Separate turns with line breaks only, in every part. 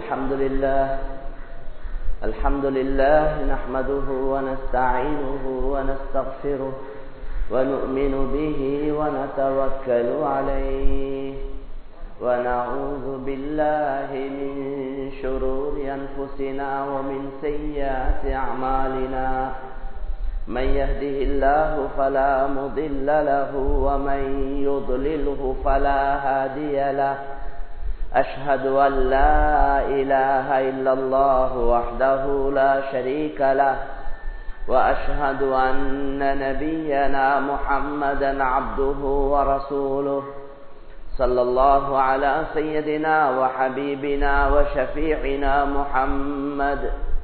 الحمد لله الحمد لله نحمده ونستعينه ونستغفره ونؤمن به ونتوكل عليه ونعوذ بالله من شرور أنفسنا ومن سيئات أعمالنا من يهده الله فلا مضل له ومن يضلله فلا هادي له أشهد أن لا إله إلا الله وحده لا شريك له وأشهد أن نبينا محمدا عبده ورسوله صلى الله على سيدنا وحبيبنا وشفيعنا محمد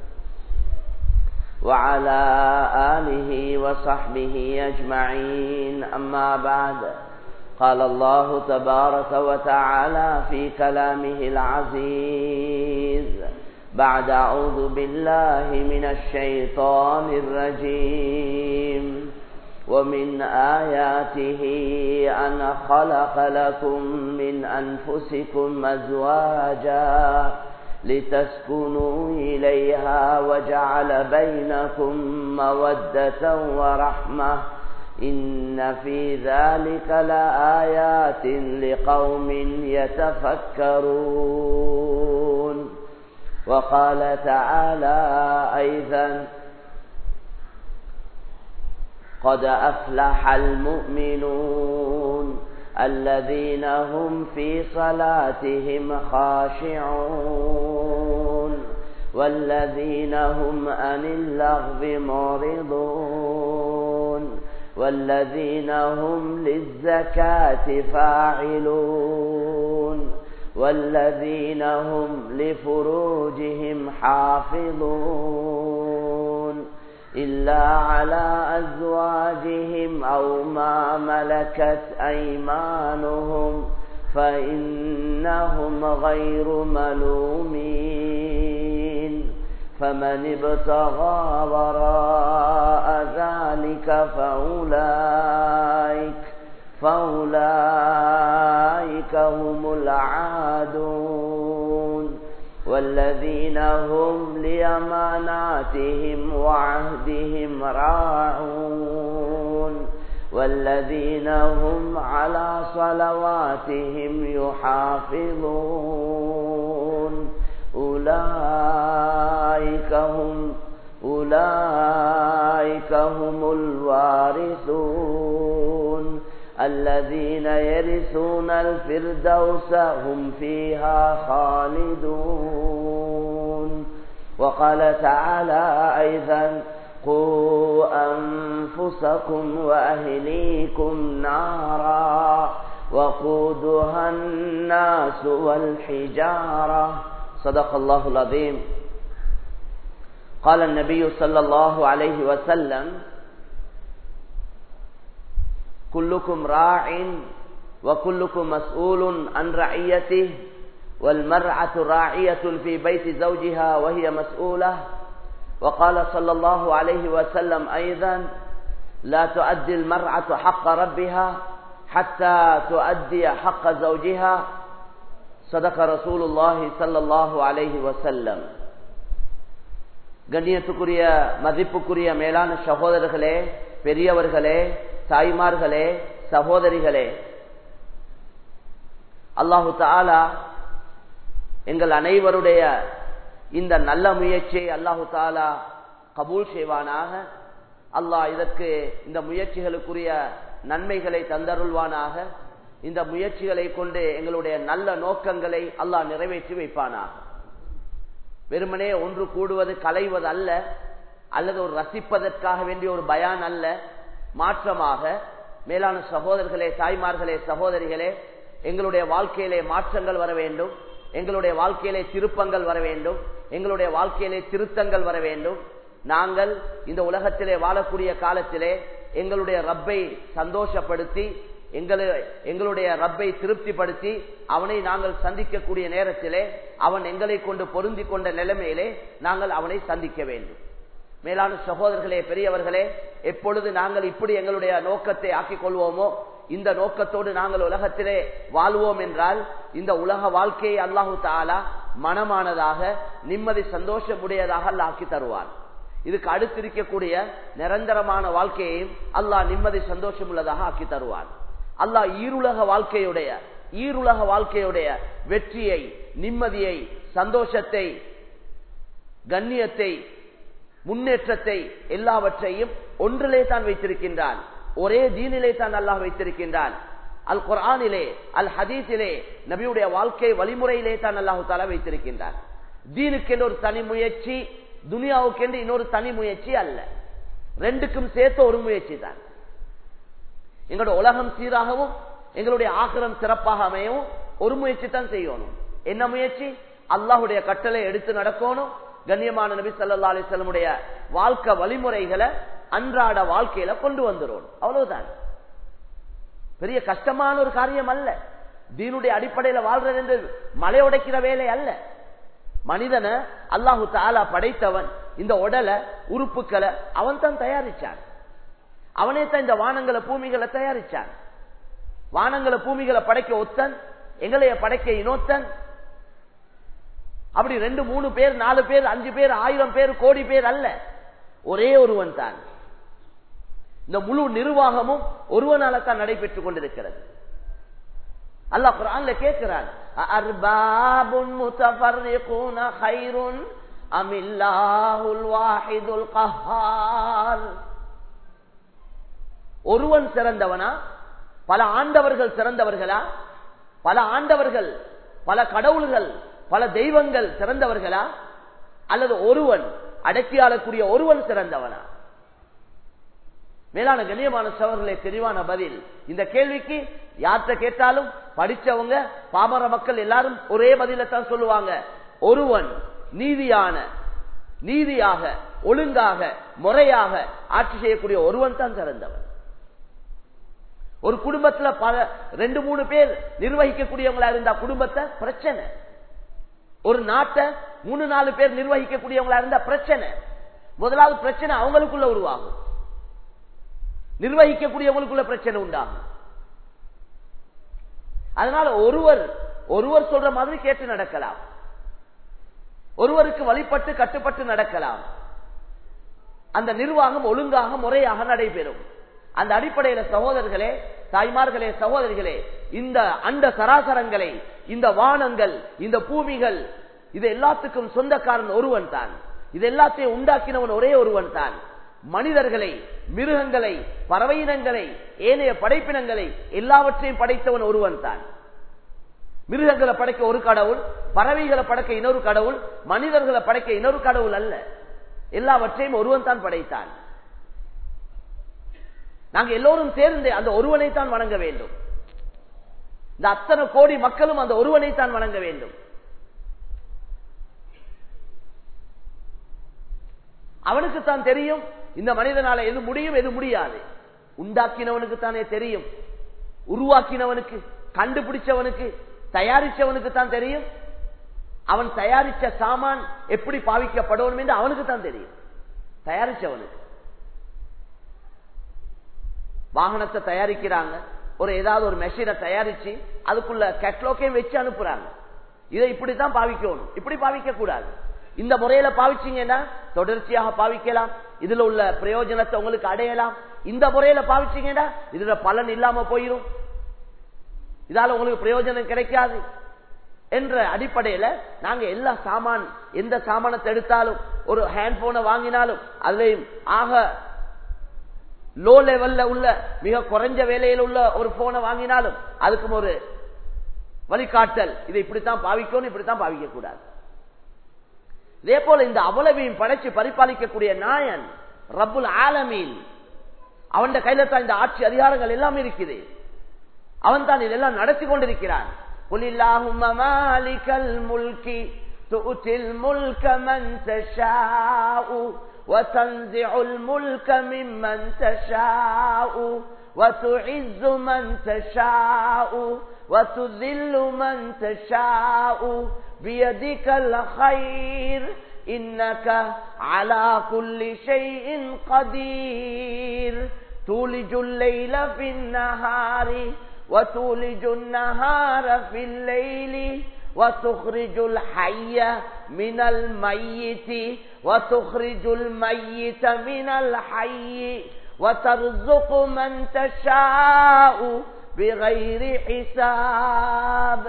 وعلى آله وصحبه أجمعين أما بعد قال الله تبارك وتعالى في كلامه العزيز بعد أعوذ بالله من الشيطان الرجيم ومن آياته أن خلق لكم من أنفسكم أزواجا لتسكنوا إليها وجعل بينكم مودة ورحمة إن في ذلك لآيات لقوم يتفكرون وقال تعالى أيضا قد أفلح المؤمنون الذين هم في صلاتهم خاشعون والذين هم عن اللغو معرضون والذين هم للزكاة فاعلون والذين هم لفروجهم حافظون إلا على أزواجهم أو ما ملكت أيمانهم فإنهم غير ملومين فمن ابتغى وراء ذلك فأولئك فأولئك هم العادون والذين هم لأماناتهم وعهدهم راعون والذين هم على صلواتهم يحافظون أولئك هم أولئك هم الوارثون الذين يرثون الفردوس هم فيها خالدون وقال تعالى أيضا قوا أنفسكم وأهليكم نارا وقودها الناس والحجارة صدق الله العظيم قال النبي صلى الله عليه وسلم كلكم راع وكلكم مسؤول عن رعيته والمرأة راعية في بيت زوجها وهي مسؤولة وقال صلى الله عليه وسلم أيضا لا تؤدي المرأة حق ربها حتى تؤدي حق زوجها صدق رسول الله صلى الله عليه وسلم கண்ணியத்துக்குரிய மதிப்புக்குரிய மேலான சகோதரர்களே பெரியவர்களே தாய்மார்களே சகோதரிகளே அல்லாஹு தாலா எங்கள் அனைவருடைய இந்த நல்ல முயற்சியை அல்லாஹு தாலா கபூல் செய்வானாக அல்லாஹ் இதற்கு இந்த முயற்சிகளுக்குரிய நன்மைகளை தந்தருள்வானாக இந்த முயற்சிகளை கொண்டு எங்களுடைய நல்ல நோக்கங்களை அல்லாஹ் நிறைவேற்றி வைப்பானாக வெறுமனே ஒன்று கூடுவது களைவது அல்ல அல்லது ஒரு ரசிப்பதற்காக வேண்டிய ஒரு பயான் அல்ல மாற்றமாக மேலான சகோதரர்களே தாய்மார்களே சகோதரிகளே எங்களுடைய வாழ்க்கையிலே மாற்றங்கள் வர வேண்டும் எங்களுடைய வாழ்க்கையிலே திருப்பங்கள் வர வேண்டும் எங்களுடைய வாழ்க்கையிலே திருத்தங்கள் வர வேண்டும் நாங்கள் இந்த உலகத்திலே வாழக்கூடிய காலத்திலே எங்களுடைய ரப்பை சந்தோஷப்படுத்தி எங்களை எங்களுடைய ரப்பை திருப்திப்படுத்தி அவனை நாங்கள் சந்திக்கக்கூடிய நேரத்திலே அவன் எங்களை கொண்டு பொருந்தி கொண்ட நிலைமையிலே நாங்கள் அவனை சந்திக்க வேண்டும் மேலான சகோதரர்களே பெரியவர்களே எப்பொழுது நாங்கள் இப்படி எங்களுடைய நோக்கத்தை ஆக்கிக் கொள்வோமோ இந்த நோக்கத்தோடு நாங்கள் உலகத்திலே வாழ்வோம் என்றால் இந்த உலக வாழ்க்கையை அல்லாஹு தாலா மனமானதாக நிம்மதி சந்தோஷமுடையதாக அல்ல ஆக்கி தருவான் இதுக்கு அடுத்திருக்கக்கூடிய நிரந்தரமான வாழ்க்கையையும் அல்லாஹ் நிம்மதி சந்தோஷம் உள்ளதாக ஆக்கி தருவான் அல்லாஹ் ஈருலக வாழ்க்கையுடைய ஈருலக வாழ்க்கையுடைய வெற்றியை நிம்மதியை சந்தோஷத்தை கண்ணியத்தை முன்னேற்றத்தை எல்லாவற்றையும் ஒன்றிலே தான் வைத்திருக்கின்றான் ஒரே தீனிலே தான் அல்லாஹ் வைத்திருக்கின்றான் அல் குர்ஆனிலே அல் ஹதீஸிலே நபியுடைய வாழ்க்கை வழிமுறையிலே தான் அல்லாஹு தாலா வைத்திருக்கின்றான் தீனுக்கென்று ஒரு தனி முயற்சி துனியாவுக்கென்று இன்னொரு தனி முயற்சி அல்ல ரெண்டுக்கும் சேர்த்த ஒரு முயற்சி தான் எங்களோட உலகம் சீராகவும் எங்களுடைய ஆக்கிரம் சிறப்பாக அமையவும் ஒரு முயற்சி தான் செய்யணும் என்ன முயற்சி அல்லாஹுடைய கட்டளை எடுத்து நடக்கணும் கண்ணியமான நபி சல்லா அலிஸ்லமுடைய வாழ்க்கை வழிமுறைகளை அன்றாட வாழ்க்கையில கொண்டு வந்துடும் அவ்வளவுதான் பெரிய கஷ்டமான ஒரு காரியம் அல்ல தீனுடைய அடிப்படையில வாழ்றது என்று மலை உடைக்கிற வேலை அல்ல மனிதனை அல்லாஹு தாலா படைத்தவன் இந்த உடலை உறுப்புகளை அவன் தான் தயாரிச்சான் அவனே தான் இந்த வானங்களை பூமிகளை தயாரிச்சான் வானங்களை பூமிகளை படைக்க ஒத்தன் எங்களைய படைக்க இனோத்தன் அப்படி ரெண்டு மூணு பேர் நாலு பேர் அஞ்சு பேர் ஆயிரம் பேர் கோடி பேர் அல்ல ஒரே ஒருவன் தான் இந்த முழு நிர்வாகமும் ஒருவனால தான் நடைபெற்றுக் கொண்டிருக்கிறது அல்லாஹ் குரான்ல கேட்கிறான் அர்பாபுன் முத்தஃபர்ரிகூன கைருன் அமில்லாஹுல் வாஹிதுல் கஹார் ஒருவன் சிறந்தவனா பல ஆண்டவர்கள் சிறந்தவர்களா பல ஆண்டவர்கள் பல கடவுள்கள் பல தெய்வங்கள் சிறந்தவர்களா அல்லது ஒருவன் அடக்கியாளக்கூடிய ஒருவன் சிறந்தவனா மேலான கண்ணியமான சவர்களே தெளிவான பதில் இந்த கேள்விக்கு யார்கிட்ட கேட்டாலும் படிச்சவங்க பாமர மக்கள் எல்லாரும் ஒரே பதிலத்தான் சொல்லுவாங்க ஒருவன் நீதியான நீதியாக ஒழுங்காக முறையாக ஆட்சி செய்யக்கூடிய ஒருவன் தான் சிறந்தவன் ஒரு குடும்பத்துல பல ரெண்டு மூணு பேர் நிர்வகிக்கக்கூடியவங்களா இருந்தா குடும்பத்தை பிரச்சனை ஒரு நாட்டை மூணு நாலு பேர் நிர்வகிக்கக்கூடியவங்களா இருந்தா பிரச்சனை முதலாவது பிரச்சனை அவங்களுக்குள்ள உருவாகும் நிர்வகிக்கக்கூடியவங்களுக்குள்ள பிரச்சனை உண்டாகும் அதனால ஒருவர் ஒருவர் சொல்ற மாதிரி கேட்டு நடக்கலாம் ஒருவருக்கு வழிபட்டு கட்டுப்பட்டு நடக்கலாம் அந்த நிர்வாகம் ஒழுங்காக முறையாக நடைபெறும் அந்த அடிப்படையில சகோதரர்களே தாய்மார்களே சகோதரிகளே இந்த அண்ட சராசரங்களை இந்த வானங்கள் இந்த பூமிகள் இது எல்லாத்துக்கும் சொந்தக்காரன் ஒருவன் தான் இது எல்லாத்தையும் உண்டாக்கினவன் ஒரே ஒருவன் தான் மனிதர்களை மிருகங்களை பறவையினங்களை ஏனைய படைப்பினங்களை எல்லாவற்றையும் படைத்தவன் ஒருவன் தான் மிருகங்களை படைக்க ஒரு கடவுள் பறவைகளை படைக்க இன்னொரு கடவுள் மனிதர்களை படைக்க இன்னொரு கடவுள் அல்ல எல்லாவற்றையும் ஒருவன் தான் படைத்தான் நாங்க எல்லோரும் சேர்ந்து அந்த ஒருவனை தான் வணங்க வேண்டும் இந்த அத்தனை கோடி மக்களும் அந்த ஒருவனை தான் வணங்க வேண்டும் அவனுக்கு தான் தெரியும் இந்த மனிதனால எது முடியும் எது முடியாது உண்டாக்கினவனுக்கு தானே தெரியும் உருவாக்கினவனுக்கு கண்டுபிடிச்சவனுக்கு தயாரிச்சவனுக்கு தான் தெரியும் அவன் தயாரிச்ச சாமான் எப்படி பாவிக்கப்படணும் என்று அவனுக்கு தான் தெரியும் தயாரிச்சவனுக்கு வாகனத்தை தயாரிக்கிறாங்க ஒரு ஏதாவது ஒரு மெஷினை தயாரிச்சு அதுக்குள்ள கேட்லோக்கையும் வச்சு அனுப்புறாங்க இதை இப்படித்தான் பாவிக்கணும் இப்படி பாவிக்க கூடாது இந்த முறையில பாவிச்சீங்கன்னா தொடர்ச்சியாக பாவிக்கலாம் இதுல உள்ள பிரயோஜனத்தை உங்களுக்கு அடையலாம் இந்த முறையில பாவிச்சீங்கன்னா இதுல பலன் இல்லாம போயிடும் இதால உங்களுக்கு பிரயோஜனம் கிடைக்காது என்ற அடிப்படையில நாங்க எல்லா சாமான் எந்த சாமானத்தை எடுத்தாலும் ஒரு ஹேண்ட் போனை வாங்கினாலும் அதுலயும் ஆக லோ லெவல்ல உள்ள மிக குறைஞ்ச வேலையில் உள்ள ஒரு போனை வாங்கினாலும் அதுக்கும் ஒரு வழிகாட்டல் இதை இப்படித்தான் பாவிக்கணும் இப்படித்தான் பாவிக்க கூடாது இதே போல இந்த அவ்வளவையும் படைச்சு பரிபாலிக்கக்கூடிய நாயன் ரப்புல் ஆலமீன் அவன் கையில தான் இந்த ஆட்சி அதிகாரங்கள் எல்லாம் இருக்குது அவன் தான் இதெல்லாம் நடத்தி கொண்டிருக்கிறான் قل اللهم مالك الملك تؤتي الملك من تشاء وتنزع الملك ممن تشاء وتعز من تشاء وتذل من تشاء بيدك الخير إنك على كل شيء قدير تولج الليل في النهار وتولج النهار في الليل وتخرج الحي من الميت وتخرج الميت من الحي وترزق من تشاء بغير حساب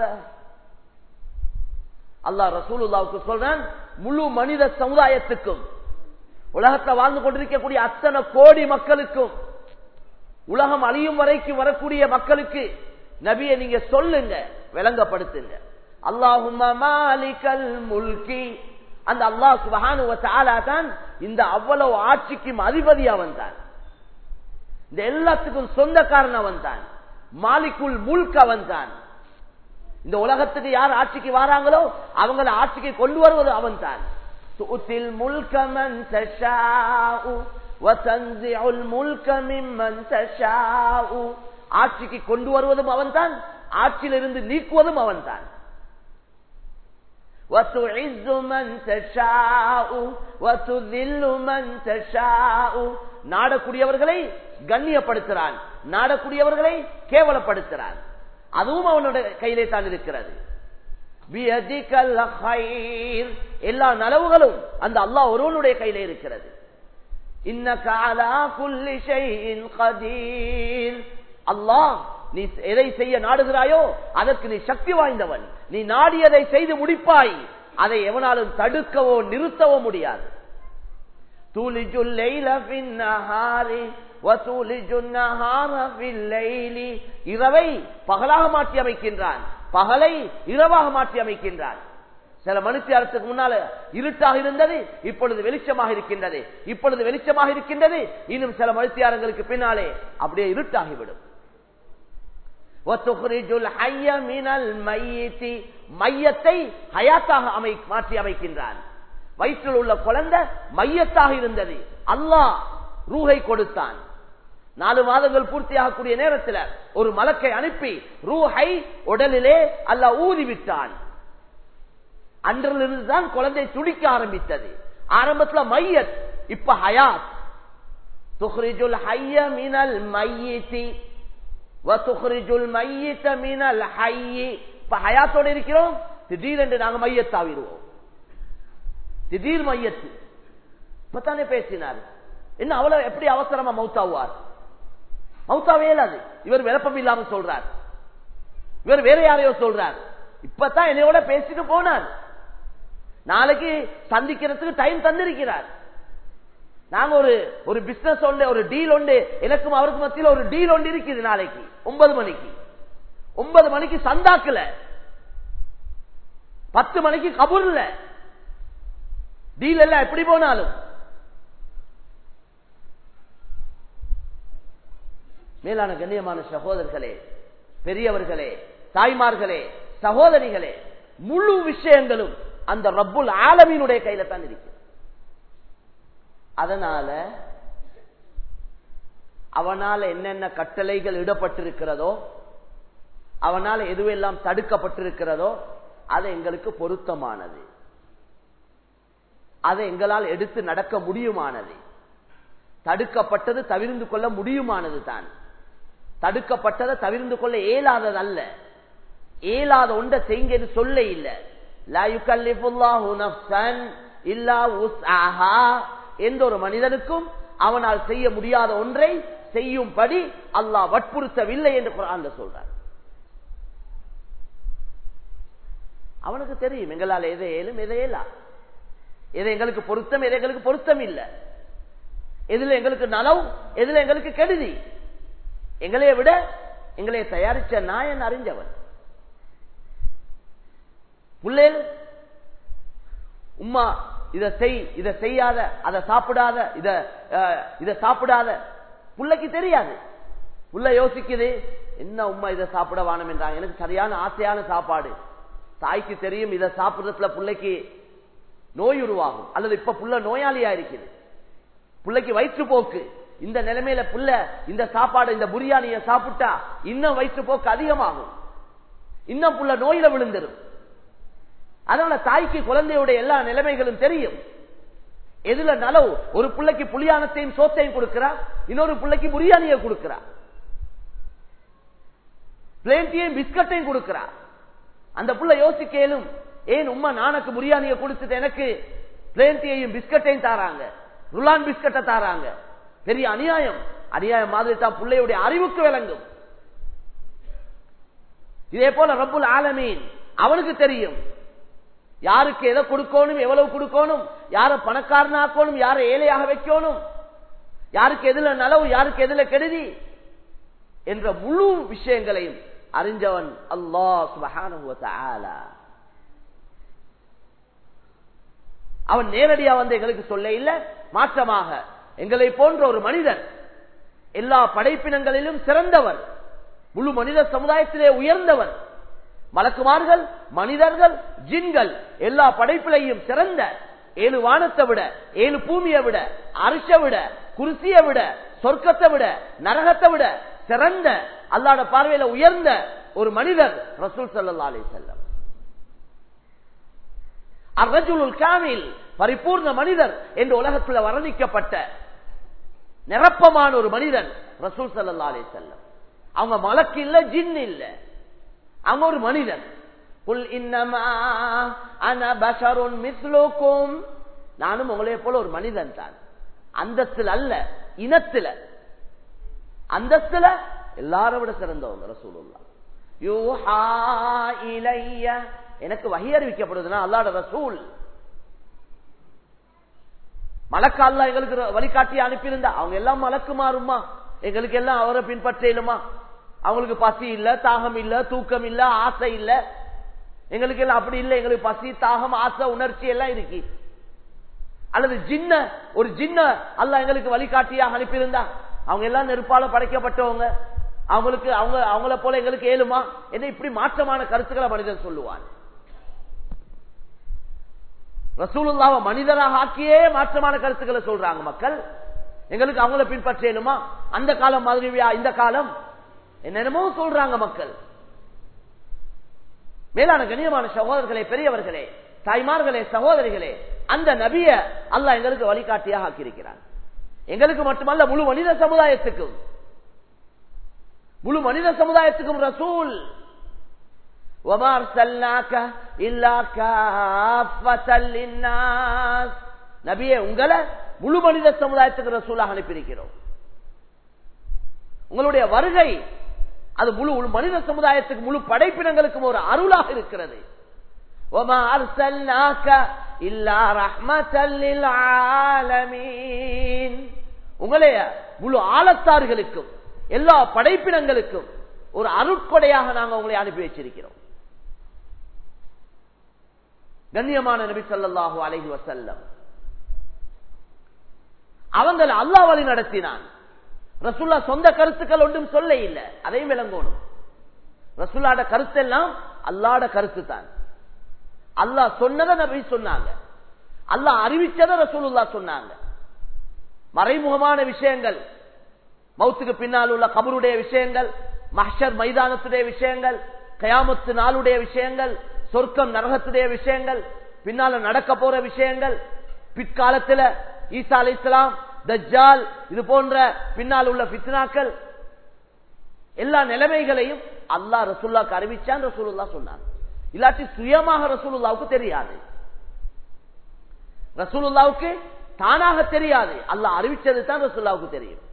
அல்லாஹ் ரசூலுல்லாவுக்கு சொல்றான் முழு மனித சமுதாயத்துக்கும் உலகத்தை வாழ்ந்து கொண்டிருக்கக்கூடிய அத்தனை கோடி மக்களுக்கும் உலகம் அழியும் வரைக்கும் வரக்கூடிய மக்களுக்கு நபியை நீங்க சொல்லுங்க விளங்கப்படுத்துங்க அல்லாஹுமாலிகல் முல்கி அந்த அல்லாஹ் சுபஹானுவ தான் இந்த அவ்வளவு ஆட்சிக்கும் அதிபதி அவன் தான் இந்த எல்லாத்துக்கும் சொந்தக்காரன் அவன் தான் மாலிக்குள் முல்க் அவன் தான் இந்த உலகத்துக்கு யார் ஆட்சிக்கு வராங்களோ அவங்கள ஆட்சிக்கு கொண்டு வருவது அவன் தான் துத்தில் முல்கமன் ஆட்சிக்கு கொண்டு வருவதும் அவன் தான் ஆட்சியிலிருந்து நீக்குவதும் அவன் தான் நாடக்கூடியவர்களை கண்ணியப்படுத்துறான் நாடக்கூடியவர்களை கேவலப்படுத்துறான் அதுவும் அவனுடைய கையிலே தான் இருக்கிறது எல்லா நலவுகளும் அந்த அல்லாஹ் ஒருவனுடைய கையிலே இருக்கிறது அல்லாஹ் நீ எதை செய்ய நாடுகிறாயோ அதற்கு நீ சக்தி வாய்ந்தவன் நீ நாடியதை செய்து முடிப்பாய் அதை எவனாலும் தடுக்கவோ நிறுத்தவோ முடியாது தூளிஜுல் இரவை பகலாக மாற்றி அமைக்கின்றான் பகலை இரவாக மாற்றி அமைக்கின்றான் சில மனுஷியாரத்துக்கு முன்னால இருட்டாக இருந்தது இப்பொழுது வெளிச்சமாக இருக்கின்றது இப்பொழுது வெளிச்சமாக இருக்கின்றது இன்னும் சில மனுஷியாரங்களுக்கு பின்னாலே அப்படியே இருட்டாகிவிடும் மையத்தை ஹயாத்தாக அமை மாற்றி அமைக்கின்றான் வயிற்றில் உள்ள குழந்தை மையத்தாக இருந்தது அல்லாஹ் ரூகை கொடுத்தான் நாலு மாதங்கள் பூர்த்தியாகக்கூடிய நேரத்தில் ஒரு மலக்கை அனுப்பி ரூஹை உடலிலே அல்ல ஊதிவிட்டான் அன்றிலிருந்து தான் குழந்தை துடிக்க ஆரம்பித்தது ஆரம்பத்தில் மையத் இப்ப ஹயாத் துஹ்ரிஜுல் ஹைய மினல் மையத்தி வத்துஹ்ரிஜுல் மையத்த மினல் ஹையி இப்ப ஹயாத்தோட இருக்கிறோம் திடீரென்று நாங்க மையத்தாவிடுவோம் திடீர் மையத்து இப்பத்தானே பேசினார் என்ன அவ்வளவு எப்படி அவசரமா மௌத்தாவார் மௌத்தாவே இல்லாது இவர் விளப்பம் இல்லாம சொல்றார் இவர் வேற யாரையோ சொல்றார் இப்பதான் என்னையோட பேசிட்டு போனார் நாளைக்கு சந்திக்கிறதுக்கு டைம் தந்திருக்கிறார் நாங்க ஒரு ஒரு பிசினஸ் ஒன்று ஒரு டீல் ஒன்று எனக்கும் அவருக்கு மத்தியில் ஒரு டீல் ஒன்று இருக்குது நாளைக்கு ஒன்பது மணிக்கு ஒன்பது மணிக்கு சந்தாக்குல பத்து மணிக்கு கபூர்ல டீல் எல்லாம் எப்படி போனாலும் மேலான கண்ணியமான சகோதரர்களே பெரியவர்களே தாய்மார்களே சகோதரிகளே முழு விஷயங்களும் அந்த ரப்புல் ஆலமீனுடைய கையில தான் இருக்கு அதனால அவனால என்னென்ன கட்டளைகள் இடப்பட்டிருக்கிறதோ அவனால எதுவெல்லாம் தடுக்கப்பட்டிருக்கிறதோ அது எங்களுக்கு பொருத்தமானது அதை எங்களால் எடுத்து நடக்க முடியுமானது தடுக்கப்பட்டது தவிர்ந்து கொள்ள முடியுமானது தான் தடுக்கப்பட்டதை தவிர்ந்து கொள்ள இயலாதது அல்ல இயலாத ஒன்றை செய்யுங்க சொல்ல இல்ல எந்த ஒரு மனிதனுக்கும் அவனால் செய்ய முடியாத ஒன்றை செய்யும்படி அல்லாஹ் வற்புறுத்தவில்லை என்று குரான் சொல்றார் அவனுக்கு தெரியும் எங்களால் எதை ஏலும் எதை ஏலா எது எங்களுக்கு பொருத்தம் எது எங்களுக்கு பொருத்தம் இல்லை எதுல எங்களுக்கு நலவு எதுல எங்களுக்கு கெடுதி எங்களைய விட எங்களை தயாரிச்ச நாயன் அறிஞ்சவன் புள்ளேல் உம்மா இத செய் இத செய்யாத அதை சாப்பிடாத இத இத சாப்பிடாத புள்ளைக்கு தெரியாது புள்ள யோசிக்குது என்ன உம்மா இதை சாப்பிட வானம் என்றாங்க எனக்கு சரியான ஆசையான சாப்பாடு தாய்க்கு தெரியும் இதை சாப்பிடுறதுல பிள்ளைக்கு நோய் உருவாகும் அல்லது இப்ப புள்ள நோயாளியா இருக்குது பிள்ளைக்கு வயிற்று போக்கு இந்த நிலைமையில புள்ள இந்த சாப்பாடு இந்த புரியாணிய சாப்பிட்டா இன்னும் வயிற்று போக்கு அதிகமாகும் இன்னும் புள்ள நோயில விழுந்துரும் அதனால தாய்க்கு குழந்தையுடைய எல்லா நிலைமைகளும் தெரியும் எதுல நலவு ஒரு பிள்ளைக்கு புளியானத்தையும் சோத்தையும் கொடுக்கிறா இன்னொரு பிள்ளைக்கு புரியாணியை கொடுக்கிறா பிளேன்டியையும் பிஸ்கட்டையும் கொடுக்கிறா அந்த புள்ள யோசிக்கலும் ஏன் உம்மா நானக்கு பிரியாணியை கொடுத்துட்டு எனக்கு பிளேன்டியையும் பிஸ்கட்டையும் தாராங்க ருலான் பிஸ்கட்டை தாராங்க பெரிய அநியாயம் அநியாயம் மாதிரி தான் பிள்ளையுடைய அறிவுக்கு விளங்கும் இதே போல ரப்புல் ஆலமீன் அவனுக்கு தெரியும் யாருக்கு எதை கொடுக்கணும் எவ்வளவு கொடுக்கணும் யார பணக்காரனாக்கணும் யார ஏழையாக வைக்கணும் யாருக்கு எதுல நலவு யாருக்கு எதுல கெடுதி என்ற முழு விஷயங்களையும் அறிஞ்சவன் அல்லாஹ் சுபஹானஹு வ தஆலா அவன் நேரடியா வந்து எங்களுக்கு சொல்ல இல்ல மாற்றமாக எங்களை போன்ற ஒரு மனிதன் எல்லா படைப்பினங்களிலும் சிறந்தவர் முழு மனித சமுதாயத்திலே உயர்ந்தவர் மலக்குமார்கள் மனிதர்கள் ஜின்கள் எல்லா படைப்பிலையும் சிறந்த ஏழு வானத்தை விட ஏழு பூமியை விட அரிச விட குருசியை விட சொர்க்கத்தை விட நரகத்தை விட சிறந்த அல்லாட பார்வையில உயர்ந்த ஒரு மனிதர் ரசூல் சல்லா அலி செல்லம் அர்ரஜுலுல் காமில் பரிபூர்ண மனிதர் என்று உலகத்தில் வர்ணிக்கப்பட்ட நிரப்பமான ஒரு மனிதன் ரசூல் சல்லா அலி செல்லம் அவங்க மலக்கு இல்ல ஜின் இல்ல அவங்க ஒரு மனிதன் புல் இன்னமா அன பஷருன் மிஸ்லோக்கும் நானும் உங்களே போல ஒரு மனிதன் தான் அந்தஸ்தில் அல்ல இனத்துல அந்தஸ்துல எல்லாரும் விட சிறந்தவங்க ரசூலுல்லா யூஹா இலைய எனக்கு வகை அறிவிக்கப்படுதுன்னா அல்லாட ரசூல் மலக்கா அல்லா எங்களுக்கு வழிகாட்டி அனுப்பியிருந்தா அவங்க எல்லாம் மலக்கு மாறுமா எங்களுக்கு எல்லாம் அவரை பின்பற்றலுமா அவங்களுக்கு பசி இல்ல தாகம் இல்ல தூக்கம் இல்ல ஆசை இல்ல எங்களுக்கு எல்லாம் அப்படி இல்லை எங்களுக்கு பசி தாகம் ஆசை உணர்ச்சி எல்லாம் இருக்கு அல்லது ஜின்ன ஒரு ஜின்ன அல்ல எங்களுக்கு வழிகாட்டியாக அனுப்பியிருந்தா அவங்க எல்லாம் நெருப்பால படைக்கப்பட்டவங்க அவங்களுக்கு அவங்க அவங்கள போல எங்களுக்கு ஏழுமா என்ன இப்படி மாற்றமான கருத்துக்களை மனிதன் சொல்லுவான் ரசூலுல்லாவ மனிதராக ஆக்கியே மாற்றமான கருத்துக்களை சொல்றாங்க மக்கள் எங்களுக்கு அவங்கள பின்பற்றேனுமா அந்த காலம் மாதிரியா இந்த காலம் என்னென்னமோ சொல்றாங்க மக்கள் மேலான கண்ணியமான சகோதரர்களே பெரியவர்களே தாய்மார்களே சகோதரிகளே அந்த நபிய அல்லாஹ் எங்களுக்கு வழிகாட்டியாக ஆக்கியிருக்கிறார் எங்களுக்கு மட்டுமல்ல முழு மனித சமுதாயத்துக்கும் முழு மனித சமுதாயத்துக்கும் ரசூல் وما ارسلناك الا كافة للناس நபியே உங்களை முழு மனித சமுதாயத்துக்கு ரசூலாக அனுப்பியிருக்கிறோம் உங்களுடைய வருகை அது முழு முழு மனித சமுதாயத்துக்கு முழு படைப்பினங்களுக்கும் ஒரு அருளாக இருக்கிறது وما ارسلناك الا رحمة للعالمين உங்களைய முழு ஆழத்தார்களுக்கும் எல்லா படைப்பினங்களுக்கும் ஒரு அருட்கொடையாக நாங்கள் உங்களை அனுப்பி வச்சிருக்கிறோம் கண்ணியமான நபி சொல்லாஹு அலஹி வசல்லம் அவங்களை அல்லா வழி நடத்தினான் ரசுல்லா சொந்த கருத்துக்கள் ஒன்றும் சொல்ல இல்லை அதையும் விளங்கணும் ரசுல்லாட கருத்தெல்லாம் அல்லாட கருத்து தான் அல்லாஹ் சொன்னதை நபி சொன்னாங்க அல்லாஹ் அறிவிச்சதை ரசூலுல்லா சொன்னாங்க மறைமுகமான விஷயங்கள் மௌத்துக்கு பின்னால் உள்ள கபருடைய விஷயங்கள் மஹர் மைதானத்துடைய விஷயங்கள் கயாமத்து நாளுடைய விஷயங்கள் சொர்க்கம் நரகத்துடைய விஷயங்கள் பின்னால நடக்க போற விஷயங்கள் பிற்காலத்தில் ஈசா அலி இஸ்லாம் தஜ்ஜால் இது போன்ற பின்னால் உள்ள பித்னாக்கள் எல்லா நிலைமைகளையும் அல்லாஹ் ரசூல்லாக்கு அறிவிச்சான் ரசூலுல்லா சொன்னார் இல்லாட்டி சுயமாக ரசூலுல்லாவுக்கு தெரியாது ரசூலுல்லாவுக்கு தானாக தெரியாது அல்லாஹ் அறிவிச்சது தான் ரசூல்லாவுக்கு தெரியும்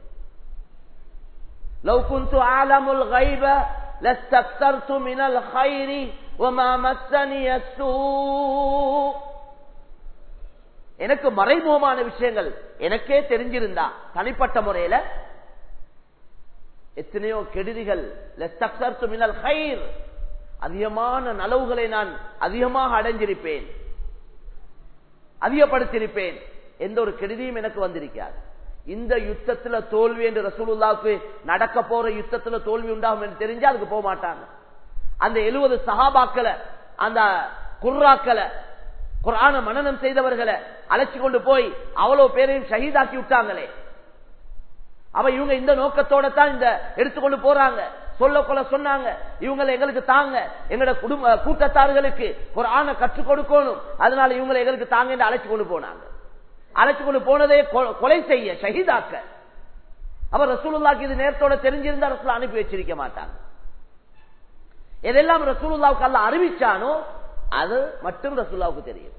لو كنت أعلم الغيب لاستكثرت من الخير وما مسني السوء எனக்கு மறைமுகமான விஷயங்கள் எனக்கே தெரிஞ்சிருந்தா தனிப்பட்ட முறையில எத்தனையோ கெடுதிகள் மினல் ஹைர் அதிகமான நலவுகளை நான் அதிகமாக அடைஞ்சிருப்பேன் அதிகப்படுத்தியிருப்பேன் எந்த ஒரு கெடுதியும் எனக்கு வந்திருக்காது இந்த யுத்தத்துல தோல்வி என்று ரசூலுல்லாவுக்கு நடக்க போற யுத்தத்துல தோல்வி உண்டாகும் என்று தெரிஞ்சா அதுக்கு போக மாட்டாங்க அந்த எழுபது சகாபாக்களை அந்த குர்ராக்களை குரான மனநம் செய்தவர்களை அழைச்சு கொண்டு போய் அவ்வளவு பேரையும் ஷஹீதாக்கி விட்டாங்களே அவ இவங்க இந்த நோக்கத்தோட தான் இந்த எடுத்துக்கொண்டு போறாங்க சொல்ல கொள்ள சொன்னாங்க இவங்களை எங்களுக்கு தாங்க எங்களோட குடும்ப கூட்டத்தார்களுக்கு ஒரு ஆணை கற்றுக் கொடுக்கணும் அதனால இவங்களை எங்களுக்கு தாங்க என்று அழைச்சு கொண்டு போனாங்க அழைச்சு கொண்டு போனதே கொலை செய்ய ஷஹீதாக்க அவர் ரசூலுல்லாக்கு இது நேரத்தோட தெரிஞ்சிருந்தா ரசூல் அனுப்பி வச்சிருக்க மாட்டாங்க எதெல்லாம் ரசூலுல்லாவுக்கு அல்ல அறிவிச்சானோ அது மட்டும் ரசூல்லாவுக்கு தெரியும்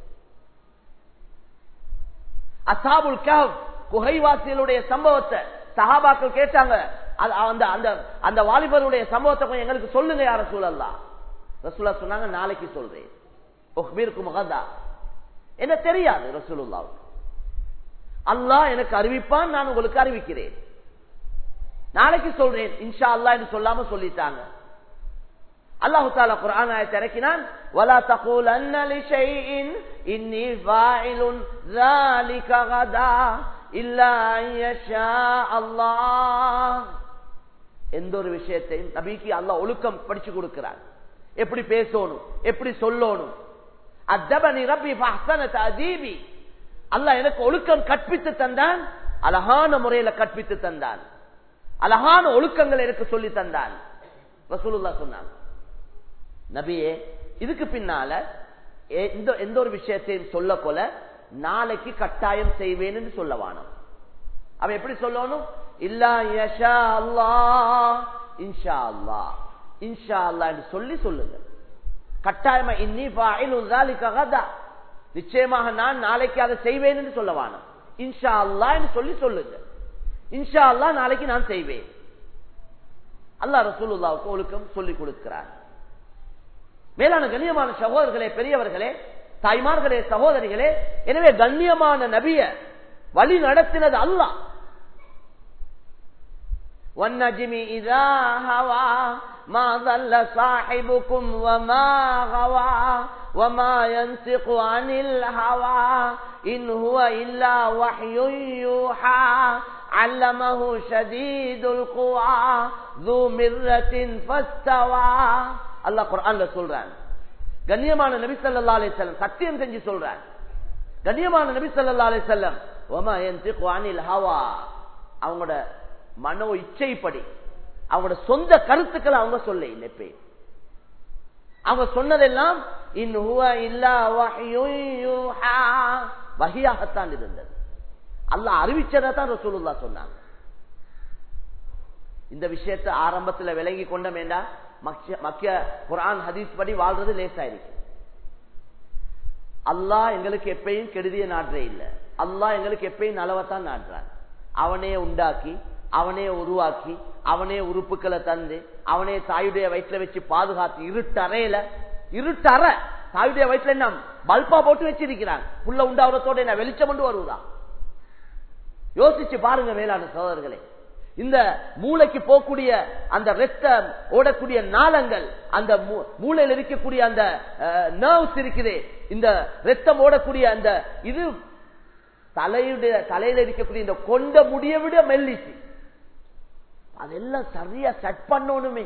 அசாபுல் கஹ் குகைவாசிகளுடைய சம்பவத்தை சஹாபாக்கள் கேட்டாங்க அது- அந்த அந்த அந்த வாலிபருடைய சம்பவத்தை கொஞ்சம் எங்களுக்கு சொல்லுங்க யார சூழல்லா ரசூலா சொன்னாங்க நாளைக்கு சொல்றேன் உஹ்பீருக்கு முகதா என்ன தெரியாது ரசூலுல்லாவுக்கு அல்லாஹ் எனக்கு அறிவிப்பான் நான் உங்களுக்கு அறிவிக்கிறேன் நாளைக்கு சொல்றேன் இன்ஷா அல்லாஹ் என்று சொல்லாம சொல்லிட்டாங்க அல்லாஹு தாலா குர்ஆன் ஆயத்தை இறக்கினான் ولا تقولن لشيء اني فاعل ذلك غدا الا ان يشاء الله எந்த ஒரு விஷயத்தையும் நபிக்கு அல்லாஹ் ஒழுக்கம் படிச்சு கொடுக்கிறான் எப்படி பேசணும் எப்படி சொல்லணும் அத்தபனி ரப்பி ஃபஹ்சன தஅதீபி அல்லாஹ் எனக்கு ஒழுக்கம் கற்பித்து தந்தான் அழகான முறையில கற்பித்து தந்தான் அழகான ஒழுக்கங்கள் எனக்கு சொல்லி தந்தான் ரசூலுல்லாஹ் சொன்னாங்க நபியே இதுக்கு பின்னால எ- இந்த எந்த ஒரு விஷயத்தையும் சொல்ல கொல நாளைக்கு கட்டாயம் செய்வேன் என்று சொல்ல வானம் அவன் எப்படி சொல்லணும் இல்லா யஷா அல்லாஹ் இன்ஷா அல்லாஹ் இன்ஷா அல்லாஹ் என்று சொல்லி சொல்லுங்க கட்டாயமா இன்னி ஃபாயிலு ذلك غدا நிச்சயமாக நான் நாளைக்கு அதை செய்வேன் என்று சொல்ல வானம் இன்ஷா அல்லாஹ் என்று சொல்லி சொல்லுங்க இன்ஷா அல்லாஹ் நாளைக்கு நான் செய்வேன் அல்லாஹ் ரசூலுல்லாவுக்கு ஒழுக்கம் சொல்லிக் கொடுக்கிறார் மேலான கண்ணியமான சகோதரர்களே பெரியவர்களே தாய்மார்களே சகோதரிகளே எனவே கண்ணியமான நபிய வழி நடத்தினது அல்லாஹ் والنجم إذا هوى ما ضل صاحبكم وما غوى وما ينطق عن الهوى إن هو إلا وحي يوحى علمه شديد القوى ذو مرة فاستوى الله قرآن சொல்றான் கண்ணியமான நபி ஸல்லல்லாஹு அலைஹி வஸல்லம் சத்தியம் செஞ்சு சொல்றான் கண்ணியமான நபி ஸல்லல்லாஹு அலைஹி வஸல்லம் வமா யன்திகு அனில் ஹவா அவங்களோட மனோ இச்சைப்படி அவங்களோட சொந்த கருத்துக்களை அவங்க சொல்ல இல்லை அவங்க சொன்னதெல்லாம் இன் ஹுவ இல்லா வஹ்யுன் யூஹா வஹியாகத்தான் இருந்தது அல்லாஹ் அறிவிச்சதை தான் ரசூலுல்லாஹ் சொன்னாங்க இந்த விஷயத்தை ஆரம்பத்துல விளங்கி கொண்டமேண்டா மக்கிய குரான் ஹதீஸ் படி வாழ்றது லேசாயிருக்கு அல்லாஹ் எங்களுக்கு எப்பயும் கெடுதிய நாடுறே இல்ல அல்லாஹ் எங்களுக்கு எப்பயும் நலவத்தான் நாடுறான் அவனே உண்டாக்கி அவனே உருவாக்கி அவனே உறுப்புகளை தந்து அவனே தாயுடைய வயிற்றுல வச்சு பாதுகாத்து இருட்டறையில இருட்டற தாயுடைய வயிற்றுல என்ன பல்பா போட்டு வச்சிருக்கிறான் புள்ள உண்டாவதோட என்ன வெளிச்சம் கொண்டு வருவதா யோசிச்சு பாருங்க மேலான சோதர்களே இந்த மூளைக்கு போகக்கூடிய அந்த ரத்தம் ஓடக்கூடிய நாளங்கள் அந்த மூளையில் இருக்கக்கூடிய அந்த நர்வ்ஸ் இருக்குது இந்த ரத்தம் ஓடக்கூடிய அந்த இது தலையுடைய தலையில இருக்கக்கூடிய இந்த கொண்ட முடிய விட மெல்லிச்சு அதெல்லாம் சரியா செட் பண்ணணுமே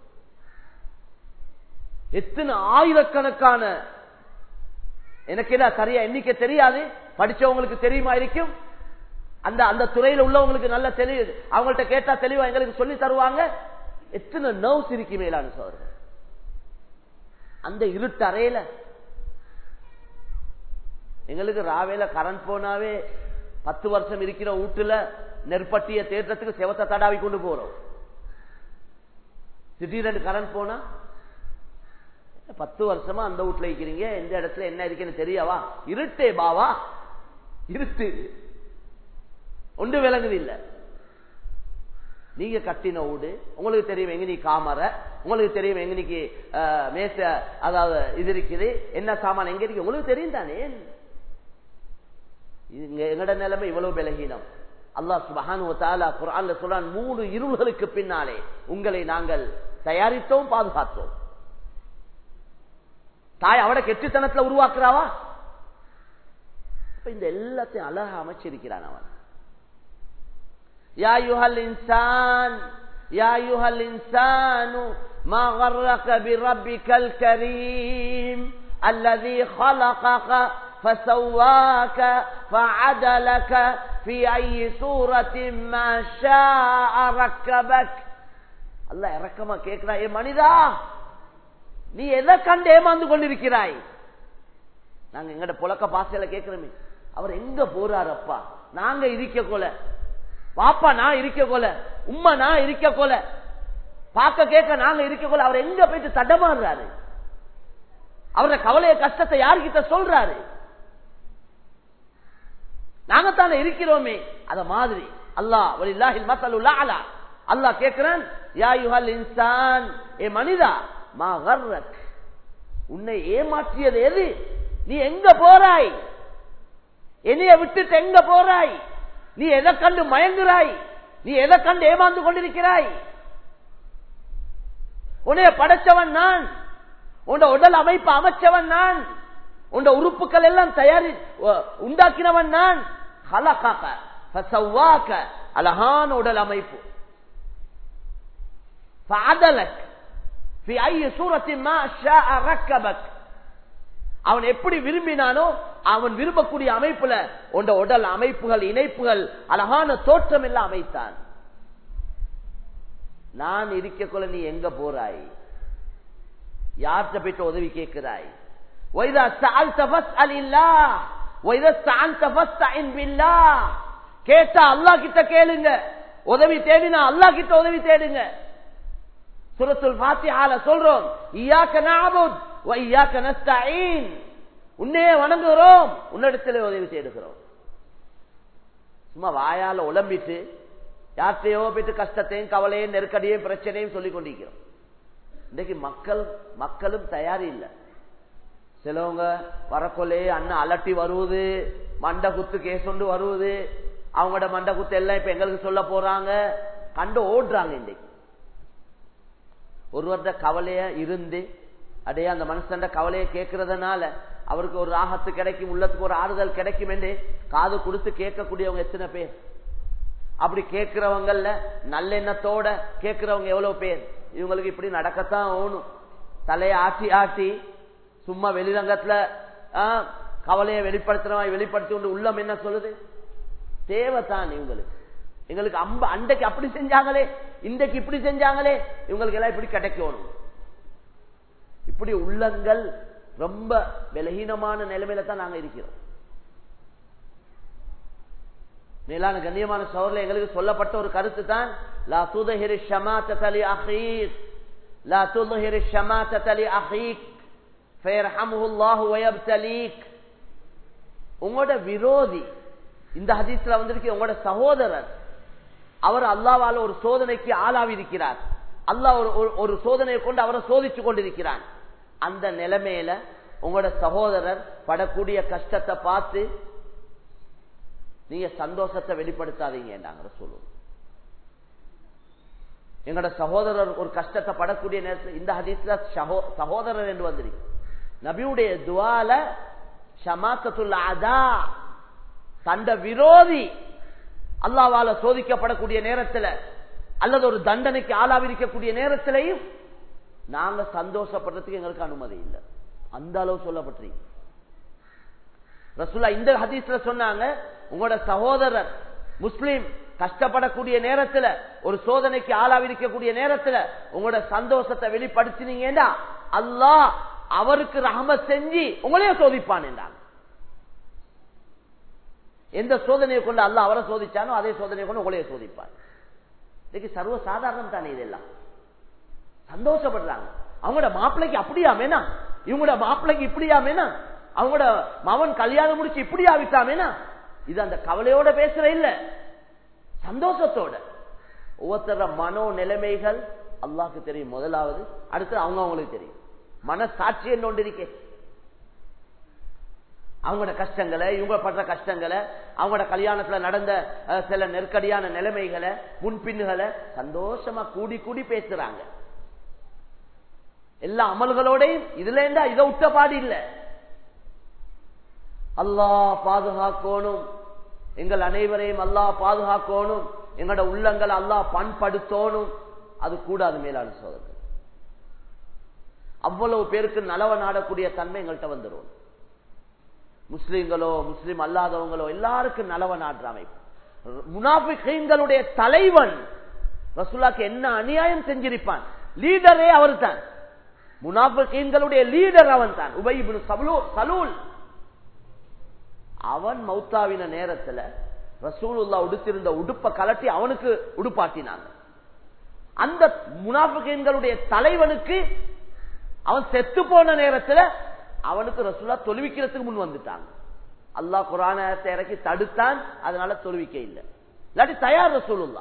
எத்தனை ஆயிரக்கணக்கான எனக்கு என்ன சரியா எண்ணிக்கை தெரியாது படிச்சவங்களுக்கு தெரியுமா இருக்கும் அந்த அந்த துறையில உள்ளவங்களுக்கு நல்ல தெரியுது அவங்கள்ட்ட கேட்டா தெளிவா எங்களுக்கு சொல்லி தருவாங்க எத்தனை நர்வ்ஸ் இருக்கு மேலான சோதர்கள் அந்த இருட்டு அறையில எங்களுக்கு ராவேல கரண்ட் போனாவே பத்து வருஷம் இருக்கிற வீட்டுல நெற்பட்டிய தேர்தத்துக்கு செவத்தை தடாவி கொண்டு போறோம் திடீரென்று கரண்ட் போனா பத்து வருஷமா அந்த வீட்டுல இருக்கிறீங்க எந்த இடத்துல என்ன இருக்குன்னு தெரியாவா இருட்டே பாவா இருட்டு ஒன்று விளங்குது இல்ல நீங்க கட்டின வீடு உங்களுக்கு தெரியும் எங்க நீ காமர உங்களுக்கு தெரியும் எங்க நீக்கு மேச அதாவது இது இருக்குது என்ன சாமான் எங்க இருக்கு உங்களுக்கு தெரியும் தானே எங்கட நிலைமை இவ்வளவு விலகினம் அல்லாஹ் சுபஹானு தாலா குரான்ல சொல்றான் மூணு இருள்களுக்கு பின்னாலே உங்களை நாங்கள் தயாரித்தோம் பாதுகாத்தோம் தாய் அவட கெட்டுத்தனத்துல உருவாக்குறாவா இந்த எல்லாத்தையும் அழகா அமைச்சிருக்கிறான் அவன் يا أيها الإنسان يا أيها الإنسان ما غرك بربك الكريم الذي خلقك فسواك فعدلك في أي سورة ما شاء ركبك الله இறக்கமா கேட்கிறா ஏ மனிதா நீ எதை கண்டு ஏமாந்து கொண்டிருக்கிறாய் நாங்க எங்கட புழக்க பாசையில கேட்கிறோமே அவர் எங்க போறாரு அப்பா நாங்க இருக்க கொலை வாப்பா நான் இருக்க கொல உம்மா நான் இருக்க கொல பார்க்க கேட்க நாங்க இருக்கக்குள்ள அவர் எங்க போயிட்டு தடமாறுறாரு அவரோட கவலைய கஷ்டத்தை யார்கிட்ட சொல்றாரு நாங்க தானே இருக்கிறோமே அத மாதிரி அல்லாஹ் வலில்லாஹில் மஸலுல் அலா அல்லாஹ் கேக்குறான் யா யுஹல் இன்சான் ஏ மனிதா மா கர்ரக் உன்னை ஏமாற்றியது எது நீ எங்க போறாய் என்னைய விட்டுட்டு எங்க போறாய் நீ எதை கண்டு மயங்குறாய் நீ எதை கண்டு ஏமாந்து கொண்டிருக்கிறாய் உன்னைய படைச்சவன் நான் உன் உடல் அமைப்பு அமைச்சவன் நான் உன் உறுப்புகள் எல்லாம் தயாரி உண்டாக்கினவன் நான் ஹலகாக்க ஃபசவ்வாக்க அழகான உடல் அமைப்பு ஃபஅதலக் في أي سورة ما شاء ركبك அவன் எப்படி விரும்பினானோ அவன் விரும்பக்கூடிய அமைப்புல உண்ட உடல் அமைப்புகள் இணைப்புகள் அழகான தோற்றம் எல்லாம் அமைத்தான் நான் இருக்கக்குள்ள நீ எங்க போறாய் யார்கிட்ட போயிட்டு உதவி கேட்கிறாய் وَإِذَا سَأَلْتَ فَاسْأَلِ اللَّهِ وَإِذَا اسْتَعَنْتَ فَاسْتَعِنْ بِاللَّهِ கேட்டா அல்லாஹ் கிட்ட கேளுங்க உதவி தேடினா அல்லாஹ் கிட்ட உதவி தேடுங்க சுரத்துல் ஃபாத்திஹால சொல்றோம் இய்யாக நஅபுத் வ இய்யாக நஸ்தஈன் உன்னையே வணங்குகிறோம் உன்னிடத்திலே உதவி தேடுகிறோம் சும்மா வாயால உலம்பிட்டு யார்கிட்டயோ போயிட்டு கஷ்டத்தையும் கவலையும் நெருக்கடியும் பிரச்சனையும் சொல்லிக் கொண்டிருக்கிறோம் இன்னைக்கு மக்கள் மக்களும் தயாரி இல்லை சிலவங்க வரக்கொள்ளே அண்ணன் அலட்டி வருவது மண்டை குத்து கேஸ் கொண்டு வருவது அவங்களோட மண்டை குத்து எல்லாம் இப்ப எங்களுக்கு சொல்ல போறாங்க கண்டு ஓடுறாங்க இன்னைக்கு ஒருவர்த கவலைய இருந்து அடைய அந்த மனுஷன் கவலையை கேட்கறதுனால அவருக்கு ஒரு ராகத்து கிடைக்கும் உள்ளத்துக்கு ஒரு ஆறுதல் கிடைக்கும் என்று காது கொடுத்து கேட்கக்கூடியவங்க எத்தனை பேர் அப்படி கேட்கிறவங்கல்ல நல்லெண்ணத்தோட கேட்கிறவங்க எவ்வளவு பேர் இவங்களுக்கு இப்படி நடக்கத்தான் ஓணும் தலையை ஆட்டி ஆட்டி சும்மா வெளிரங்கத்துல கவலையை வெளிப்படுத்துறவன் வெளிப்படுத்தி கொண்டு உள்ளம் என்ன சொல்லுது தேவைத்தான் இவங்களுக்கு எங்களுக்கு அம்ப அண்டைக்கு அப்படி செஞ்சாங்களே இன்றைக்கு இப்படி செஞ்சாங்களே இவங்களுக்கு எல்லாம் இப்படி கிடைக்கணும் இப்படி உள்ளங்கள் ரொம்ப விலகீனமான நிலைமையில தான் நாங்க இருக்கிறோம் மேலான கண்ணியமான சோர்ல எங்களுக்கு சொல்லப்பட்ட ஒரு கருத்து தான் லா துதஹிரி ஷமாத்த தலி அஹீக் லா துதஹிரி ஷமாத்த தலி அஹீக் ஃபயர்ஹமுல்லாஹு வயப்தலீக் உங்களோட விரோதி இந்த ஹதீஸ்ல வந்திருக்கு உங்களோட சகோதரர் அவர் அல்லாவால ஒரு சோதனைக்கு ஆளாவி இருக்கிறார் அல்லாஹ் ஒரு ஒரு சோதனையை கொண்டு அவரை சோதிச்சு கொண்டிருக்கிறான் அந்த நிலைமையில உங்களோட சகோதரர் படக்கூடிய கஷ்டத்தை பார்த்து நீங்க சந்தோஷத்தை வெளிப்படுத்தாதீங்க நாங்க சொல்லுவோம் எங்களோட சகோதரர் ஒரு கஷ்டத்தை படக்கூடிய நேரத்தில் இந்த ஹதீஸ்ல சகோதரர் என்று வந்திருக்கு நபியுடைய துவால ஷமாக்கத்துள்ள அதா தண்ட விரோதி அல்லாவால சோதிக்கப்படக்கூடிய நேரத்தில் அல்லது ஒரு தண்டனைக்கு ஆளாவிருக்கக்கூடிய நேரத்திலையும் நாங்க சந்தோஷப்படுறதுக்கு எங்களுக்கு அனுமதி இல்லை அந்த அளவு சொல்லப்பட்டிருக்கு ரசுல்லா இந்த ஹதீஸ்ல சொன்னாங்க உங்களோட சகோதரர் முஸ்லீம் கஷ்டப்படக்கூடிய நேரத்துல ஒரு சோதனைக்கு ஆளாவிருக்கக்கூடிய நேரத்துல உங்களோட சந்தோஷத்தை வெளிப்படுத்தினீங்கன்னா அல்லாஹ் அவருக்கு ரஹம செஞ்சு உங்களையே சோதிப்பான் என்றாங்க எந்த சோதனையை கொண்டு அல்ல அவரை சோதிச்சானோ அதே சோதனையை கொண்டு உங்களையே சோதிப்பார் இன்னைக்கு சர்வ சாதாரணம் தானே இதெல்லாம் சந்தோஷப்படுறாங்க அவங்களோட மாப்பிள்ளைக்கு அப்படியாமேனா இவங்களோட மாப்பிள்ளைக்கு இப்படியாமேனா அவங்களோட மவன் கல்யாணம் முடிச்சு இப்படி ஆவிட்டாமேனா இது அந்த கவலையோட பேசுற இல்ல சந்தோஷத்தோட ஒவ்வொருத்தர மனோ நிலைமைகள் அல்லாக்கு தெரியும் முதலாவது அடுத்து அவங்க அவங்களுக்கு தெரியும் மனசாட்சி என்ன ஒன்று இருக்கே அவங்களோட கஷ்டங்களை இவங்க படுற கஷ்டங்களை அவங்களோட கல்யாணத்துல நடந்த சில நெருக்கடியான நிலைமைகளை முன்பின்னுகளை சந்தோஷமா கூடி கூடி பேசுறாங்க எல்லா அமல்களோடையும் இதுல இருந்தா இதை விட்ட பாடு இல்ல அல்லாஹ் பாதுகாக்கணும் எங்கள் அனைவரையும் அல்லாஹ் பாதுகாக்கணும் எங்களோட உள்ளங்களை அல்லாஹ் பண்படுத்தணும் அது கூடாது மேலான சோதனை அவ்வளவு பேருக்கு நலவ நாடக்கூடிய தன்மை எங்கள்கிட்ட வந்துடும் முஸ்லிம்களோ முஸ்லிம் அல்லாதவங்களோ எல்லாருக்கும் நலவ நாடுற அமைப்பு முனாபிகளுடைய தலைவன் ரசுல்லாக்கு என்ன அநியாயம் செஞ்சிருப்பான் லீடரே அவர் தான் முனாபிகளுடைய லீடர் அவன் தான் உபயிபின் சலூல் அவன் மௌத்தாவின நேரத்துல ரசூலுல்லா உடுத்திருந்த உடுப்ப கலட்டி அவனுக்கு உடுப்பாட்டினாங்க அந்த முனாஃபிகளுடைய தலைவனுக்கு அவன் செத்து போன நேரத்துல அவனுக்கு ரசூலா தொழுவிக்கிறதுக்கு முன் வந்துட்டாங்க அல்லாஹ் குரானத்தை இறக்கி தடுத்தான் அதனால தொழுவிக்க இல்லை இல்லாட்டி தயார் ரசூலுல்லா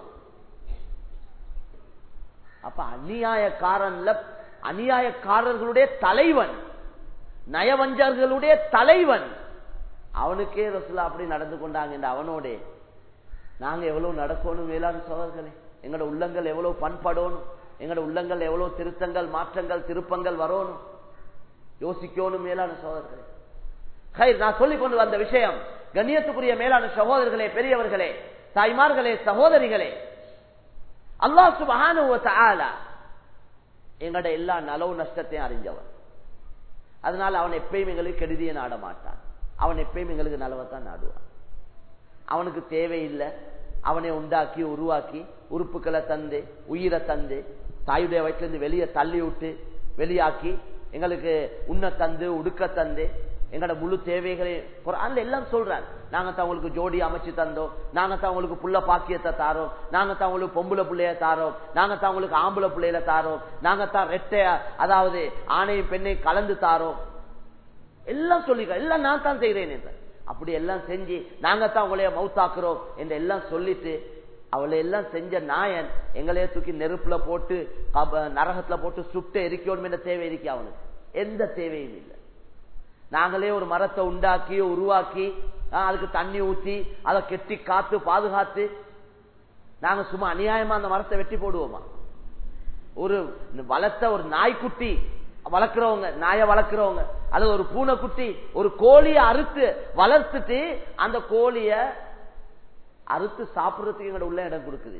அப்ப அநியாயக்காரன்ல அநியாயக்காரர்களுடைய தலைவன் நயவஞ்சர்களுடைய தலைவன் அவனுக்கே ரசூலா அப்படி நடந்து கொண்டாங்க அவனோட நாங்க எவ்வளவு நடக்கணும் மேலான சோழர்களே எங்களோட உள்ளங்கள் எவ்வளவு பண்படணும் எங்களோட உள்ளங்கள் எவ்வளவு திருத்தங்கள் மாற்றங்கள் திருப்பங்கள் வரணும் யோசிக்கணும் மேலான சகோதரர்களே ஹைர் நான் சொல்லிக் கொண்டு வந்த விஷயம் கண்ணியத்துக்குரிய மேலான சகோதரர்களே பெரியவர்களே தாய்மார்களே சகோதரிகளே அல்லாஹ் சுபஹான எங்களோட எல்லா நலவு நஷ்டத்தையும் அறிஞ்சவன் அதனால அவன் எப்பயும் எங்களுக்கு கெடுதிய நாட மாட்டான் அவன் எப்பயும் எங்களுக்கு நலவைத்தான் நாடுவான் அவனுக்கு தேவையில்லை அவனை உண்டாக்கி உருவாக்கி உறுப்புகளை தந்து உயிரை தந்து தாயுடைய வயிற்றிலிருந்து வெளியே தள்ளி விட்டு வெளியாக்கி எங்களுக்கு உண்ண தந்து உடுக்க தந்து எங்களோட முழு தேவைகளை குரான்ல எல்லாம் சொல்றாங்க நாங்க தான் உங்களுக்கு ஜோடி அமைச்சு தந்தோம் நாங்க தான் உங்களுக்கு புள்ள பாக்கியத்தை தாரோம் நாங்க தான் உங்களுக்கு பொம்புல பிள்ளைய தாரோம் நாங்க தான் உங்களுக்கு ஆம்பளை பிள்ளையில தாரோம் நாங்க தான் ரெட்டைய அதாவது ஆணையும் பெண்ணையும் கலந்து தாரோம் எல்லாம் சொல்லிக்க எல்லாம் நான் தான் செய்கிறேன் என்ற அப்படி எல்லாம் செஞ்சு நாங்க தான் உங்களைய மவுத்தாக்குறோம் என்று எல்லாம் சொல்லிட்டு அவளை எல்லாம் செஞ்ச நாயன் எங்களையே தூக்கி நெருப்புல போட்டு நரகத்துல போட்டு சுட்டு எரிக்கணும் என்ற தேவை இருக்கு அவனுக்கு எந்த தேவையும் இல்லை நாங்களே ஒரு மரத்தை உண்டாக்கி உருவாக்கி அதுக்கு தண்ணி ஊத்தி அதை கெட்டி காத்து பாதுகாத்து நாங்க சும்மா அநியாயமா அந்த மரத்தை வெட்டி போடுவோமா ஒரு வளர்த்த ஒரு நாய்க்குட்டி வளர்க்கிறவங்க நாய வளர்க்கிறவங்க அது ஒரு பூனைக்குட்டி ஒரு கோழிய அறுத்து வளர்த்துட்டு அந்த கோழிய அறுத்து சாப்பிடுறதுக்கு எங்களோட உள்ள இடம் கொடுக்குது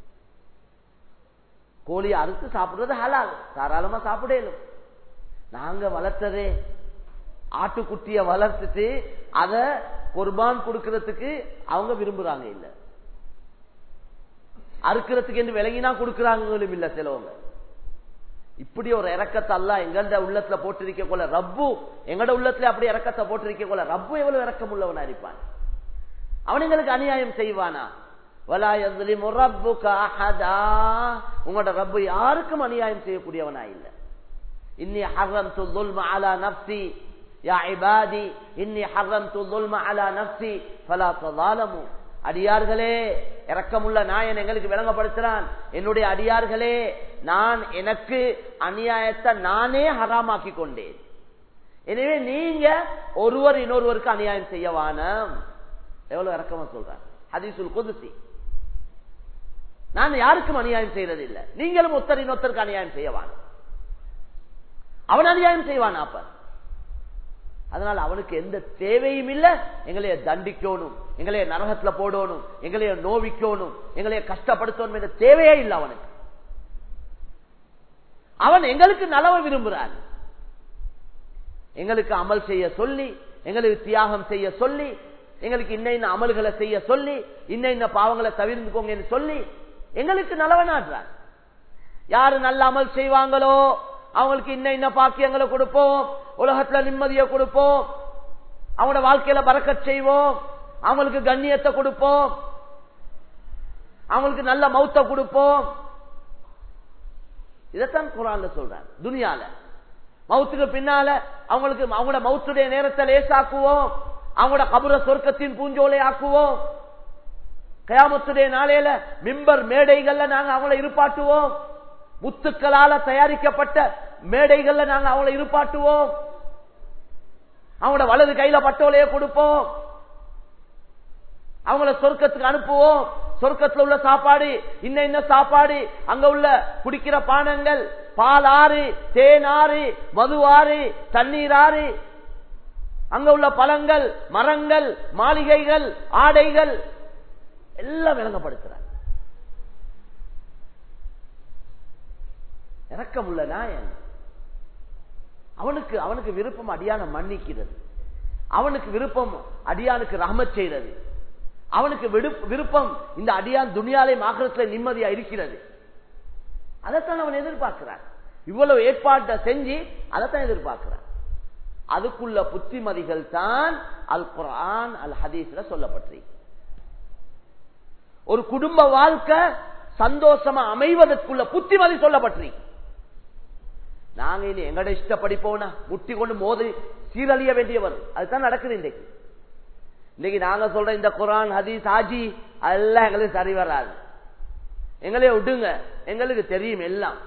கோழிய அறுத்து சாப்பிடுறது ஹலால் தாராளமா சாப்பிடலும் நாங்க வளர்த்ததே ஆட்டுக்குட்டிய வளர்த்துட்டு அத குர்பான் கொடுக்கறதுக்கு அவங்க விரும்புறாங்க இல்ல அறுக்கிறதுக்கு என்று விலகினா கொடுக்கறாங்களும் இல்ல சிலவங்க இப்படி ஒரு இறக்கத்தை அல்ல எங்கள்ட உள்ளத்துல போட்டிருக்க கொள்ள ரப்பு எங்கட உள்ளத்துல அப்படி இறக்கத்தை போட்டிருக்க கொள்ள ரப்பு எவ்வளவு இறக்கம் உள்ளவனா இருப்பான் அவனுங்களுக்கு அநியாயம் செய்வானா உங்களோட ரப்பு யாருக்கும் அநியாயம் செய்யக்கூடியவனா இல்ல இன்னி ஹர்ரம் துல்ம அலா நப்சி யா இபாதி இன்னி ஹர்ரம் துல்ம அலா நப்சி ஃபலா தலாலமு அடியார்களே இரக்கமுள்ள நாயன் எங்களுக்கு விளங்கப்படுத்துறான் என்னுடைய அடியார்களே நான் எனக்கு அநியாயத்தை நானே ஹராமாக்கி கொண்டேன் எனவே நீங்க ஒருவர் இன்னொருவருக்கு அநியாயம் செய்யவான எவ்வளவு இறக்கமா சொல்றேன் ஹதீசுல் குதுசி நான் யாருக்கும் அநியாயம் செய்யறது இல்லை நீங்களும் ஒருத்தர் இன்னொருத்தருக்கு அநியாயம் செய்யவான அவன் அநியாயம் செய்வான் அப்ப அதனால அவனுக்கு எந்த தேவையும் இல்ல எங்களைய தண்டிக்கணும் எங்களைய நரகத்துல போடணும் எங்களைய நோவிக்கணும் எங்களைய கஷ்டப்படுத்தணும் என்ற தேவையே இல்லை அவனுக்கு அவன் எங்களுக்கு நலவை விரும்புகிறான் எங்களுக்கு அமல் செய்ய சொல்லி எங்களுக்கு தியாகம் செய்ய சொல்லி எங்களுக்கு இன்ன இன்ன அமல்களை செய்ய சொல்லி இன்ன இன்ன பாவங்களை தவிர்த்துக்கோங்க சொல்லி எங்களுக்கு நலவனாடுறான் யாரு நல்ல அமல் செய்வாங்களோ அவங்களுக்கு இன்ன இன்ன பாக்கியங்களை கொடுப்போம் உலகத்துல நிம்மதியை கொடுப்போம் அவங்களோட வாழ்க்கையில பறக்க செய்வோம் அவங்களுக்கு கண்ணியத்தை கொடுப்போம் அவங்களுக்கு நல்ல மௌத்த கொடுப்போம் இதைத்தான் குரான்ல சொல்றாங்க துனியால மவுத்துக்கு பின்னால அவங்களுக்கு அவங்களோட மவுத்துடைய நேரத்தை லேசாக்குவோம் அவங்களோட கபுர சொர்க்கத்தின் பூஞ்சோலை ஆக்குவோம் கயாமத்துடைய நாளையில மிம்பர் மேடைகள்ல நாங்க அவங்கள இருப்பாட்டுவோம் முத்துக்களால தயாரிக்கப்பட்ட மேடைகள்ல நாங்க அவங்கள இருப்பாட்டுவோம் அவங்களோட வலது கையில பட்டோலைய கொடுப்போம் அவங்கள சொர்க்கத்துக்கு அனுப்புவோம் சொர்க்கத்துல உள்ள சாப்பாடு இன்ன இன்ன சாப்பாடு அங்க உள்ள குடிக்கிற பானங்கள் பால் ஆறு தேன் ஆறு மது ஆறு தண்ணீர் ஆறு அங்க உள்ள பழங்கள் மரங்கள் மாளிகைகள் ஆடைகள் எல்லாம் விளங்கப்படுத்துறார் இறக்கம் உள்ள நாயன் அவனுக்கு அவனுக்கு விருப்பம் அடியான மன்னிக்கிறது அவனுக்கு விருப்பம் அடியானுக்கு ரஹமத் செய்யறது அவனுக்கு விருப்பம் இந்த அடியான் துணியாலே மாகரத்தில் நிம்மதியா இருக்கிறது அதைத்தான் அவன் எதிர்பார்க்கிறான் இவ்வளவு ஏற்பாட்டை செஞ்சு அதைத்தான் எதிர்பார்க்கிறான் அதுக்குள்ள புத்திமதிகள் தான் அல் குரான் அல் ஹதீஸ்ல சொல்லப்பட்டிருக்கு ஒரு குடும்ப வாழ்க்கை சந்தோஷமா அமைவதற்குள்ள புத்திமதி சொல்லப்பட்டிருக்கு நாங்க இனி எங்கட இஷ்டப்படி போனா முட்டி கொண்டு மோதி சீரழிய வேண்டியவர் அதுதான் நடக்குது இன்றைக்கு இன்னைக்கு நாங்க சொல்ற இந்த குரான் ஹதீஸ் ஹாஜி அதெல்லாம் எங்களுக்கு சரி வராது எங்களே விடுங்க எங்களுக்கு தெரியும் எல்லாம்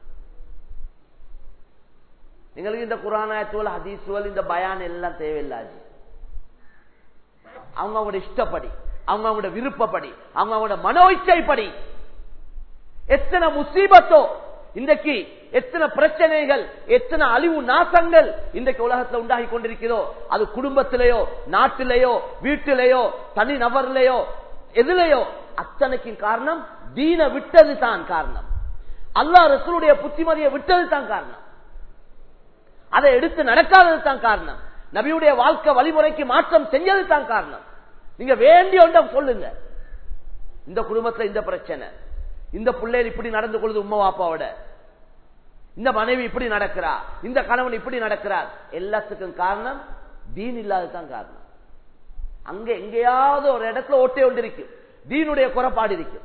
எங்களுக்கு இந்த குரானாயத்துவல் ஹதீசுவல் இந்த பயான் எல்லாம் தேவையில்லாது அவங்க அவங்களோட இஷ்டப்படி அவங்க அவங்களோட விருப்பப்படி அவங்க அவங்களோட மனோ இச்சைப்படி எத்தனை முசீபத்தோ இன்றைக்கு எத்தனை பிரச்சனைகள் எத்தனை அழிவு நாசங்கள் இன்றைக்கு உலகத்தில் உண்டாகி கொண்டிருக்கிறதோ அது குடும்பத்திலேயோ நாட்டிலேயோ வீட்டிலேயோ தனி நபர்லையோ எதுலையோ அத்தனைக்கும் காரணம் தீன விட்டது தான் காரணம் அல்லாஹ் ரசூலுடைய புத்திமதியை விட்டது தான் காரணம் அதை எடுத்து நடக்காதது தான் காரணம் நபியுடைய வாழ்க்கை வழிமுறைக்கு மாற்றம் செஞ்சது தான் காரணம் நீங்க வேண்டிய ஒன்றை சொல்லுங்க இந்த குடும்பத்துல இந்த பிரச்சனை இந்த பிள்ளைகள் இப்படி நடந்து கொள்ளுது உமா வாப்பாவோட இந்த மனைவி இப்படி நடக்கிறா இந்த கணவன் இப்படி நடக்கிறார் எல்லாத்துக்கும் காரணம் தீன் இல்லாததான் காரணம் அங்க எங்கேயாவது ஒரு இடத்துல ஓட்டே ஒன்று இருக்கு தீனுடைய குறைபாடு இருக்கு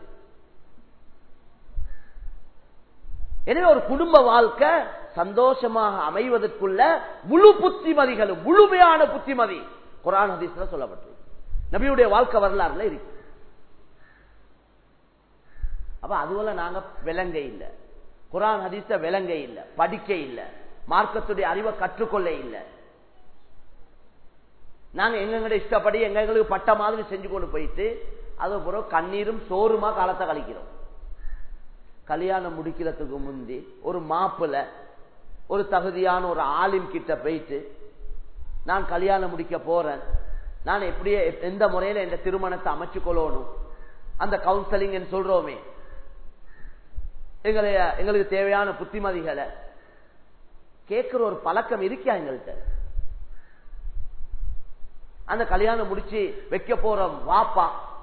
எனவே ஒரு குடும்ப வாழ்க்கை சந்தோஷமாக அமைவதற்குள்ள முழு புத்திமதிகளும் முழுமையான புத்திமதி குரான் ஹதீஸ்ல சொல்லப்பட்டிருக்கு நபியுடைய வாழ்க்கை வரலாறுல இருக்கு அப்ப அதுவல்ல நாங்க விளங்க இல்லை குரான் ஹதீஸ விளங்க இல்லை படிக்க இல்லை மார்க்கத்துடைய அறிவை கற்றுக்கொள்ள இல்லை நாங்க எங்கெங்கட இஷ்டப்படி எங்களுக்கு பட்ட மாதிரி செஞ்சு கொண்டு போயிட்டு அது பிறகு கண்ணீரும் சோறுமா காலத்தை கழிக்கிறோம் கல்யாணம் முடிக்கிறதுக்கு முந்தி ஒரு மாப்பிள்ள ஒரு தகுதியான ஒரு ஆளின் கிட்ட போயிட்டு நான் கல்யாணம் முடிக்க போறேன் நான் எப்படியே எந்த முறையில என் திருமணத்தை அமைச்சு கொள்ளணும் அந்த கவுன்சிலிங் சொல்றோமே எங்களை எங்களுக்கு தேவையான புத்திமதிகளை கேட்கிற ஒரு பழக்கம் இருக்கா எங்கள்கிட்ட அந்த கல்யாணம் முடிச்சு வைக்க போற வாப்பா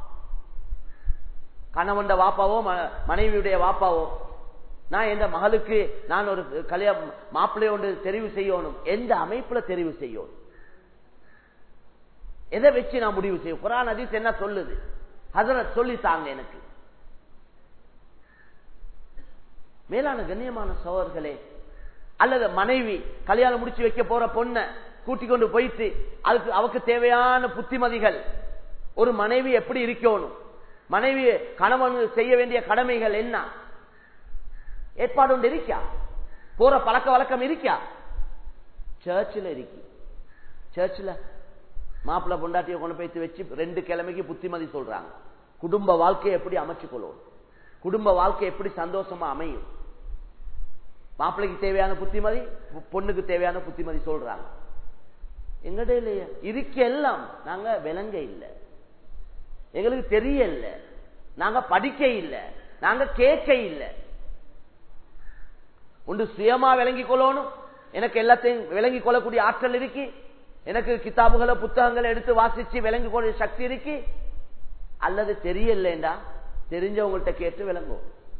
கணவன் வாப்பாவோ மனைவியுடைய வாப்பாவோ நான் எந்த மகளுக்கு நான் ஒரு கல்யாணம் மாப்பிள்ளை ஒன்று தெரிவு செய்யணும் எந்த அமைப்புல தெரிவு செய்யணும் எதை வச்சு நான் முடிவு செய்யும் குரான் அதிஸ் என்ன சொல்லுது ஹசரத் சொல்லித்தாங்க எனக்கு மேலான கண்ணியமான சோழர்களே அல்லது மனைவி கல்யாணம் முடிச்சு வைக்க போற பொண்ண கூட்டிக் கொண்டு போயிட்டு அதுக்கு அவக்கு தேவையான புத்திமதிகள் ஒரு மனைவி எப்படி இருக்கணும் மனைவி கணவன் செய்ய வேண்டிய கடமைகள் என்ன ஏற்பாடு ஒன்று இருக்கா போற பழக்க வழக்கம் இருக்கா சர்ச்சில் இருக்கு சர்ச்சில் மாப்பிள்ள பொண்டாட்டியை கொண்டு போய் வச்சு ரெண்டு கிழமைக்கு புத்திமதி சொல்றாங்க குடும்ப வாழ்க்கையை எப்படி அமைச்சு கொள்ளும் குடும்ப வாழ்க்கை எப்படி சந்தோஷமா அமையும் மாப்பிள்ளைக்கு தேவையான புத்திமதி பொண்ணுக்கு தேவையான புத்திமதி சொல்றாங்க எங்கட இல்லையா இருக்க எல்லாம் நாங்க விளங்க இல்லை எங்களுக்கு தெரியல நாங்க படிக்க இல்லை நாங்க கேட்க இல்லை ஒன்று சுயமா விளங்கி கொள்ளணும் எனக்கு எல்லாத்தையும் விளங்கி கொள்ளக்கூடிய ஆற்றல் இருக்கு எனக்கு கிதாபுகளை புத்தகங்களை எடுத்து வாசிச்சு விளங்கி கொள்ள சக்தி இருக்கு அல்லது தெரியலண்டா தெரிஞ்சவங்கள்ட்ட கேட்டு விளங்கும்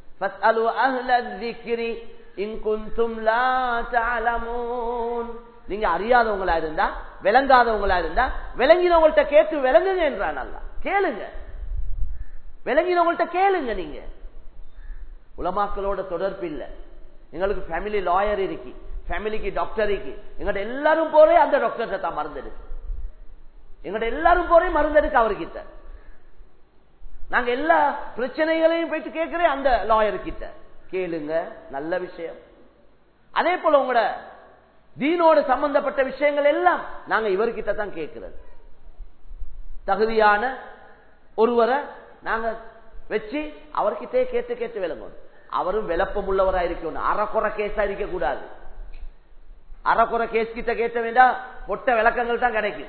நீங்க அறியாதவங்களா இருந்தா விளங்காதவங்களா இருந்தா விளங்கினவங்கள்ட்ட கேட்டு விளங்குங்க என்றான் அல்ல கேளுங்க விளங்கினவங்கள்ட்ட கேளுங்க நீங்க உலமாக்களோட தொடர்பு இல்லை எங்களுக்கு ஃபேமிலி லாயர் இருக்கு ஃபேமிலிக்கு டாக்டர் இருக்கு எங்கட எல்லாரும் போறே அந்த டாக்டர் தான் மருந்தெடுக்கு எங்கட எல்லாரும் போறே மருந்தெடுக்க அவர்கிட்ட நாங்க எல்லா பிரச்சனைகளையும் போயிட்டு கேட்கிறேன் அந்த லாயர் கிட்ட கேளுங்க நல்ல விஷயம் அதே போல உங்களோட தீனோடு சம்பந்தப்பட்ட விஷயங்கள் எல்லாம் நாங்க இவர்கிட்ட தான் கேட்கிறது தகுதியான ஒருவரை நாங்க வச்சு அவர்கிட்டே கேட்டு கேட்டு விளங்கணும் அவரும் விளப்பம் உள்ளவரா இருக்கணும் அறக்குறை கேஸா இருக்க கூடாது அறக்குறை கேஸ் கிட்ட கேட்ட வேண்டாம் பொட்ட விளக்கங்கள் தான் கிடைக்கும்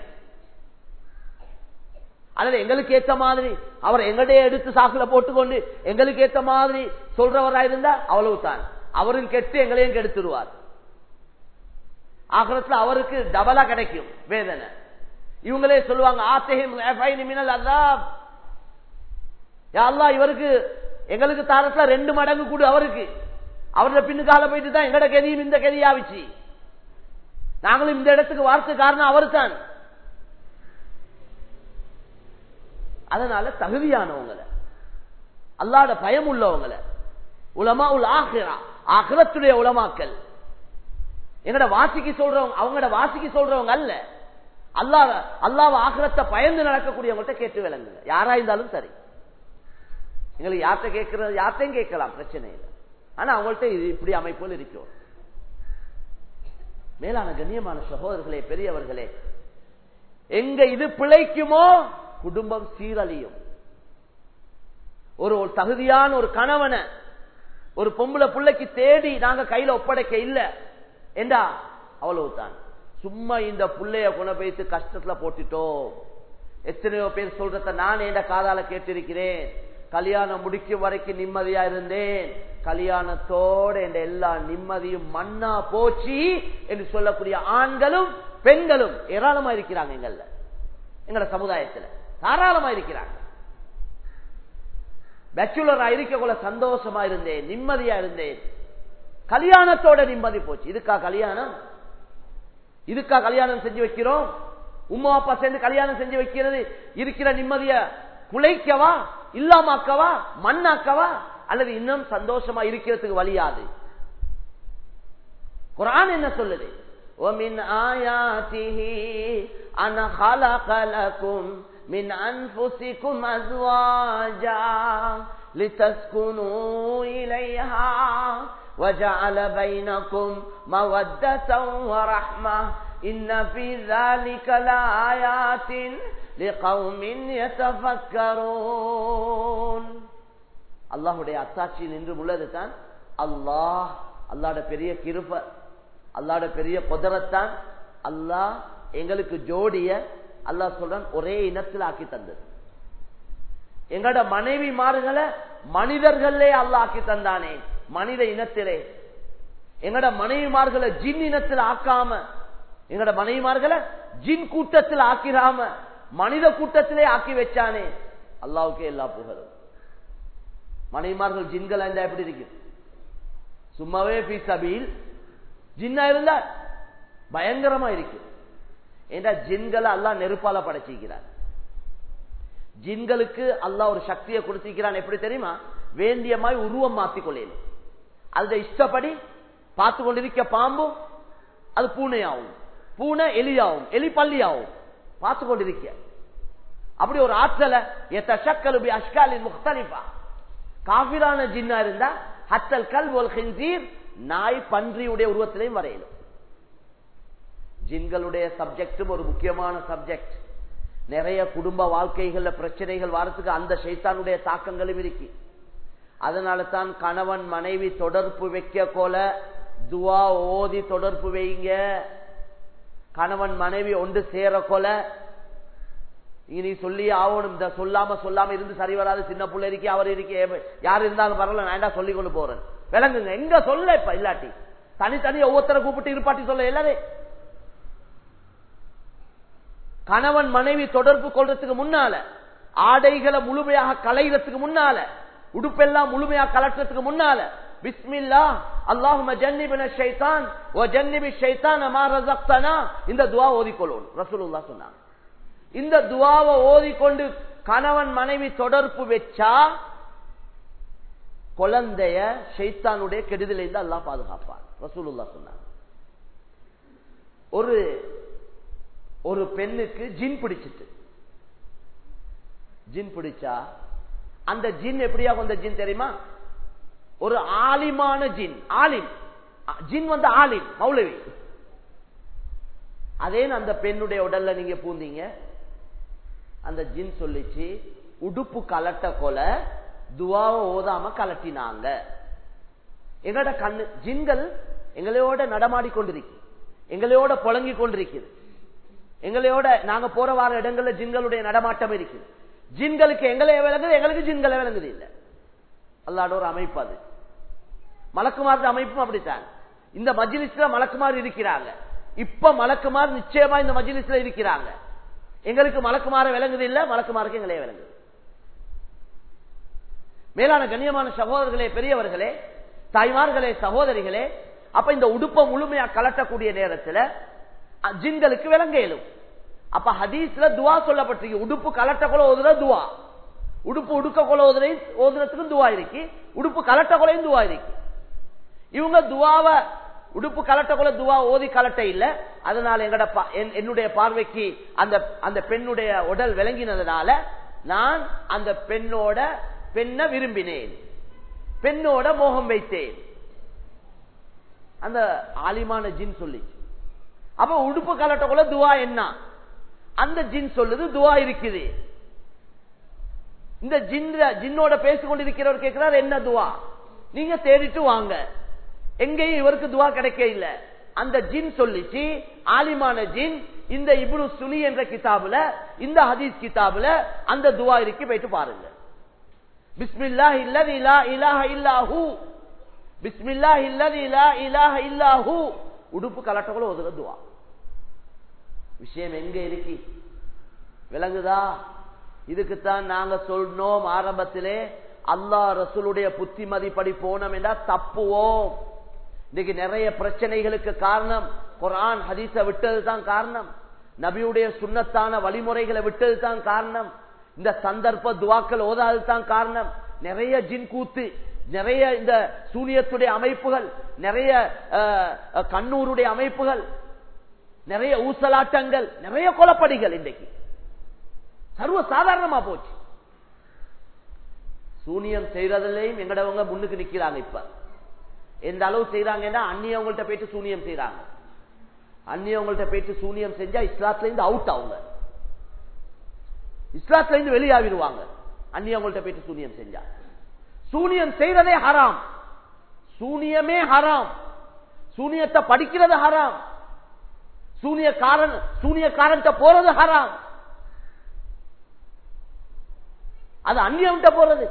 அதில் எங்களுக்கு ஏத்த மாதிரி அவர் எங்களுடைய எடுத்து சாக்குல போட்டுக்கொண்டு எங்களுக்கு ஏத்த மாதிரி சொல்றவரா இருந்தா அவ்வளவு தான் அவரும் கெட்டு எங்களையும் கெடுத்துருவார் ஆகிரத்துல அவருக்கு டபலா கிடைக்கும் வேதனை இவங்களே சொல்லுவாங்க ஆத்தேகம் மினல் அதாப் அல்லா இவருக்கு எங்களுக்கு தாரத்துல ரெண்டு மடங்கு கூடு அவருக்கு அவரோட பின்னுக்கால போயிட்டு தான் எங்கட கதியும் இந்த கதியாவிச்சு நாங்களும் இந்த இடத்துக்கு வார்த்தை காரணம் அவர் தான் அதனால தகுதியானவங்களை அல்லாட பயம் உள்ளவங்களை உலமா உல் ஆகிரா ஆகிரத்துடைய உலமாக்கல் எங்கட வாசிக்கு சொல்றவங்க அவங்களோட வாசிக்கு சொல்றவங்க அல்ல அல்லா அல்லாவ ஆகிரத்தை பயந்து நடக்கக்கூடியவங்கள்ட்ட கேட்டு விளங்குங்க யாரா இருந்தாலும் சரி எங்களுக்கு யார்கிட்ட கேட்கறது யார்ட்டையும் கேட்கலாம் பிரச்சனை இல்லை ஆனா அவங்கள்ட்ட இது இப்படி அமைப்புகள் இருக்கும் மேலான கண்ணியமான சகோதரர்களே பெரியவர்களே எங்க இது பிழைக்குமோ குடும்பம் சீரழியும் ஒரு ஒரு தகுதியான ஒரு கணவனை ஒரு பொம்பளை பிள்ளைக்கு தேடி நாங்க கையில ஒப்படைக்க இல்ல என்றா அவ்வளவுதான் சும்மா இந்த புள்ளைய குண வைத்து கஷ்டத்துல போட்டுட்டோம் எத்தனையோ பேர் சொல்றத நான் என்ற காதால கேட்டிருக்கிறேன் கல்யாணம் முடிக்கும் வரைக்கும் நிம்மதியா இருந்தேன் கல்யாணத்தோட என்ற எல்லா நிம்மதியும் மண்ணா போச்சு என்று சொல்லக்கூடிய ஆண்களும் பெண்களும் ஏராளமா இருக்கிறாங்க எங்கள்ல எங்களோட சமுதாயத்துல தாராளமா இருக்கிறாங்க பேச்சுலரா இருக்கக்குள்ள சந்தோஷமா இருந்தேன் நிம்மதியா இருந்தேன் கல்யாணத்தோட நிம்மதி போச்சு இதுக்கா கல்யாணம் இதுக்கா கல்யாணம் செஞ்சு வைக்கிறோம் உமா அப்பா சேர்ந்து கல்யாணம் செஞ்சு வைக்கிறது இருக்கிற நிம்மதிய குலைக்கவா இல்லாமாக்கவா மண்ணாக்கவா அல்லது இன்னும் சந்தோஷமா இருக்கிறதுக்கு வழியாது குரான் என்ன சொல்லுது ومن آياته أن خلق لكم من أنفسكم أزواجا لتسكنوا إليها وجعل بينكم مودة ورحمة إن في ذلك لآيات لقوم يتفكرون அல்லாஹுடைய அத்தாட்சியில் நின்று உள்ளது தான் அல்லாஹ் அல்லாட பெரிய கிருப அல்லாட பெரிய குதிரத்தான் அல்லாஹ் எங்களுக்கு ஜோடிய அல்லாஹ் சொல்றான் ஒரே இனத்தில் ஆக்கி தந்தது எங்களோட மனைவி மாறுகளை மனிதர்களே அல்லாஹ் ஆக்கி தந்தானே மனித இனத்திலே எங்கட மனைவிமார்களை ஜின் இனத்தில் ஆக்காம எங்கட மனைவிமார்களை ஜின் கூட்டத்தில் ஆக்கிராம மனித கூட்டத்திலே ஆக்கி வச்சானே அல்லாவுக்கே எல்லா புகழும் மனைவிமார்கள் ஜின்கள் இருந்தா எப்படி இருக்கு சும்மாவே பி சபீல் ஜின்னா இருந்தா பயங்கரமா இருக்கு ஏண்டா ஜின்களை அல்லா நெருப்பால படைச்சிக்கிறார் ஜின்களுக்கு அல்லாஹ் ஒரு சக்தியை கொடுத்திருக்கிறான் எப்படி தெரியுமா வேண்டிய மாதிரி உருவம் மாத்திக் கொள்ளணும் அது இஷ்டப்படி பார்த்து கொண்டிருக்க பாம்பும் அது பூனையாகும் பூனை எலியாகும் எலி பள்ளியாகும் பார்த்து கொண்டிருக்க அப்படி ஒரு ஆற்றலை எத்தக்கலுபி அஷ்காலின் முக்தலிஃபா காபிரான ஜின்னா இருந்தா ஹத்தல் கல் ஒல் ஹின்சீர் நாய் பன்றியுடைய உருவத்திலையும் வரையணும் ஜின்களுடைய சப்ஜெக்டும் ஒரு முக்கியமான சப்ஜெக்ட் நிறைய குடும்ப வாழ்க்கைகள்ல பிரச்சனைகள் வரத்துக்கு அந்த சைத்தானுடைய தாக்கங்களும் இருக்கு அதனால தான் கணவன் மனைவி தொடர்பு வைக்க போல துவா ஓதி தொடர்பு வைங்க கணவன் மனைவி ஒன்று சேர கொல இனி சொல்லி ஆகணும் இந்த சொல்லாம சொல்லாம இருந்து சரி வராது சின்ன பிள்ளை இருக்கே அவர் இருக்கே யார் இருந்தாலும் பரவாயில்ல நான் சொல்லி கொண்டு போறேன் விளங்குங்க எங்க சொல்ல இப்ப இல்லாட்டி தனித்தனி ஒவ்வொருத்தரை கூப்பிட்டு இருப்பாட்டி சொல்ல எல்லாரே கணவன் மனைவி தொடர்பு கொள்றதுக்கு முன்னால ஆடைகளை முழுமையாக களைகிறதுக்கு முன்னால உடுப்பெல்லாம் முழுமையாக கலட்டுறதுக்கு முன்னால பிஸ்மில்லா அல்லாஹும ஜன்னிபின ஷைத்தான் ஓ ஜன்னிபி ஷைத்தான் அமா ரஸக்தனா இந்த துவா ஓதிக்கொள்ளணும் ரசூலுல்லாஹ் சொன்னாங்க இந்த துவாவை ஓதிக்கொண்டு கணவன் மனைவி தொடர்பு வச்சா குழந்தைய ஷைத்தானுடைய கெடுதல இருந்து அல்லாஹ் பாதுகாப்பான் ரசூலுல்லாஹ் சொன்னாங்க ஒரு ஒரு பெண்ணுக்கு ஜின் பிடிச்சிட்டு ஜின் பிடிச்சா அந்த ஜின் எப்படியா வந்த ஜின் தெரியுமா ஒரு ஆலிமான ஜின் ஆலிம் ஜின் வந்து ஆலிம் மௌலவி அதே அந்த பெண்ணுடைய உடல்ல நீங்க பூந்தீங்க அந்த ஜின் சொல்லிச்சு உடுப்பு கலட்ட கொல துவாவை ஓதாம கலட்டினாங்க எங்களோட கண்ணு ஜின்கள் எங்களோட நடமாடி கொண்டிருக்கு எங்களோட புழங்கி கொண்டிருக்குது எங்களோட நாங்க போற வார இடங்கள்ல ஜின்களுடைய நடமாட்டம் இருக்குது ஜின்களுக்கு எங்களை விளங்குது எங்களுக்கு ஜின்களை விளங்குது இல்ல அல்லாட ஒரு அமைப்பு அது மலக்குமார் அமைப்பும் அப்படித்தான் இந்த மஜிலிஸ்ல மலக்குமார் இருக்கிறாங்க இப்ப மலக்குமார் நிச்சயமா இந்த மஜிலிஸ்ல இருக்கிறாங்க எங்களுக்கு மலக்குமார விளங்குது இல்ல மலக்குமாருக்கு எங்களே விளங்குது மேலான கண்ணியமான சகோதரர்களே பெரியவர்களே தாய்மார்களே சகோதரிகளே அப்ப இந்த உடுப்பை முழுமையா கலட்டக்கூடிய நேரத்தில் ஜின்களுக்கு விளங்க இயலும் அப்ப ஹதீஸ்ல துவா சொல்லப்பட்டிருக்கு உடுப்பு கலட்ட கூட ஓதுற துவா உடுப்பு உடுக்க கொலை ஓதுறையும் ஓதுறதுக்கும் துவா இருக்கு உடுப்பு கலட்ட கொலையும் துவா இருக்கு இவங்க துவாவ உடுப்பு கலட்ட கொலை துவா ஓதி கலட்ட இல்ல அதனால எங்கட பா- என்- என்னுடைய பார்வைக்கு அந்த அந்த பெண்ணுடைய உடல் விளங்கினதுனால நான் அந்த பெண்ணோட பெண்ணை விரும்பினேன் பெண்ணோட மோகம் வைத்தேன் அந்த ஆலிமான ஜின் சொல்லிச்சு அப்ப உடுப்பு கலட்டக்குள்ள துவா என்ன அந்த ஜின் சொல்லுது துவா இருக்குது இந்த ஜின் ஜின்னோட பேசிக்கொண்டிருக்கிறவர் கேட்கிறார் என்ன துவா நீங்க தேடிட்டு வாங்க எங்கேயும் இவருக்கு துவா கிடைக்க இல்ல அந்த ஜின் சொல்லிச்சு ஆலிமான ஜின் இந்த இப்னு சுனி என்ற கிதாபுல இந்த ஹதீஸ் கிதாபுல அந்த துவா இருக்கு போயிட்டு பாருங்க பிஸ்மில்லாஹ் இல்லதி லா இலாஹ இல்லாஹு பிஸ்மில்லாஹ் இல்லதி லா இலாஹ இல்லாஹு உடுப்பு கலட்டக்குள்ள ஒதுற துவா விஷயம் எங்க இருக்கு விளங்குதா இதுக்குத்தான் நாங்க சொன்னோம் ஆரம்பத்திலே அல்லாஹ் ரசூலுடைய புத்திமதிப்படி போனோம் என்றா தப்புவோம் இன்னைக்கு நிறைய பிரச்சனைகளுக்கு காரணம் குர்ஆன் ஹதீஸ விட்டது தான் காரணம் நபியுடைய சுன்னத்தான வழிமுறைகளை விட்டது தான் காரணம் இந்த சந்தர்ப்ப துவாக்கள் ஓதாது தான் காரணம் நிறைய ஜின் கூத்து நிறைய இந்த சூனியத்துடைய அமைப்புகள் நிறைய அஹ், அஹ், கண்ணூருடைய அமைப்புகள் நிறைய ஊசலாட்டங்கள் நிறைய கொலப்படிகள் இன்றைக்கு சர்வ சாதாரணமா போச்சு சூனியம் செய்யறதுலயும் எங்கடவங்க முன்னுக்கு நிக்கிறாங்க இப்ப எந்த அளவு செய்யறாங்கன்னா அந்நியவங்கள்ட்ட போயிட்டு சூனியம் செய்யறாங்க அந்நியவங்கள்ட்ட போயிட்டு சூனியம் செஞ்சா இஸ்லாத்துல இருந்து அவுட் அவங்க இஸ்லாத்துல இருந்து வெளியாகிடுவாங்க அந்நியவங்கள்ட்ட போயிட்டு சூனியம் செஞ்சா சூனியம் செய்யறதே ஹராம் சூனியமே ஹராம் சூனியத்தை படிக்கிறது ஹராம் சூனியக்காரன் சூனியக்காரன் போறது ஹராம் அது அந்நியம்கிட்ட போறது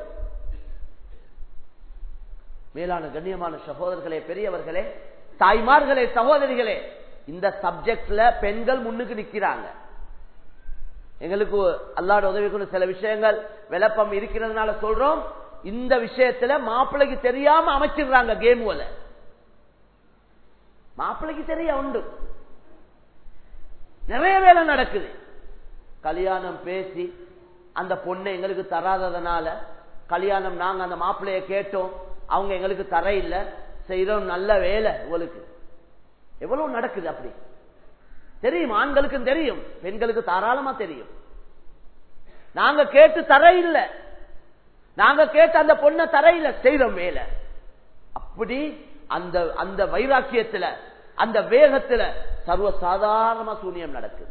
மேலான கண்ணியமான சகோதரர்களே பெரியவர்களே தாய்மார்களே சகோதரிகளே இந்த சப்ஜெக்ட்ல பெண்கள் முன்னுக்கு நிக்கிறாங்க எங்களுக்கு அல்லாட உதவி கொண்டு சில விஷயங்கள் விளப்பம் இருக்கிறதுனால சொல்றோம் இந்த விஷயத்துல மாப்பிள்ளைக்கு தெரியாம அமைச்சிடுறாங்க கேமுவல மாப்பிள்ளைக்கு தெரிய உண்டு நிறைய வேலை நடக்குது கல்யாணம் பேசி அந்த பொண்ணை எங்களுக்கு தராததுனால கல்யாணம் நாங்க அந்த மாப்பிள்ளைய கேட்டோம் அவங்க எங்களுக்கு தர இல்ல செய்யறோம் நல்ல வேலை உங்களுக்கு எவ்வளவு நடக்குது அப்படி தெரியும் ஆண்களுக்கும் தெரியும் பெண்களுக்கு தாராளமா தெரியும் நாங்க கேட்டு தர இல்ல நாங்க கேட்டு அந்த பொண்ணை தர இல்ல செய்யறோம் வேலை அப்படி அந்த அந்த வைராக்கியத்துல அந்த வேகத்துல சர்வ சாதாரணமா சூனியம் நடக்குது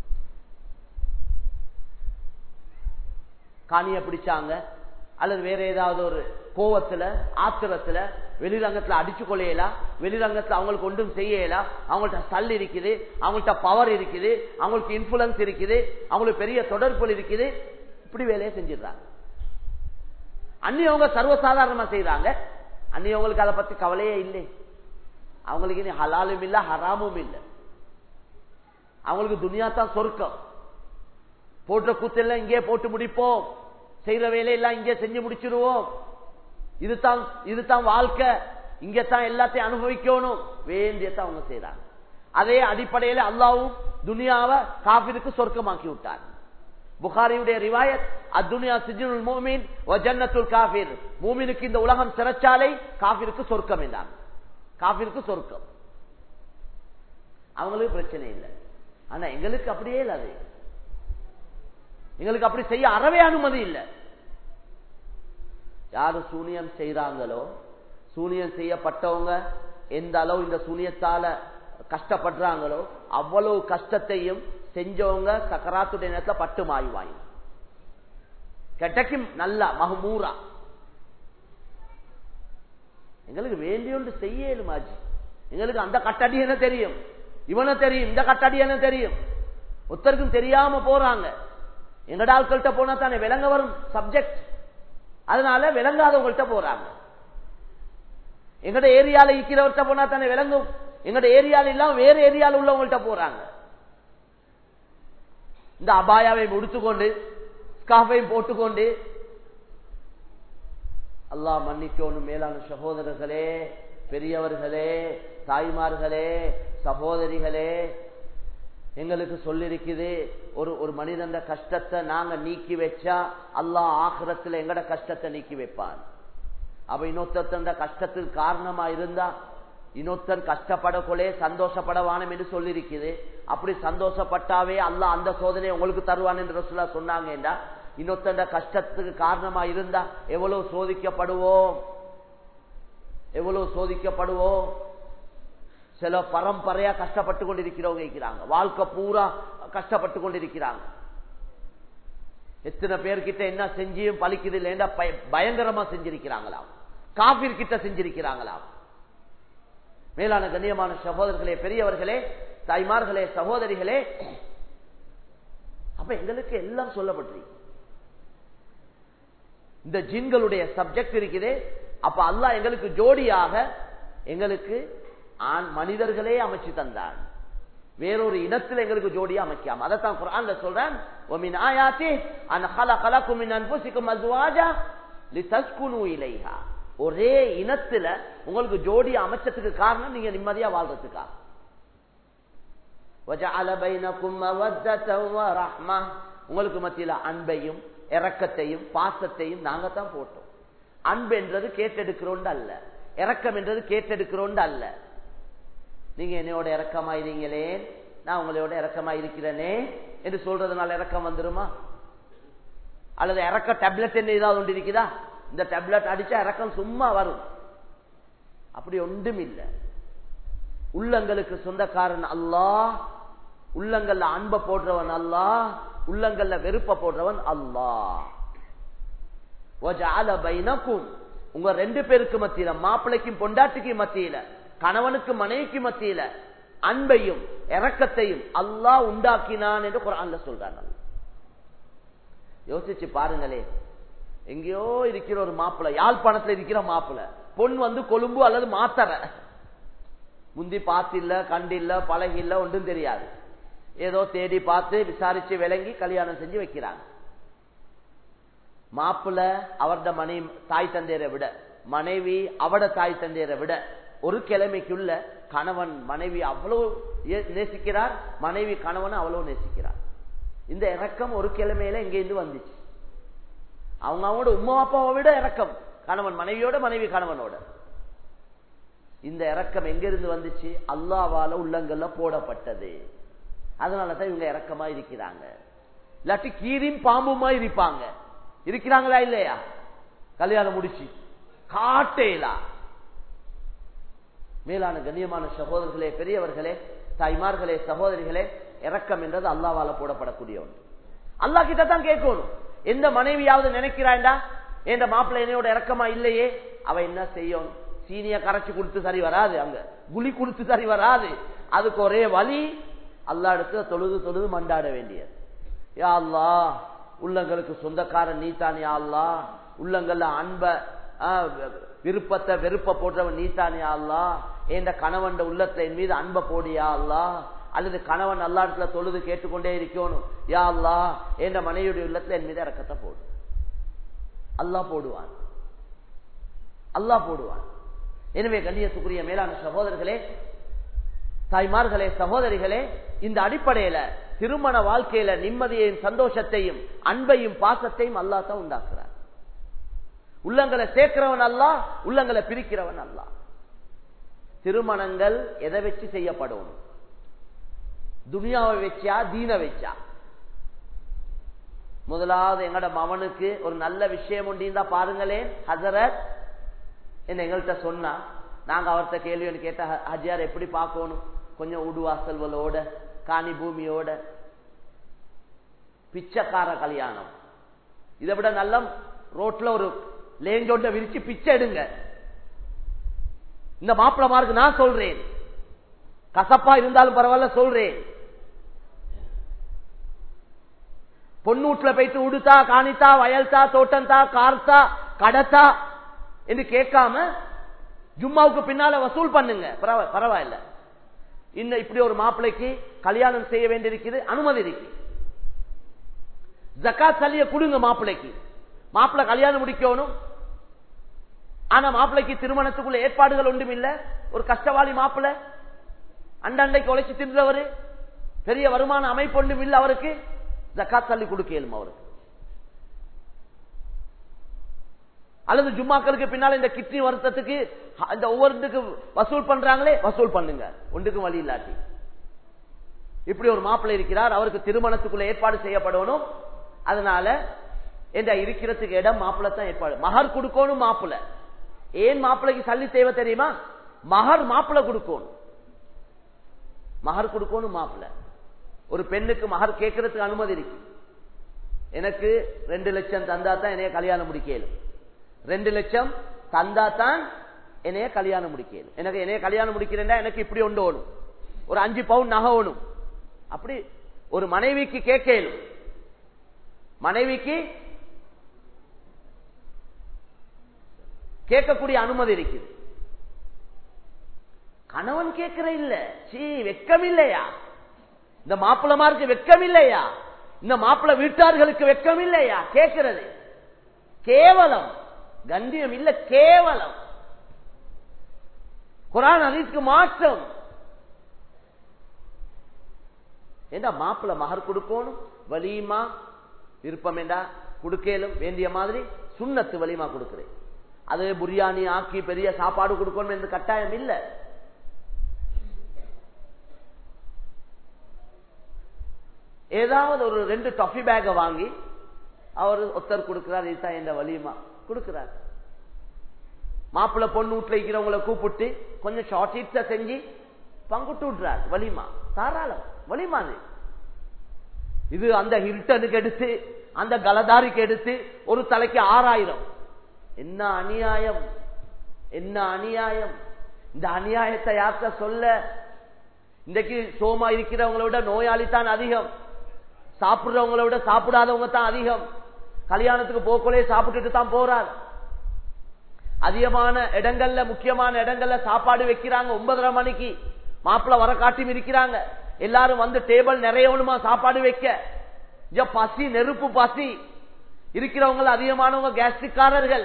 காணிய பிடிச்சாங்க அல்லது வேற ஏதாவது ஒரு கோவத்துல ஆத்திரத்துல வெளிரங்கத்துல அடிச்சு கொள்ளையலாம் வெளிரங்கத்துல அவங்களுக்கு ஒன்றும் செய்யலாம் அவங்கள்ட்ட சல் இருக்குது அவங்கள்ட்ட பவர் இருக்குது அவங்களுக்கு இன்ஃபுளுன்ஸ் இருக்குது அவங்களுக்கு பெரிய தொடர்புகள் இருக்குது இப்படி வேலையை செஞ்சிடுறாங்க அந்நியவங்க சர்வசாதாரணமா செய்யறாங்க அந்நியவங்களுக்கு அதை பத்தி கவலையே இல்லை அவங்களுக்கு இனி ஹலாலும் இல்ல ஹராமும் இல்லை அவங்களுக்கு துனியா தான் சொர்க்கம் போட்ட கூத்தெல்லாம் இங்கே போட்டு முடிப்போம் செய்யற வேலையெல்லாம் இங்கே செஞ்சு முடிச்சிருவோம் இதுதான் இதுதான் வாழ்க்கை இங்கத்தான் எல்லாத்தையும் அனுபவிக்கணும் வேண்டியதான் அவங்க செய்யறாங்க அதே அடிப்படையில அல்லாவும் துனியாவை காபிருக்கு சொர்க்கமாக்கி விட்டார் புகாரியுடைய ரிவாயத் அத்துனியா சிஜினுல் மூமின் ஜன்னத்துல் காபிர் மூமினுக்கு இந்த உலகம் சிறைச்சாலை காபிருக்கு சொர்க்கம் என்றாங்க காபிருக்கு சொர்க்கம் அவங்களுக்கு பிரச்சனை இல்லை ஆனா எங்களுக்கு அப்படியே இல்லை அது எங்களுக்கு அப்படி செய்ய அறவே அனுமதி இல்லை யாரு சூனியம் செய்யறாங்களோ சூனியம் செய்யப்பட்டவங்க எந்த அளவு இந்த சூனியத்தால கஷ்டப்படுறாங்களோ அவ்வளவு கஷ்டத்தையும் செஞ்சவங்க சக்கராத்துடைய நேரத்தில் பட்டு மாய்வாங்க கிடைக்கும் நல்லா மகமூரா எங்களுக்கு வேண்டியொன்று செய்ய மாஜி எங்களுக்கு அந்த கட்டடி என்ன தெரியும் இவனை தெரியும் இந்த கட்டடி என்ன தெரியும் ஒருத்தருக்கும் தெரியாம போறாங்க எங்கட ஆட்கள்கிட்ட போனா தானே விளங்க வரும் சப்ஜெக்ட் அதனால விளங்காதவங்கள்ட்ட போறாங்க எங்கட ஏரியால இருக்கிறவர்கிட்ட போனா தானே விளங்கும் எங்கட ஏரியால இல்லாம வேற ஏரியால உள்ளவங்கள்ட்ட போறாங்க இந்த அபாயாவை முடித்துக்கொண்டு ஸ்காஃபையும் போட்டுக்கொண்டு அல்லாஹ் மன்னிக்கணும் மேலான சகோதரர்களே பெரியவர்களே தாய்மார்களே சகோதரிகளே எங்களுக்கு சொல்லிருக்குது ஒரு ஒரு மனிதன் கஷ்டத்தை நாங்க நீக்கி வச்சா அல்லாஹ் ஆகிரத்துல எங்கட கஷ்டத்தை நீக்கி வைப்பான் அப்ப இன்னொருத்தந்த கஷ்டத்துக்கு காரணமா இருந்தா இன்னொருத்தன் கஷ்டப்படக்கொலே சந்தோஷப்படவானம் என்று சொல்லிருக்குது அப்படி சந்தோஷப்பட்டாவே அல்லாஹ் அந்த சோதனை உங்களுக்கு தருவான் என்று சொல்ல சொன்னாங்கடா இன்னொருத்தண்ட கஷ்டத்துக்கு காரணமா இருந்தா எவ்வளவு சோதிக்கப்படுவோம் எவ்வளவு சோதிக்கப்படுவோம் சில பரம்பரையா கஷ்டப்பட்டு கொண்டிருக்கிறவங்க இருக்கிறாங்க வாழ்க்கை பூரா கஷ்டப்பட்டு கொண்டிருக்கிறாங்க எத்தனை பேர்கிட்ட என்ன செஞ்சியும் பலிக்குது இல்லைன்னா பயங்கரமா செஞ்சிருக்கிறாங்களாம் காபீர் கிட்ட செஞ்சிருக்கிறாங்களாம் மேலான கண்ணியமான சகோதரர்களே பெரியவர்களே தாய்மார்களே சகோதரிகளே அப்ப எங்களுக்கு எல்லாம் சொல்லப்பட்டிருக்கு இந்த ஜின்களுடைய சப்ஜெக்ட் இருக்குது அப்ப அல்லாஹ் எங்களுக்கு ஜோடியாக எங்களுக்கு ஆண் மனிதர்களே அமைச்சு தந்தான் வேறொரு இனத்தில் எங்களுக்கு ஜோடியா அமைக்காம அதைத்தான் குரான்ல சொல்றேன் ومن آياته أن خلق لكم من أنفسكم أزواجا لتسكنوا إليها ஒரே இனத்துல உங்களுக்கு ஜோடி அமைச்சதுக்கு காரணம் நீங்க நிம்மதியா வாழ்றதுக்கா وجعل بينكم مودة ورحمة உங்களுக்கு மத்தியில அன்பையும் இரக்கத்தையும் பாசத்தையும் நாங்க தான் போட்டோம் அன்பு என்றது கேட்டெடுக்கிறோண்டு அல்ல இரக்கம் என்றது கேட்டெடுக்கிறோண்டு அல்ல நீங்க என்னையோட இறக்கமாயிருங்களே நான் உங்களோட இறக்கமா இருக்கிறேனே என்று சொல்றதுனால இறக்கம் வந்துருமா அல்லது இறக்க டேப்லெட் என்ன ஏதாவது ஒன்று இருக்குதா இந்த டேப்லெட் அடிச்சா இறக்கம் சும்மா வரும் அப்படி ஒன்றும் இல்லை உள்ளங்களுக்கு சொந்தக்காரன் அல்லாஹ் உள்ளங்கள்ல அன்ப போடுறவன் அல்லாஹ் உள்ளங்கள்ல வெறுப்ப போடுறவன் அல்லாஹ் உங்க ரெண்டு பேருக்கு மத்தியில மாப்பிள்ளைக்கும் பொண்டாட்டிக்கும் மத்தியில கணவனுக்கு மனைவிக்கு மத்தியில அன்பையும் இரக்கத்தையும் அல்லாஹ் உண்டாக்கினான் என்று குரான்ல சொல்றாங்க யோசிச்சு பாருங்களே எங்கேயோ இருக்கிற ஒரு மாப்பிள்ளை யாழ்ப்பாணத்துல இருக்கிற மாப்பிள்ளை பொன் வந்து கொழும்பு அல்லது மாத்தர முந்தி பார்த்தில்ல கண்டில்ல பழகில்ல ஒன்றும் தெரியாது ஏதோ தேடி பார்த்து விசாரிச்சு விளங்கி கல்யாணம் செஞ்சு வைக்கிறாங்க மாப்பிள்ள அவரது மனைவி தாய் தந்தையரை விட மனைவி அவட தாய் தந்தையரை விட ஒரு கிழமைக்குள்ள கணவன் மனைவி அவ்வளவு நேசிக்கிறார் மனைவி கணவன் அவ்வளவு நேசிக்கிறார் இந்த இறக்கம் ஒரு கிழமையில இங்க இருந்து வந்துச்சு அவங்க அவங்களோட உமா அப்பாவை விட இறக்கம் கணவன் மனைவியோட மனைவி கணவனோட இந்த இறக்கம் எங்க இருந்து வந்துச்சு அல்லாவால உள்ளங்கள்ல போடப்பட்டது அதனாலதான் இவங்க இறக்கமா இருக்கிறாங்க இல்லாட்டி கீரியும் பாம்புமா இருப்பாங்க இருக்கிறாங்களா இல்லையா கல்யாணம் முடிச்சு காட்டேலா மேலான கண்ணியமான சகோதரர்களே பெரியவர்களே தாய்மார்களே சகோதரிகளே இறக்கம் என்றது அல்லாவால போடப்படக்கூடிய ஒன்று அல்லா கிட்ட தான் கேட்கணும் எந்த மனைவியாவது நினைக்கிறாண்டா எந்த மாப்பிள்ளை என்னையோட இறக்கமா இல்லையே அவ என்ன செய்யும் சீனிய கரைச்சு கொடுத்து சரி வராது அங்க குழி கொடுத்து சரி வராது அதுக்கு ஒரே வழி அல்லா இடத்துல தொழுது தொழுது மண்டாட வேண்டியது யா அல்லா உள்ளங்களுக்கு சொந்தக்காரன் நீத்தான் யா அல்லா உள்ளங்கள்ல அன்ப விருப்பத்தை வெறுப்ப போடுறவன் நீத்தானே அல்லா என்ற கணவன் உள்ளத்துல என் மீது அன்ப போடியா அல்லா அல்லது கணவன் அல்லா இடத்துல தொழுது கேட்டுக்கொண்டே இருக்கணும் யா அல்லா என்ற மனைவியுடைய உள்ளத்துல என் மீது இறக்கத்தை போடு அல்லா போடுவான் அல்லா போடுவான் எனவே கண்ணியத்துக்குரிய மேலான சகோதரர்களே தாய்மார்களே சகோதரிகளே இந்த அடிப்படையில திருமண வாழ்க்கையில நிம்மதியையும் சந்தோஷத்தையும் அன்பையும் பாசத்தையும் அல்லா தான் உண்டாக்குறார் உள்ளங்களை சேர்க்கிறவன் அல்ல உள்ளங்களை பிரிக்கிறவன் அல்ல திருமணங்கள் எதை வச்சு செய்யப்படணும் துனியாவை வச்சா தீன வச்சா முதலாவது எங்கட மவனுக்கு ஒரு நல்ல விஷயம் உண்டிருந்தா பாருங்களேன் ஹசரத் என்ன எங்கள்கிட்ட சொன்னா நாங்க அவர்கிட்ட கேள்வி கேட்ட ஹஜியார் எப்படி பார்க்கணும் கொஞ்சம் உடுவாசல்களோட காணி பூமியோட பிச்சைக்கார கல்யாணம் இதை விட நல்ல ரோட்ல ஒரு லேஞ்சோண்ட விரிச்சு பிச்சை எடுங்க இந்த மாப்பிளமாருக்கு நான் சொல்றேன் கசப்பா இருந்தாலும் பரவாயில்ல சொல்றேன் பொன்னூட்ல போயிட்டு உடுத்தா காணித்தா வயல்தா தோட்டந்தா கார்த்தா கடத்தா என்று கேட்காம ஜும்மாவுக்கு பின்னால வசூல் பண்ணுங்க பரவாயில்ல இன்னும் இப்படி ஒரு மாப்பிள்ளைக்கு கல்யாணம் செய்ய வேண்டியிருக்குது அனுமதி இருக்கு ஜக்காத் சலிய கொடுங்க மாப்பிள்ளைக்கு மாப்பிள்ளை கல்யாணம் முடிக்கணும் ஆனா மாப்பிள்ளைக்கு திருமணத்துக்குள்ள ஏற்பாடுகள் ஒன்றும் இல்ல ஒரு கஷ்டவாளி மாப்பிள்ளை அண்டண்டைக்கு உழைச்சி தின்றவரு பெரிய வருமான அமைப்பு ஒன்றும் இல்ல அவருக்கு ஜக்காத் தள்ளி கொடுக்கலும் அவருக்கு அல்லது ஜும்மாக்களுக்கு பின்னால இந்த கிட்னி வருத்தத்துக்கு இந்த ஒவ்வொருத்துக்கு வசூல் பண்றாங்களே வசூல் பண்ணுங்க ஒன்றுக்கும் வழி இல்லாட்டி இப்படி ஒரு மாப்பிள்ளை இருக்கிறார் அவருக்கு திருமணத்துக்குள்ள ஏற்பாடு செய்யப்படணும் அதனால என்ற இருக்கிறதுக்கு இடம் மாப்பிள்ளை தான் ஏற்பாடு மகர் கொடுக்கணும் மாப்பிள்ளை ஏன் மாப்பிள்ளைக்கு சல்லி தேவை தெரியுமா மகர் மாப்பிள்ளை கொடுக்கணும் மகர் கொடுக்கணும் மாப்பிள்ளை ஒரு பெண்ணுக்கு மகர் கேட்கறதுக்கு அனுமதி இருக்கு எனக்கு ரெண்டு லட்சம் தந்தா தான் என்னைய கல்யாணம் முடிக்கலும் ரெண்டு லட்சம் தந்தா தான் என்னைய கல்யாணம் முடிக்கலும் எனக்கு என்னைய கல்யாணம் முடிக்கிறேன்டா எனக்கு இப்படி ஒன்று ஓடும் ஒரு அஞ்சு பவுன் நகை ஓடும் அப்படி ஒரு மனைவிக்கு கேட்கலும் மனைவிக்கு கேட்கக்கூடிய அனுமதி இருக்குது கணவன் கேட்கிற இல்ல சீ வெக்கம் இல்லையா இந்த மாப்பிளமாருக்கு வெக்கம் இல்லையா இந்த மாப்பிள வீட்டார்களுக்கு வெக்கம் இல்லையா கேட்கிறது கேவலம் கண்டியம் இல்ல கேவலம் குரான் அதற்கு மாற்றம் ஏண்டா மாப்பிள்ள மகர் கொடுக்கணும் வலியுமா விருப்பம் என்றா கொடுக்கலும் வேண்டிய மாதிரி சுண்ணத்து வலிமா கொடுக்கிறேன் அது புரியாணி ஆக்கி பெரிய சாப்பாடு கொடுக்கணும் என்று கட்டாயம் இல்லை ஏதாவது ஒரு ரெண்டு டஃபி பேக வாங்கி அவர் ஒருத்தர் கொடுக்கிறார் இதுதான் என்ற வலியுமா கொடுக்கிறார் மாப்பிள்ள பொண்ணு வீட்டுல இருக்கிறவங்களை கூப்பிட்டு கொஞ்சம் ஷார்ட் செஞ்சு பங்குட்டு விட்டுறார் வலிமா தாராளம் வலிமா அது இது அந்த ஹில்டனுக்கு எடுத்து அந்த கலதாரிக்கு எடுத்து ஒரு தலைக்கு ஆறாயிரம் என்ன அநியாயம் என்ன அநியாயம் இந்த அநியாயத்தை யார்கிட்ட சொல்ல இன்றைக்கு சோமா இருக்கிறவங்களை விட நோயாளி தான் அதிகம் சாப்பிடுறவங்களை விட சாப்பிடாதவங்க தான் அதிகம் கல்யாணத்துக்கு போக்கோலே சாப்பிட்டுட்டு தான் போறார் அதிகமான இடங்கள்ல முக்கியமான இடங்கள்ல சாப்பாடு வைக்கிறாங்க ஒன்பதரை மணிக்கு மாப்பிள்ள வர காட்டியும் இருக்கிறாங்க எல்லாரும் வந்து டேபிள் நிறையவனுமா சாப்பாடு வைக்க பசி நெருப்பு பசி இருக்கிறவங்க அதிகமானவங்க கேஸ்ட்ரிக்காரர்கள்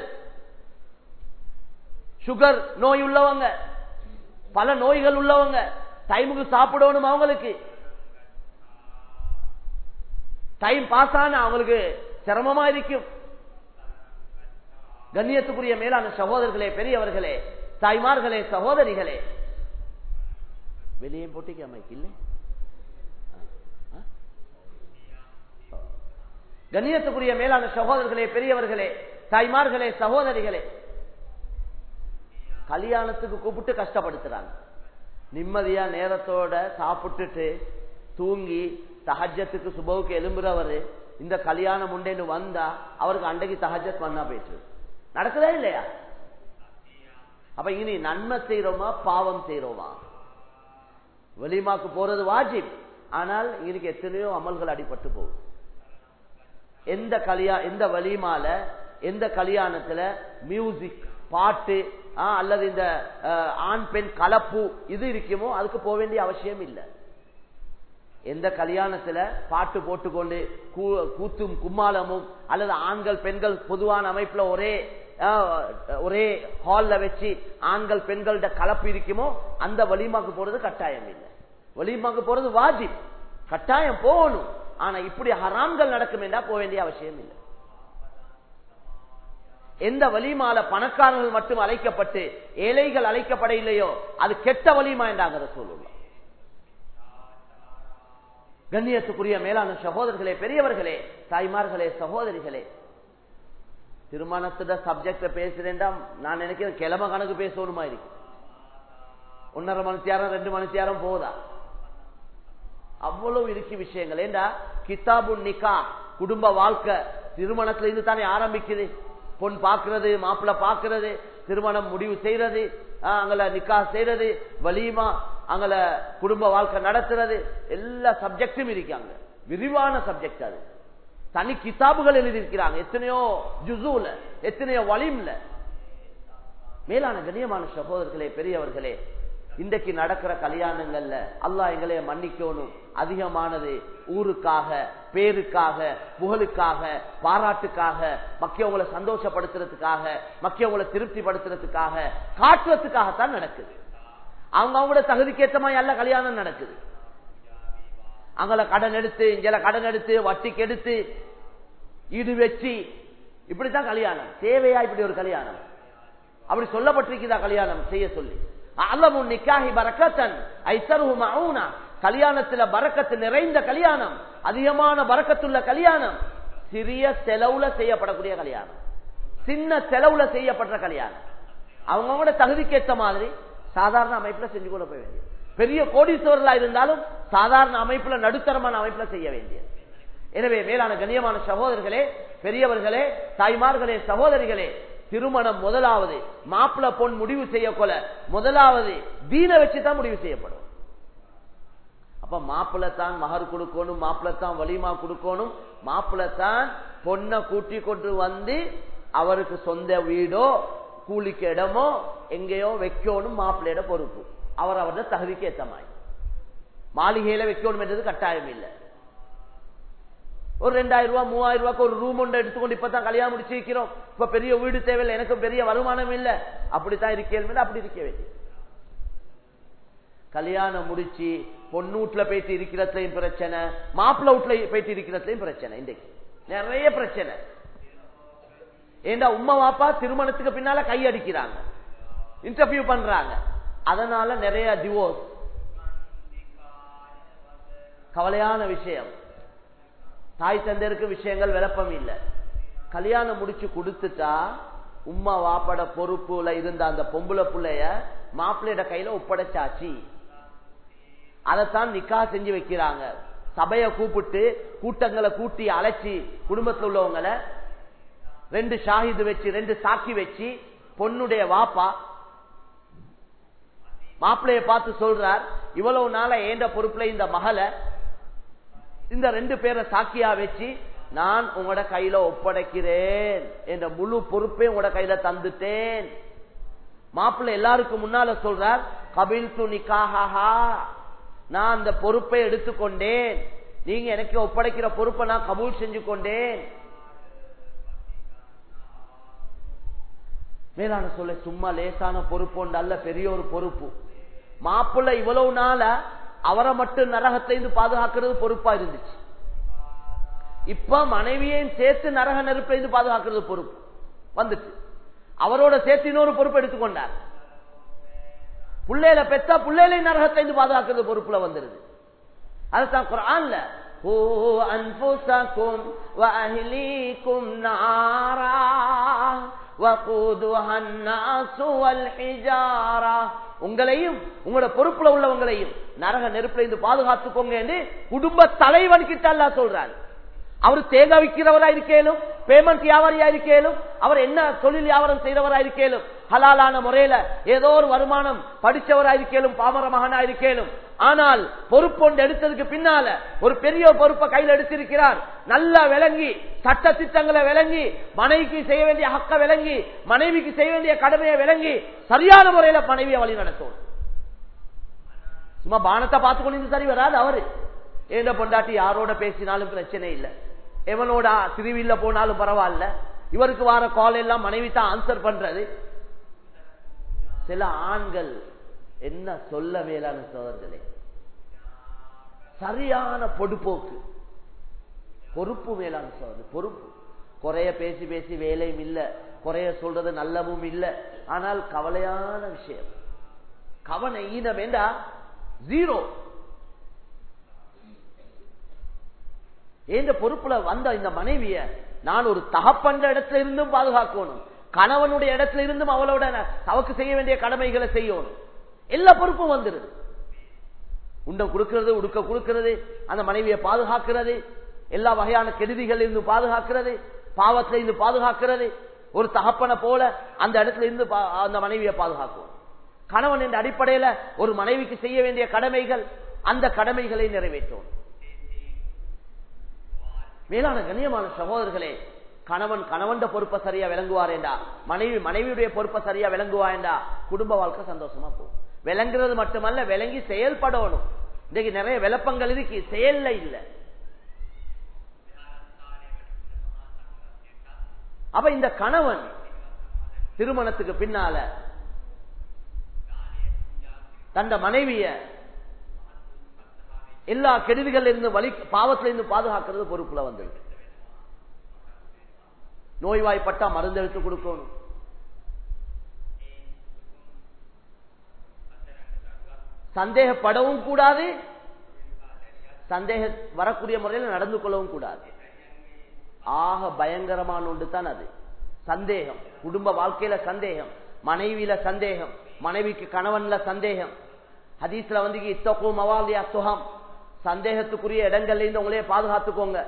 சுகர் நோய் உள்ளவங்க பல நோய்கள் உள்ளவங்க டைமுக்கு சாப்பிடணும் அவங்களுக்கு டைம் பாஸ் ஆன அவங்களுக்கு சிரமமா இருக்கும் கண்ணியத்துக்குரிய மேலான சகோதரர்களே பெரியவர்களே தாய்மார்களே சகோதரிகளே வெளியே போட்டிக்கு அமைக்கு இல்லை கண்ணியத்துக்குரிய மேலான சகோதரர்களே பெரியவர்களே தாய்மார்களே சகோதரிகளே கல்யாணத்துக்கு கூப்பிட்டு கஷ்டப்படுத்துறாங்க நிம்மதியா நேரத்தோட சாப்பிட்டுட்டு தூங்கி தஹஜத்துக்கு சுபவுக்கு எலும்புறவரு இந்த கல்யாணம் உண்டேன்னு வந்தா அவருக்கு அண்டைக்கு தஹஜத் பண்ணா போயிட்டு நடக்குதா இல்லையா அப்ப இனி நன்மை செய்யறோமா பாவம் செய்யறோமா வெளிமாக்கு போறது வாஜிப் ஆனால் இன்னைக்கு எத்தனையோ அமல்கள் அடிபட்டு போகுது எந்த கல்யா எந்த வலிமால எந்த கல்யாணத்துல மியூசிக் பாட்டு அல்லது இந்த ஆண் பெண் கலப்பு இது இருக்குமோ அதுக்கு போக வேண்டிய அவசியம் இல்லை எந்த கல்யாணத்துல பாட்டு போட்டுக்கொண்டு கூத்தும் கும்மாளமும் அல்லது ஆண்கள் பெண்கள் பொதுவான அமைப்புல ஒரே ஒரே ஹால்ல வச்சு ஆண்கள் பெண்கள்ட கலப்பு இருக்குமோ அந்த வலிமாக்கு போறது கட்டாயம் இல்லை வலிமாக்கு போறது வாஜிப் கட்டாயம் போகணும் ஆனா இப்படி ஹராம்கள் நடக்கும் என்றா போக வேண்டிய அவசியம் இல்லை எந்த வலிமால பணக்காரர்கள் மட்டும் அழைக்கப்பட்டு ஏழைகள் அழைக்கப்பட இல்லையோ அது கெட்ட வலிமா என்றாங்க சொல்லுவோம் கண்ணியத்துக்குரிய மேலான சகோதரர்களே பெரியவர்களே தாய்மார்களே சகோதரிகளே திருமணத்துல சப்ஜெக்ட பேசுறேன்டா நான் நினைக்கிறேன் கிழமை கணக்கு பேசணுமா இருக்கு ஒன்னரை மணி நேரம் ரெண்டு மணி நேரம் போதா அவ்வளவு இருக்கு விஷயங்கள் ஏண்டா கிதாபு நிக்கா குடும்ப வாழ்க்கை திருமணத்துல இருந்து தானே ஆரம்பிக்குது பொன் பாக்குறது மாப்பிள்ள பாக்குறது திருமணம் முடிவு செய்யறது அங்கல நிக்கா செய்யறது வலிமா அங்கல குடும்ப வாழ்க்கை நடத்துறது எல்லா சப்ஜெக்டும் இருக்காங்க விரிவான சப்ஜெக்ட் அது தனி கிதாபுகள் எழுதியிருக்கிறாங்க எத்தனையோ ஜுசூல எத்தனையோ வலிம்ல மேலான கண்ணியமான சகோதரர்களே பெரியவர்களே இன்றைக்கு நடக்கிற கல்யாணங்கள்ல அல்லாஹ் எங்களை மன்னிக்கணும் அதிகமானது ஊருக்காக பேருக்காக புகழுக்காக பாராட்டுக்காக மக்கியவங்களை சந்தோஷப்படுத்துறதுக்காக மக்கியவங்களை திருப்திப்படுத்துறதுக்காக காட்டுறதுக்காகத்தான் நடக்குது அவங்க அவங்களோட தகுதிக்கேற்ற மாதிரி அல்ல கல்யாணம் நடக்குது அங்கல கடன் எடுத்து இங்கல கடன் எடுத்து வட்டிக்கு எடுத்து ஈடு வச்சு இப்படித்தான் கல்யாணம் தேவையா இப்படி ஒரு கல்யாணம் அப்படி சொல்லப்பட்டிருக்குதா கல்யாணம் செய்ய சொல்லி அல்லமு நிக்காஹி பரக்கத்தன் ஐசருஹு மவுனா கல்யாணத்துல பரக்கத்து நிறைந்த கல்யாணம் அதிகமான பரக்கத்துள்ள கல்யாணம் சிறிய செலவுல செய்யப்படக்கூடிய கல்யாணம் சின்ன செலவுல செய்யப்படுற கல்யாணம் அவங்கவுங்களோட தகுதிக்கு ஏற்ற மாதிரி சாதாரண அமைப்புல செஞ்சு கொண்டு போய் வேண்டியது பெரிய கோடீஸ்வரர்களா இருந்தாலும் சாதாரண அமைப்புல நடுத்தரமான அமைப்புல செய்ய வேண்டியது எனவே மேலான கண்ணியமான சகோதரர்களே பெரியவர்களே தாய்மார்களே சகோதரிகளே திருமணம் முதலாவது மாப்பிள்ள பொன் முடிவு செய்ய கொல முதலாவது தீன வச்சுதான் முடிவு செய்யப்படும் அப்ப மாப்பிள்ள தான் மகர் கொடுக்கணும் மாப்பிள்ள தான் வலிமா கொடுக்கணும் மாப்பிள்ள தான் பொண்ணை கூட்டி கொண்டு வந்து அவருக்கு சொந்த வீடோ கூலிக்கு இடமோ எங்கேயோ வைக்கணும் மாப்பிள்ளையோட பொறுப்பு அவர் அவரது தகுதிக்கு ஏத்த மாதிரி மாளிகையில வைக்கணும் என்றது கட்டாயம் இல்லை ஒரு ரெண்டாயிரம் ரூபாய் மூவாயிரம் ரூபாய்க்கு ஒரு ரூம் ஒன்று எடுத்துக்கொண்டு இப்பதான் கல்யாணம் முடிச்சு வைக்கிறோம் இப்ப பெரிய வீடு தேவையில்லை எனக்கு பெரிய வருமானம் இல்லை அப்படித்தான் இருக்கேன் அப்படி இருக்க வேண்டிய கல்யாணம் முடிச்சு பொண்ணு வீட்டுல போயிட்டு இருக்கிறதுலையும் பிரச்சனை மாப்பிள்ள வீட்டுல போயிட்டு இருக்கிறதுலையும் பிரச்சனை இன்றைக்கு நிறைய பிரச்சனை ஏண்டா உமா வாப்பா திருமணத்துக்கு பின்னால கை அடிக்கிறாங்க இன்டர்வியூ பண்றாங்க அதனால நிறைய டிவோர்ஸ் கவலையான விஷயம் தாய் தந்தையருக்கு விஷயங்கள் விளப்பம் இல்லை கல்யாணம் முடிச்சு கொடுத்துட்டா உம்மா வாப்பட பொறுப்புல இருந்த அந்த பொம்புல புள்ளைய மாப்பிள்ளையோட கையில ஒப்படைச்சாச்சு அதைத்தான் நிக்கா செஞ்சு வைக்கிறாங்க சபைய கூப்பிட்டு கூட்டங்களை கூட்டி அழைச்சி குடும்பத்தில் உள்ளவங்களை ரெண்டு ஷாஹிது வச்சு ரெண்டு சாக்கி வச்சு பொண்ணுடைய வாப்பா மாப்பிள்ளைய பார்த்து சொல்றார் இவ்வளவு நாள ஏண்ட பொறுப்புல இந்த மகளை இந்த ரெண்டு பேரை சாக்கியா வச்சு நான் உங்களோட கையில ஒப்படைக்கிறேன் என்ற முழு பொறுப்பையும் உங்களோட கையில தந்துட்டேன் மாப்பிள்ளை எல்லாருக்கும் முன்னால சொல்றார் கபில் து நிக்காஹா நான் அந்த பொறுப்பை எடுத்துக்கொண்டேன் நீங்க எனக்கு ஒப்படைக்கிற பொறுப்பை நான் கபூல் செஞ்சு கொண்டேன் மேலான சொல்ல சும்மா லேசான பொறுப்பு ஒன்று அல்ல பெரிய ஒரு பொறுப்பு மாப்பிள்ளை இவ்வளவு நாள அவரை மட்டும் நரகத்திலிருந்து பாதுகாக்கிறது பொறுப்பா இருந்துச்சு இப்ப மனைவியையும் சேர்த்து நரக நெருப்பிலிருந்து பாதுகாக்கிறது பொறுப்பு வந்துட்டு அவரோட சேர்த்து இன்னொரு பொறுப்பு எடுத்துக்கொண்டார் பிள்ளையில பெத்தா பிள்ளையிலையும் நரகத்திலிருந்து பாதுகாக்கிறது பொறுப்புல வந்துருது அதுதான் குரான்ல ஓ அன்புசக்கும் வஅஹ்லீக்கும் நாரா வகூதுஹா النَّاسُ وَالْحِجَارَةُ உங்களையும் உங்களோட பொறுப்புல உள்ளவங்களையும் நரக நெருப்புல இருந்து பாதுகாத்துக்கோங்க என்று குடும்ப தலைவன் கிட்ட அல்லா சொல்றாரு அவர் தேங்காய் விற்கிறவரா இருக்கேலும் பேமெண்ட் வியாபாரியா இருக்கேலும் அவர் என்ன தொழில் வியாபாரம் செய்தவரா இருக்கேலும் ஹலாலான முறையில ஏதோ ஒரு வருமானம் படிச்சவரா இருக்கேலும் பாமர மகனா இருக்கேலும் ஆனால் பொறுப்பு ஒன்று எடுத்ததுக்கு பின்னால ஒரு பெரிய பொறுப்பை கையில் எடுத்திருக்கிறார் நல்லா விளங்கி சட்ட திட்டங்களை விளங்கி மனைவிக்கு செய்ய வேண்டிய ஹக்க விளங்கி மனைவிக்கு செய்ய வேண்டிய கடமையை விளங்கி சரியான முறையில மனைவியை வழி நடத்தணும் சும்மா பானத்தை பார்த்து கொண்டு சரி வராது அவரு ஏண்ட பொண்டாட்டி யாரோட பேசினாலும் பிரச்சனை இல்லை எவனோட திருவில்ல போனாலும் பரவாயில்ல இவருக்கு வார கால் எல்லாம் மனைவி தான் ஆன்சர் பண்றது சில ஆண்கள் என்ன சொல்ல மேலான சோதர்களே சரியான பொடுப்போக்கு பொறுப்பு மேலான சோதனை பொறுப்பு குறைய பேசி பேசி வேலையும் இல்ல குறைய சொல்றது நல்லவும் இல்ல ஆனால் கவலையான விஷயம் கவன ஈனம் வேண்டா ஜீரோ என்ற பொறுப்புல வந்த இந்த மனைவிய நான் ஒரு தகப்பன்ற இடத்துல இருந்தும் பாதுகாக்கணும் கணவனுடைய இடத்துல இருந்தும் அவளோட அவக்கு செய்ய வேண்டிய கடமைகளை செய்யணும் எல்லா பொறுப்பும் வந்துருது உண்டம் கொடுக்கிறது உடுக்க கொடுக்கிறது அந்த மனைவியை பாதுகாக்கிறது எல்லா வகையான கெடுதிகள் இருந்து பாதுகாக்கிறது பாவத்தில இருந்து பாதுகாக்கிறது ஒரு தகப்பனை போல அந்த இடத்துல இருந்து அந்த மனைவியை பாதுகாக்கும் கணவன் என்ற அடிப்படையில ஒரு மனைவிக்கு செய்ய வேண்டிய கடமைகள் அந்த கடமைகளை நிறைவேற்றும் மேலான கண்ணியமான சகோதரர்களே கணவன் கணவன் பொறுப்பை சரியா விளங்குவாரேண்டா மனைவி மனைவியுடைய பொறுப்பை சரியா விளங்குவாயண்டா குடும்ப வாழ்க்கை சந்தோஷமா போகும் விளங்குறது மட்டுமல்ல விளங்கி செயல்படணும் இன்னைக்கு நிறைய விளப்பங்கள் இருக்கு செயல்ல இல்ல அப்ப இந்த கணவன் திருமணத்துக்கு பின்னால தந்த மனைவிய எல்லா கெடுதிகள் இருந்து வலி பாவத்தில இருந்து பாதுகாக்கிறது பொறுப்புல வந்தது நோய்வாய்ப்பட்டா மருந்து எடுத்து கொடுக்கணும் சந்தேகப்படவும் கூடாது சந்தேக வரக்கூடிய முறையில் நடந்து கொள்ளவும் கூடாது ஆக பயங்கரமான ஒன்று தான் அது சந்தேகம் குடும்ப வாழ்க்கையில சந்தேகம் மனைவியில சந்தேகம் மனைவிக்கு கணவன்ல சந்தேகம் ஹதீஸ்ல வந்து இத்தகோ மவாலியா சுகம் சந்தேகத்துக்குரிய இடங்கள்ல இருந்து உங்களே பாதுகாத்துக்கோங்க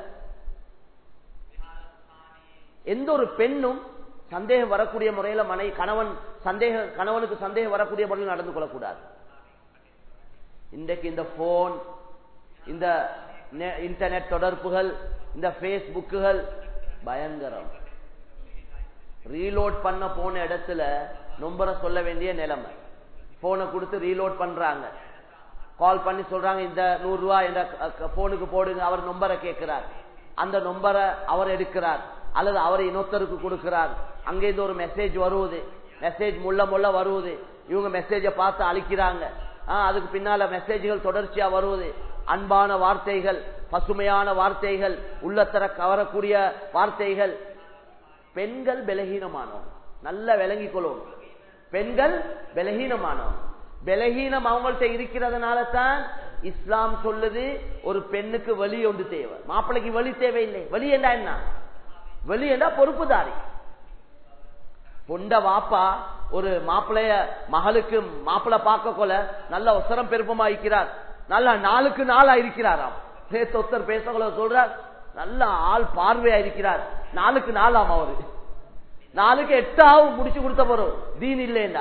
எந்த ஒரு பெண்ணும் சந்தேகம் வரக்கூடிய முறையில மனை கணவன் சந்தேக கணவனுக்கு சந்தேகம் வரக்கூடிய முறையில் நடந்து கொள்ளக்கூடாது இன்றைக்கு இந்த போன் இந்த இன்டர்நெட் தொடர்புகள் இந்த பேஸ்புக்குகள் பயங்கரம் ரீலோட் பண்ண போன இடத்துல நொம்பரை சொல்ல வேண்டிய நிலைமை போனை கொடுத்து ரீலோட் பண்றாங்க கால் பண்ணி சொல்றாங்க இந்த நூறு ரூபாய் என்ற போனுக்கு போடுங்க அவர் நொம்பரை கேட்கிறார் அந்த நொம்பரை அவர் எடுக்கிறார் அல்லது அவர் இன்னொருத்தருக்கு கொடுக்கிறார் அங்கிருந்து ஒரு மெசேஜ் வருவது மெசேஜ் முள்ள முள்ள வருவது இவங்க மெசேஜை பார்த்து அழிக்கிறாங்க அதுக்கு பின்னால மெசேஜ்கள் தொடர்ச்சியா வருவது அன்பான வார்த்தைகள் பசுமையான வார்த்தைகள் உள்ளத்தர கவரக்கூடிய வார்த்தைகள் பெண்கள் பலகீனமானவங்க நல்ல விளங்கிக் கொள்ளும் பெண்கள் பலகீனமானவங்க பலகீனம் அவங்கள்ட்ட இருக்கிறதுனால தான் இஸ்லாம் சொல்லுது ஒரு பெண்ணுக்கு வலி ஒன்று தேவை மாப்பிள்ளைக்கு வலி தேவையில்லை வலி என்றா என்ன வலி என்றா பொறுப்புதாரி பொண்ட வாப்பா ஒரு மாப்பிளைய மகளுக்கு மாப்பிள்ளை பார்க்க கொள்ள நல்ல ஒசரம் பெருப்பமா இருக்கிறார் நல்ல நாளுக்கு நாளா இருக்கிறாராம் ஒருத்தர் பேசக்கொள்ள சொல்றார் நல்ல ஆள் பார்வையா இருக்கிறார் நாளுக்கு நாளாம் அவரு நாளுக்கு எட்டாவும் முடிச்சு கொடுத்த போறோம் தீன் இல்லைண்டா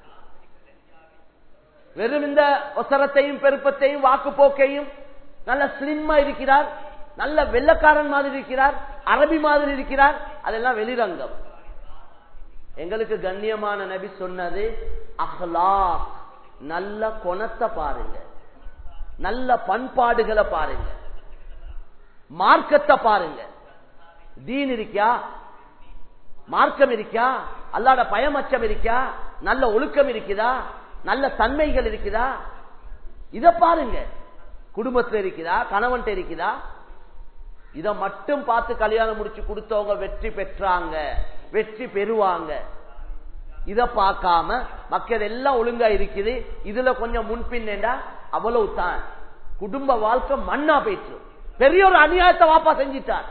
வெறும் இந்த ஒசரத்தையும் பெருப்பத்தையும் வாக்கு போக்கையும் நல்ல ஸ்லிம்மா இருக்கிறார் நல்ல வெள்ளக்காரன் மாதிரி இருக்கிறார் அரபி மாதிரி இருக்கிறார் அதெல்லாம் வெளிரங்கம் எங்களுக்கு கண்ணியமான நபி சொன்னது அஹ்லா நல்ல குணத்தை பாருங்க நல்ல பண்பாடுகளை பாருங்க மார்க்கத்தை பாருங்க தீன் இருக்கா மார்க்கம் இருக்கா அல்லாட பயமச்சம் இருக்கா நல்ல ஒழுக்கம் இருக்குதா நல்ல தன்மைகள் இருக்குதா இத பாருங்க குடும்பத்துல இருக்குதா கணவன்கிட்ட இருக்குதா இத மட்டும் பார்த்து கல்யாணம் முடிச்சு கொடுத்தவங்க வெற்றி பெற்றாங்க வெற்றி பெறுவாங்க இத பார்க்காம மக்கள் எல்லாம் ஒழுங்கா இருக்குது இதுல கொஞ்சம் முன்பின்னா அவ்வளவு தான் குடும்ப வாழ்க்கை மண்ணா போயிற்று பெரிய ஒரு அநியாயத்தை வாப்பா செஞ்சிட்டார்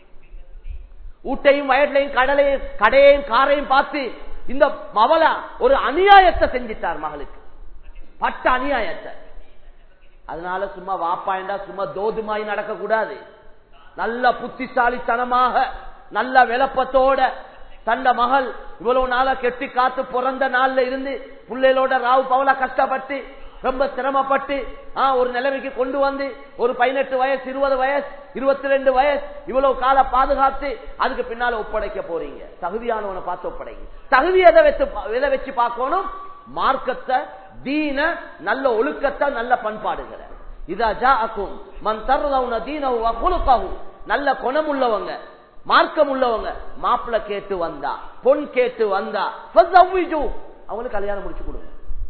ஊட்டையும் வயட்லையும் கடலையும் கடையையும் காரையும் பார்த்து இந்த மவளா ஒரு அநியாயத்தை செஞ்சிட்டார் மகளுக்கு பட்ட அநியாயத்தை அதனால சும்மா வாப்பாயண்டா சும்மா தோதுமாய் நடக்க கூடாது நல்ல புத்திசாலித்தனமாக நல்ல விளப்பத்தோட தண்ட மகள் இவ்வளவு நாளா கெட்டி காத்து பிறந்த நாள்ல இருந்து பிள்ளைகளோட ராவு பவலா கஷ்டப்பட்டு ரொம்ப சிரமப்பட்டு ஒரு நிலைமைக்கு கொண்டு வந்து ஒரு பதினெட்டு வயசு இருபது வயசு இருபத்தி ரெண்டு வயசு இவ்வளவு கால பாதுகாத்து அதுக்கு பின்னால ஒப்படைக்க போறீங்க தகுதியானவனை பார்த்து ஒப்படைங்க தகுதி எதை வச்சு எதை வச்சு பார்க்கணும் மார்க்கத்தை தீன நல்ல ஒழுக்கத்தை நல்ல பண்பாடுகளை இதா ஜாக்கும் மன் தர்லவுன தீனவு குழுக்காகும் நல்ல குணம் உள்ளவங்க மார்க்கம் உள்ளவங்க மாப்பிள்ள கேட்டு வந்தா பொன் கேட்டு வந்தா அவங்களுக்கு கல்யாணம் முடிச்சு கொடுங்க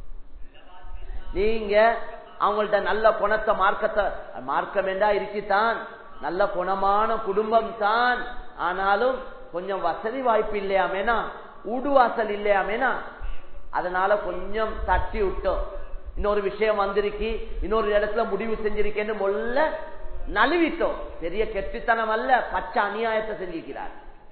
நீங்க அவங்கள்ட்ட நல்ல குணத்தை மார்க்கத்தை மார்க்கம் என்றா இருக்குத்தான் நல்ல குணமான குடும்பம் தான் ஆனாலும் கொஞ்சம் வசதி வாய்ப்பு இல்லையாமேனா ஊடு வாசல் இல்லையாமேனா அதனால கொஞ்சம் தட்டி விட்டோம் இன்னொரு விஷயம் வந்திருக்கு இன்னொரு இடத்துல முடிவு செஞ்சிருக்கேன்னு மொல்ல நழுவிட்டோம் பெரிய கெட்டுத்தனம் அல்ல பச்சை அநியாயத்தை செஞ்சிருக்கிறார்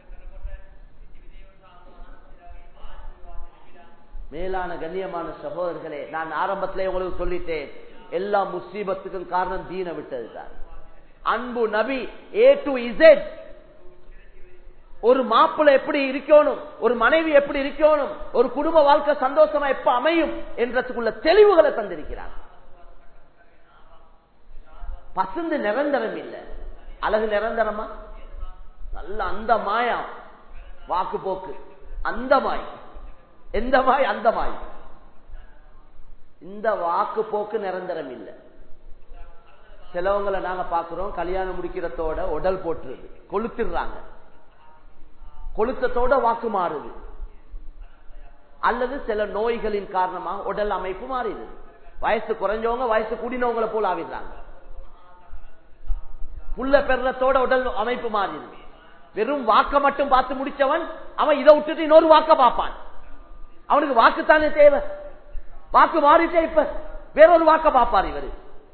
மேலான கண்ணியமான சகோதரர்களே நான் ஆரம்பத்திலே உங்களுக்கு சொல்லிட்டேன் எல்லா முசீபத்துக்கும் காரணம் தீன விட்டதுதான் அன்பு நபி ஏ டு இசட் ஒரு மாப்பிள்ளை எப்படி இருக்கணும் ஒரு மனைவி எப்படி இருக்கணும் ஒரு குடும்ப வாழ்க்கை சந்தோஷமா எப்ப அமையும் என்றதுக்குள்ள தெளிவுகளை தந்திருக்கிறார் பசுந்து நிரந்தரம் இல்லை அழகு நிரந்தரமா நல்ல அந்த மாயா வாக்கு போக்கு அந்த மாய் எந்த மாய் அந்த மாய் இந்த வாக்கு போக்கு நிரந்தரம் இல்லை சிலவங்களை நாங்க பாக்குறோம் கல்யாணம் முடிக்கிறதோட உடல் போட்டுருது கொளுத்துடுறாங்க கொளுத்தத்தோட வாக்கு மாறுது அல்லது சில நோய்களின் காரணமாக உடல் அமைப்பு மாறிடுது வயசு குறைஞ்சவங்க வயசு கூடினவங்களை போல ஆவிடுறாங்க புள்ள பெறத்தோட உடல் அமைப்பு மாறிடும் வெறும் வாக்க மட்டும் பார்த்து முடிச்சவன் அவன் இதை விட்டுட்டு இன்னொரு வாக்க பார்ப்பான் அவனுக்கு வாக்குத்தானே தேவை வாக்கு மாறிட்டே இப்ப வேறொரு வாக்க பார்ப்பார் இவரு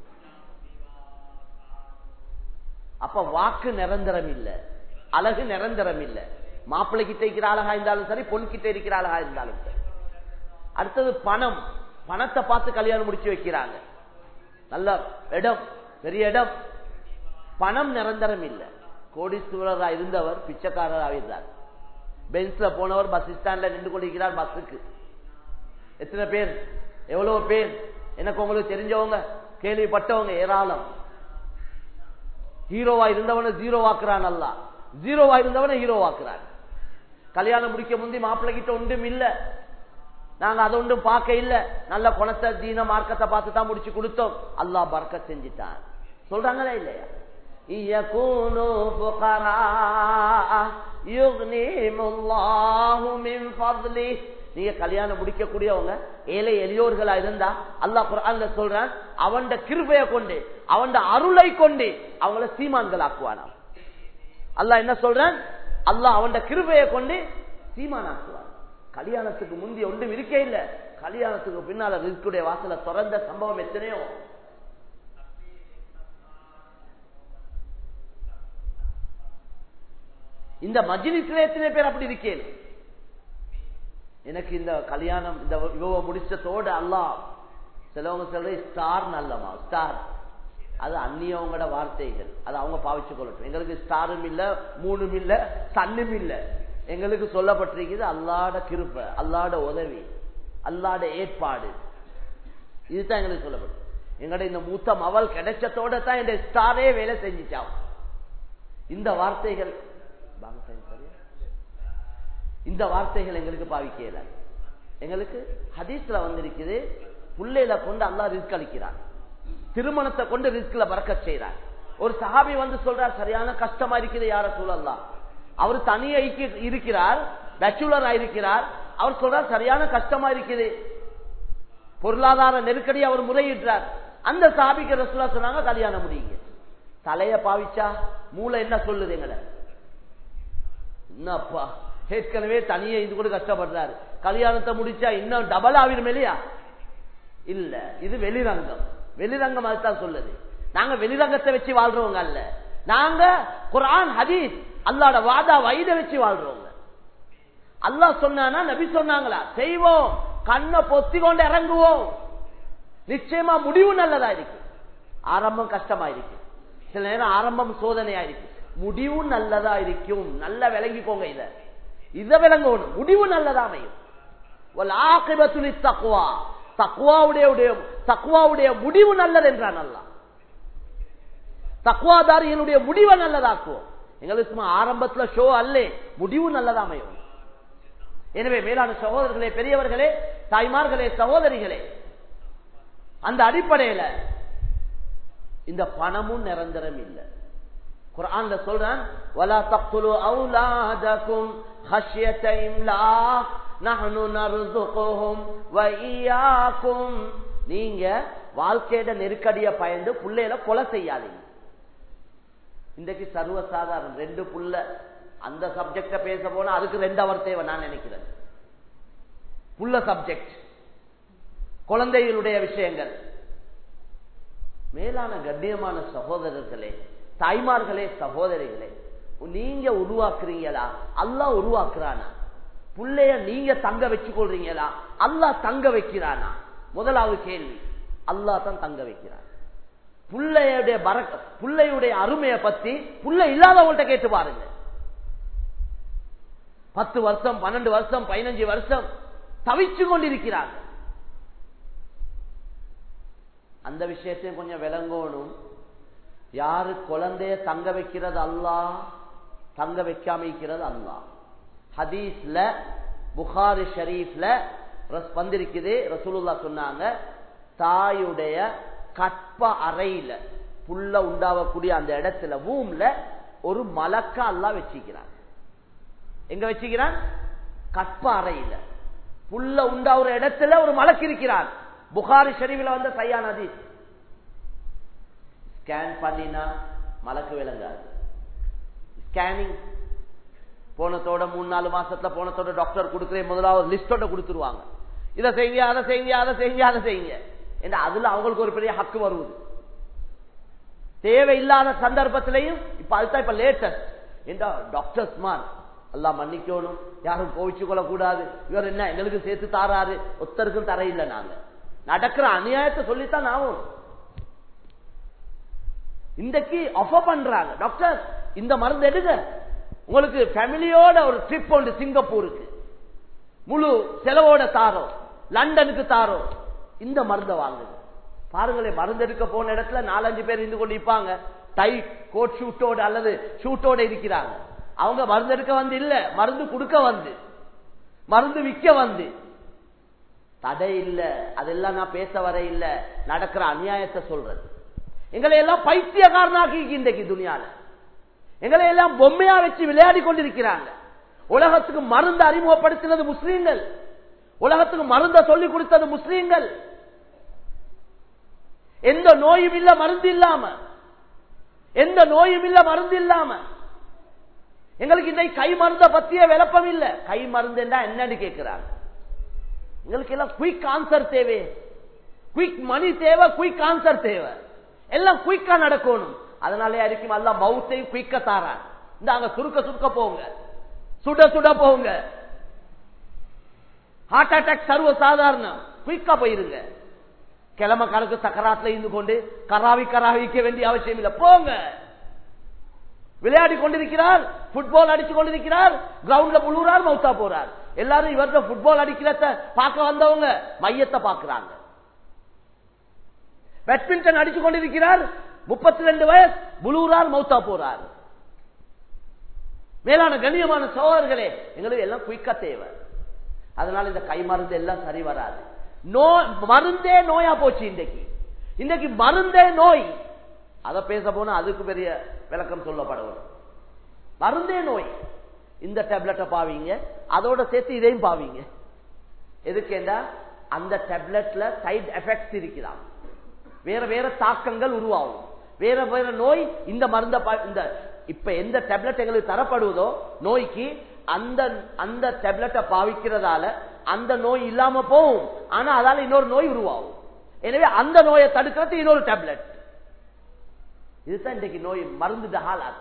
அப்ப வாக்கு நிரந்தரம் இல்ல அழகு நிரந்தரம் இல்ல மாப்பிள்ளை கிட்ட இருக்கிற அழகா இருந்தாலும் சரி பொன் கிட்ட இருக்கிற அழகா இருந்தாலும் சரி அடுத்தது பணம் பணத்தை பார்த்து கல்யாணம் முடிச்சு வைக்கிறாங்க நல்ல இடம் பெரிய இடம் பணம் நிரந்தரம் இல்ல கோடீஸ்வரரா இருந்தவர் பிச்சைக்காரராக இருந்தார் பென்ஸ்ல போனவர் பஸ் ஸ்டாண்ட்ல நின்று கொண்டிருக்கிறார் பஸ்ஸுக்கு எத்தனை பேர் எவ்வளவு பேர் எனக்கு உங்களுக்கு தெரிஞ்சவங்க கேள்விப்பட்டவங்க ஏராளம் ஹீரோவா இருந்தவனை ஜீரோ ஆக்குறான் அல்ல ஜீரோவா இருந்தவனை ஹீரோ ஆக்குறான் கல்யாணம் முடிக்க முந்தி மாப்பிள்ளை கிட்ட ஒன்றும் இல்ல நாங்க அதை ஒன்றும் பார்க்க இல்ல நல்ல குணத்தை தீன மார்க்கத்தை பார்த்து தான் முடிச்சு கொடுத்தோம் அல்லாஹ் பறக்க செஞ்சுட்டான் சொல்றாங்களா இல்லையா يكونوا فقراء يغنيهم الله من فضله நீங்க கல்யாணம் முடிக்கக்கூடியவங்க ஏழை எளியோர்களா இருந்தா அல்லாஹ் குர்ஆன்ல சொல்றான் அவன் கிருபையை கொண்டு அவன் அருளை கொண்டு அவங்கள சீமான்கள் ஆக்குவானாம் அல்லாஹ் என்ன சொல்றான் அல்லாஹ் அவன் கிருபையை கொண்டு சீமான் ஆக்குவான் கல்யாணத்துக்கு முந்தி ஒன்றும் இருக்கே இல்ல கல்யாணத்துக்கு பின்னால ரிஸ்குடைய வாசல திறந்த சம்பவம் எத்தனையோ இந்த மஜிலிஸ்ல எத்தனை பேர் அப்படி இருக்கேன் எனக்கு இந்த கல்யாணம் இந்த இவ முடிச்சதோடு அல்லாஹ் சிலவங்க சொல்ற ஸ்டார் நல்லமா ஸ்டார் அது அந்நியவங்களோட வார்த்தைகள் அது அவங்க பாவிச்சு கொள்ளட்டும் எங்களுக்கு ஸ்டாரும் இல்ல மூணும் இல்ல சன்னும் இல்ல எங்களுக்கு சொல்லப்பட்டிருக்கிறது அல்லாட கிருப்ப அல்லாட உதவி அல்லாட ஏற்பாடு இதுதான் எங்களுக்கு சொல்லப்படும் எங்கட இந்த மூத்த மவல் கிடைச்சதோட தான் இந்த ஸ்டாரே வேலை செஞ்சுச்சான் இந்த வார்த்தைகள் இந்த வார்த்தைகள் எங்களுக்கு பாவிக்கல எங்களுக்கு ஹதீஸ்ல வந்திருக்குது புள்ளையில கொண்டு அல்லா ரிஸ்க் அளிக்கிறான் திருமணத்தை கொண்டு ரிஸ்க்ல பறக்க செய்யறான் ஒரு சஹாபி வந்து சொல்றார் சரியான கஷ்டமா இருக்குது யார சூழல்லாம் அவர் தனியா இருக்கிறார் பேச்சுலர் இருக்கிறார் அவர் சொல்றார் சரியான கஷ்டமா இருக்குது பொருளாதார நெருக்கடி அவர் முறையிட்டார் அந்த சாபிக்கு ரசூலா சொன்னாங்க கல்யாணம் முடியுங்க தலைய பாவிச்சா மூளை என்ன சொல்லுது எங்களை என்னப்பா ஏற்கனவே தனியே இது கூட கஷ்டப்படுறாரு கல்யாணத்தை முடிச்சா இன்னும் டபுள் ஆகிடும் இல்லையா இல்ல இது வெளிரங்கம் வெளிரங்கம் அதுதான் சொல்லுது நாங்க வெளிரங்கத்தை வச்சு வாழ்றவங்க அல்ல நாங்க குரான் ஹதீஸ் அல்லாட வாதா வைத வச்சு வாழ்றவங்க அல்லாஹ் சொன்னானா நபி சொன்னாங்களா செய்வோம் கண்ணை பொத்தி கொண்டு இறங்குவோம் நிச்சயமா முடிவு நல்லதா இருக்கு ஆரம்பம் கஷ்டமா இருக்கு சில நேரம் ஆரம்பம் சோதனையா இருக்கு முடிவு நல்லதா இருக்கும் நல்ல விளங்கிக்கோங்க இத இத விளங்கணும் முடிவு நல்லதா அமையும் தக்குவா தக்குவாவுடைய தக்குவாவுடைய முடிவு நல்லது என்றான் நல்லா தக்குவாதாரிகளுடைய முடிவை நல்லதாக்குவோம் எங்களுக்கு சும்மா ஆரம்பத்துல ஷோ அல்ல முடிவு நல்லதா அமையும் எனவே மேலான சகோதரர்களே பெரியவர்களே தாய்மார்களே சகோதரிகளே அந்த அடிப்படையில இந்த பணமும் நிரந்தரம் இல்லை குரான்ல சொல்றான் வலா தக்துலு அவுலாதகும் خشيه املاق نحن نرزقهم واياكم நீங்க வாழ்க்கையோட நெருக்கடிய பயந்து புள்ளையில கொலை செய்யாதீங்க இன்றைக்கு சர்வசாதாரணம் ரெண்டு புள்ள அந்த சப்ஜெக்ட பேச போனா அதுக்கு ரெண்டு அவர் தேவை நான் நினைக்கிறேன் புள்ள சப்ஜெக்ட் குழந்தைகளுடைய விஷயங்கள் மேலான கண்ணியமான சகோதரர்களே தாய்மார்களே சகோதரிகளே நீங்க உருவாக்குறீங்களா அல்லா உருவாக்குறானா புள்ளைய நீங்க தங்க வச்சு கொள்றீங்களா அல்லா தங்க வைக்கிறானா முதலாவது கேள்வி அல்லா தான் தங்க வைக்கிறான் புள்ளையுடைய பறக்க புள்ளையுடைய அருமையை பத்தி புள்ள இல்லாதவங்கள்ட்ட கேட்டு பாருங்க பத்து வருஷம் பன்னெண்டு வருஷம் பதினஞ்சு வருஷம் தவிச்சு கொண்டிருக்கிறாங்க அந்த விஷயத்தையும் கொஞ்சம் விளங்கணும் யாரு குழந்தைய தங்க வைக்கிறது அல்லா தங்க வைக்காம இருக்கிறது அல்லா ஹதீஸ்ல புகாரி ஷரீஃப்ல வந்திருக்குது ரசூலுல்லா சொன்னாங்க தாயுடைய கற்ப அறையில புல்ல உண்டாவக்கூடிய அந்த இடத்துல பூம்ல ஒரு மலக்கா அல்லா வச்சுக்கிறான் எங்க வச்சுக்கிறான் கற்ப அறையில புல்ல உண்டாவுற இடத்துல ஒரு மலக்கு இருக்கிறான் புகாரி ஷரீஃபில் வந்த சையான் ஹதீஸ் ஸ்கேன் பண்ணினா மலக்கு விளங்காது ஸ்கேனிங் போனத்தோட மூணு நாலு மாசத்துல போனத்தோட டாக்டர் கொடுக்குறேன் முதலாவது லிஸ்டோட கொடுத்துருவாங்க இதை செய்யுங்க அதை செய்யுங்க அதை செய்யுங்க அதை செய்யுங்க ஏன்னா அதுல அவங்களுக்கு ஒரு பெரிய ஹக்கு வருவது தேவையில்லாத சந்தர்ப்பத்திலையும் இப்ப அதுதான் இப்ப லேட்டஸ்ட் ஏண்டா டாக்டர்ஸ் மார் எல்லாம் மன்னிக்கணும் யாரும் கோவிச்சு கொள்ள கூடாது இவர் என்ன எங்களுக்கு சேர்த்து தாராரு ஒத்தருக்கும் தரையில்லை நாங்க நடக்கிற அநியாயத்தை சொல்லித்தான் ஆகும் இன்றைக்கு ஆஃபர் பண்றாங்க டாக்டர் இந்த மருந்து எடுங்க உங்களுக்கு ஃபேமிலியோட ஒரு ட்ரிப் உண்டு சிங்கப்பூருக்கு முழு செலவோட தாரோம் லண்டனுக்கு தாரோம் இந்த மருந்தை வாங்குங்க பாருங்களேன் மருந்து எடுக்க போன இடத்துல நாலஞ்சு பேர் இருந்து கொண்டு இருப்பாங்க டை கோட் ஷூட்டோட அல்லது ஷூட்டோட இருக்கிறாங்க அவங்க மருந்து எடுக்க வந்து இல்ல மருந்து கொடுக்க வந்து மருந்து விற்க வந்து தடை இல்ல அதெல்லாம் நான் பேச வர இல்ல நடக்கிற அநியாயத்தை சொல்றது எங்களை எல்லாம் பைத்தியக்காரனாக்கி இன்றைக்கு துணியால எங்களை எல்லாம் பொம்மையா வச்சு விளையாடி கொண்டிருக்கிறாங்க உலகத்துக்கு மருந்து அறிமுகப்படுத்தினது முஸ்லீம்கள் உலகத்துக்கு மருந்த சொல்லி கொடுத்தது முஸ்லீம்கள் எந்த நோயும் இல்ல மருந்து இல்லாம எந்த நோயும் இல்ல மருந்து இல்லாம எங்களுக்கு இந்த கை மருந்த பத்திய விளப்பம் இல்ல கை மருந்து என்னன்னு கேட்கிறாங்க எங்களுக்கு எல்லாம் குயிக் ஆன்சர் தேவை குயிக் மணி தேவை குயிக் ஆன்சர் தேவை எல்லாம் குயிக்கா நடக்கணும் அதனாலே அடிக்கும் அல்ல மவுத்தையும் குயிக்க தாரான் இந்த அங்க சுருக்க சுருக்க போங்க சுட சுட போங்க ஹார்ட் அட்டாக் சர்வ சாதாரணம் குயிக்கா போயிருங்க கிழமை கணக்கு சக்கராத்துல இருந்து கொண்டு கராவி கராவிக்க வேண்டிய அவசியம் இல்லை போங்க விளையாடி கொண்டிருக்கிறார் புட்பால் அடிச்சு கொண்டிருக்கிறார் கிரவுண்ட்ல முழுறார் மவுத்தா போறார் எல்லாரும் இவர்த புட்பால் அடிக்கிறத பார்க்க வந்தவங்க மையத்தை பார்க்கிறாங்க பேட்மிண்டன் அடிச்சு கொண்டிருக்கிறார் முப்பத்தி ரெண்டு வயசு முழுறார் மவுத்தா போறார் மேலான கண்ணியமான சோழர்களே எங்களுக்கு எல்லாம் குயிக்கா தேவை அதனால இந்த கை மருந்து எல்லாம் சரி வராது நோ மருந்தே நோயா போச்சு இன்றைக்கு இன்றைக்கு மருந்தே நோய் அதை பேச போனா அதுக்கு பெரிய விளக்கம் சொல்லப்படவும் மருந்தே நோய் இந்த டேப்லெட்டை பாவீங்க அதோட சேர்த்து இதையும் பாவீங்க எதுக்கேண்டா அந்த டேப்லெட்ல சைடு எஃபெக்ட்ஸ் இருக்கலாம் வேற வேற தாக்கங்கள் உருவாகும் வேற வேற நோய் இந்த மருந்த இந்த இப்ப எந்த டேப்லெட் எங்களுக்கு தரப்படுவதோ நோய்க்கு அந்த அந்த டேப்லெட்டை பாவிக்கிறதால அந்த நோய் இல்லாம போகும் ஆனா அதால இன்னொரு நோய் உருவாகும் எனவே அந்த நோயை தடுக்கிறது இன்னொரு டேப்லெட் இதுதான் இன்றைக்கு நோய் மருந்து ஹாலாது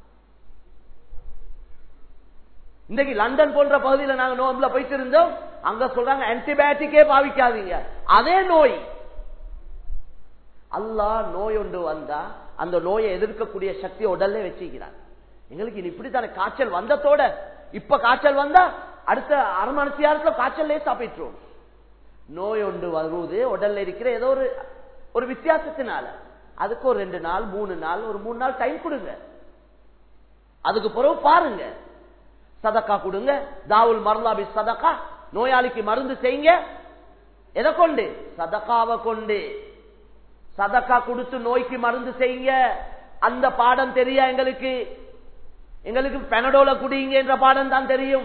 இன்றைக்கு லண்டன் போன்ற பகுதியில் நாங்க நோம்புல போயிட்டு இருந்தோம் அங்க சொல்றாங்க ஆன்டிபயோட்டிக்கே பாவிக்காதீங்க அதே நோய் அல்லா நோய் ஒன்று வந்தா அந்த நோயை எதிர்க்கக்கூடிய சக்தியை உடல்ல வச்சுக்கிறார் எங்களுக்கு இது இப்படித்தானே காய்ச்சல் வந்ததோட இப்ப காய்ச்சல் வந்தா அடுத்த அரை மணி நேரத்துல காய்ச்சல்லே சாப்பிட்டுரும் நோய் ஒன்று வருவது உடல்ல இருக்கிற ஏதோ ஒரு ஒரு வித்தியாசத்தினால அதுக்கு ஒரு ரெண்டு நாள் மூணு நாள் ஒரு மூணு நாள் டைம் கொடுங்க அதுக்கு பிறகு பாருங்க சதக்கா கொடுங்க தாவுல் மருந்தாபி சதக்கா நோயாளிக்கு மருந்து செய்யுங்க எதை கொண்டு சதக்காவை கொண்டு சதக்கா கொடுத்து நோய்க்கு மருந்து செய்யுங்க அந்த பாடம் தெரியா எங்களுக்கு எங்களுக்கு பெனடோல குடிங்க என்ற பாடம் தான் தெரியும்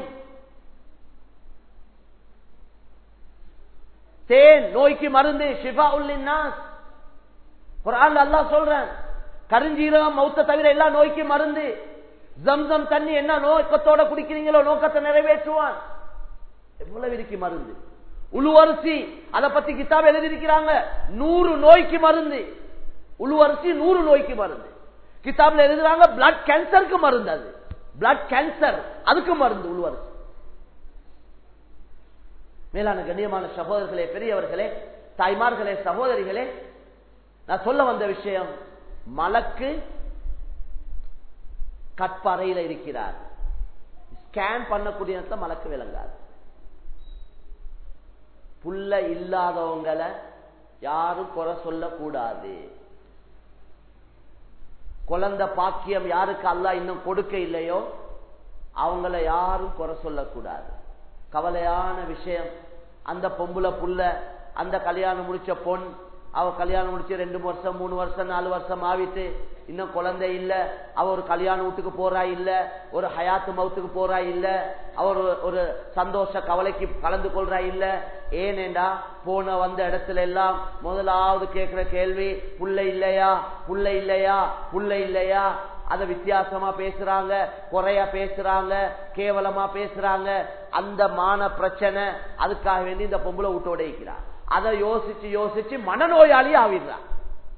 தேன் நோய்க்கு மருந்து ஷிஃபா உல்லின்னாஸ் குரான் அல்லாஹ் சொல்றேன் கருஞ்சீரகம் மௌத்த தவிர எல்லா நோய்க்கு மருந்து ஜம்சம் தண்ணி என்ன நோக்கத்தோட குடிக்கிறீங்களோ நோக்கத்தை நிறைவேற்றுவான் எவ்வளவு இருக்கு மருந்து உழுவரிசி அதை பத்தி கிதாப் எழுதியிருக்கிறாங்க நூறு நோய்க்கு மருந்து உழுவரிசி நூறு நோய்க்கு மருந்து கிதாப்ல எழுதுறாங்க பிளட் கேன்சருக்கு மருந்து அது பிளட் கேன்சர் அதுக்கு மருந்து உழுவரிசி மேலான கண்ணியமான சகோதரர்களே பெரியவர்களே தாய்மார்களே சகோதரிகளே நான் சொல்ல வந்த விஷயம் மலக்கு கட்பறையில இருக்கிறார் ஸ்கேன் பண்ணக்கூடிய மலக்கு விளங்காது புள்ள இல்லாதவங்களை யாரும் குறை சொல்லக்கூடாது குழந்தை பாக்கியம் யாருக்கு அல்ல இன்னும் கொடுக்க இல்லையோ அவங்கள யாரும் குறை சொல்லக்கூடாது கவலையான விஷயம் அந்த பொம்புல புள்ள அந்த கல்யாணம் முடிச்ச பொன் அவ கல்யாணம் முடிச்சு ரெண்டு வருஷம் மூணு வருஷம் நாலு வருஷம் ஆவிட்டு இன்னும் குழந்தை இல்ல அவ ஒரு கல்யாண வீட்டுக்கு போறா இல்ல ஒரு ஹயாத்து மவுத்துக்கு போறா இல்ல அவர் ஒரு- ஒரு சந்தோஷ கவலைக்கு கலந்து கொள்றா இல்ல ஏனேண்டா போன வந்த இடத்துல எல்லாம் முதலாவது கேட்கிற கேள்வி புள்ள இல்லையா புள்ள இல்லையா புள்ள இல்லையா அத வித்தியாசமா பேசுறாங்க குறையா பேசுறாங்க கேவலமா பேசுறாங்க அந்த மான பிரச்சனை அதுக்காக வேண்டி இந்த பொம்பளை விட்டு உடைக்கிறார் அதை யோசிச்சு யோசிச்சு மனநோயாளி ஆவிடுறான்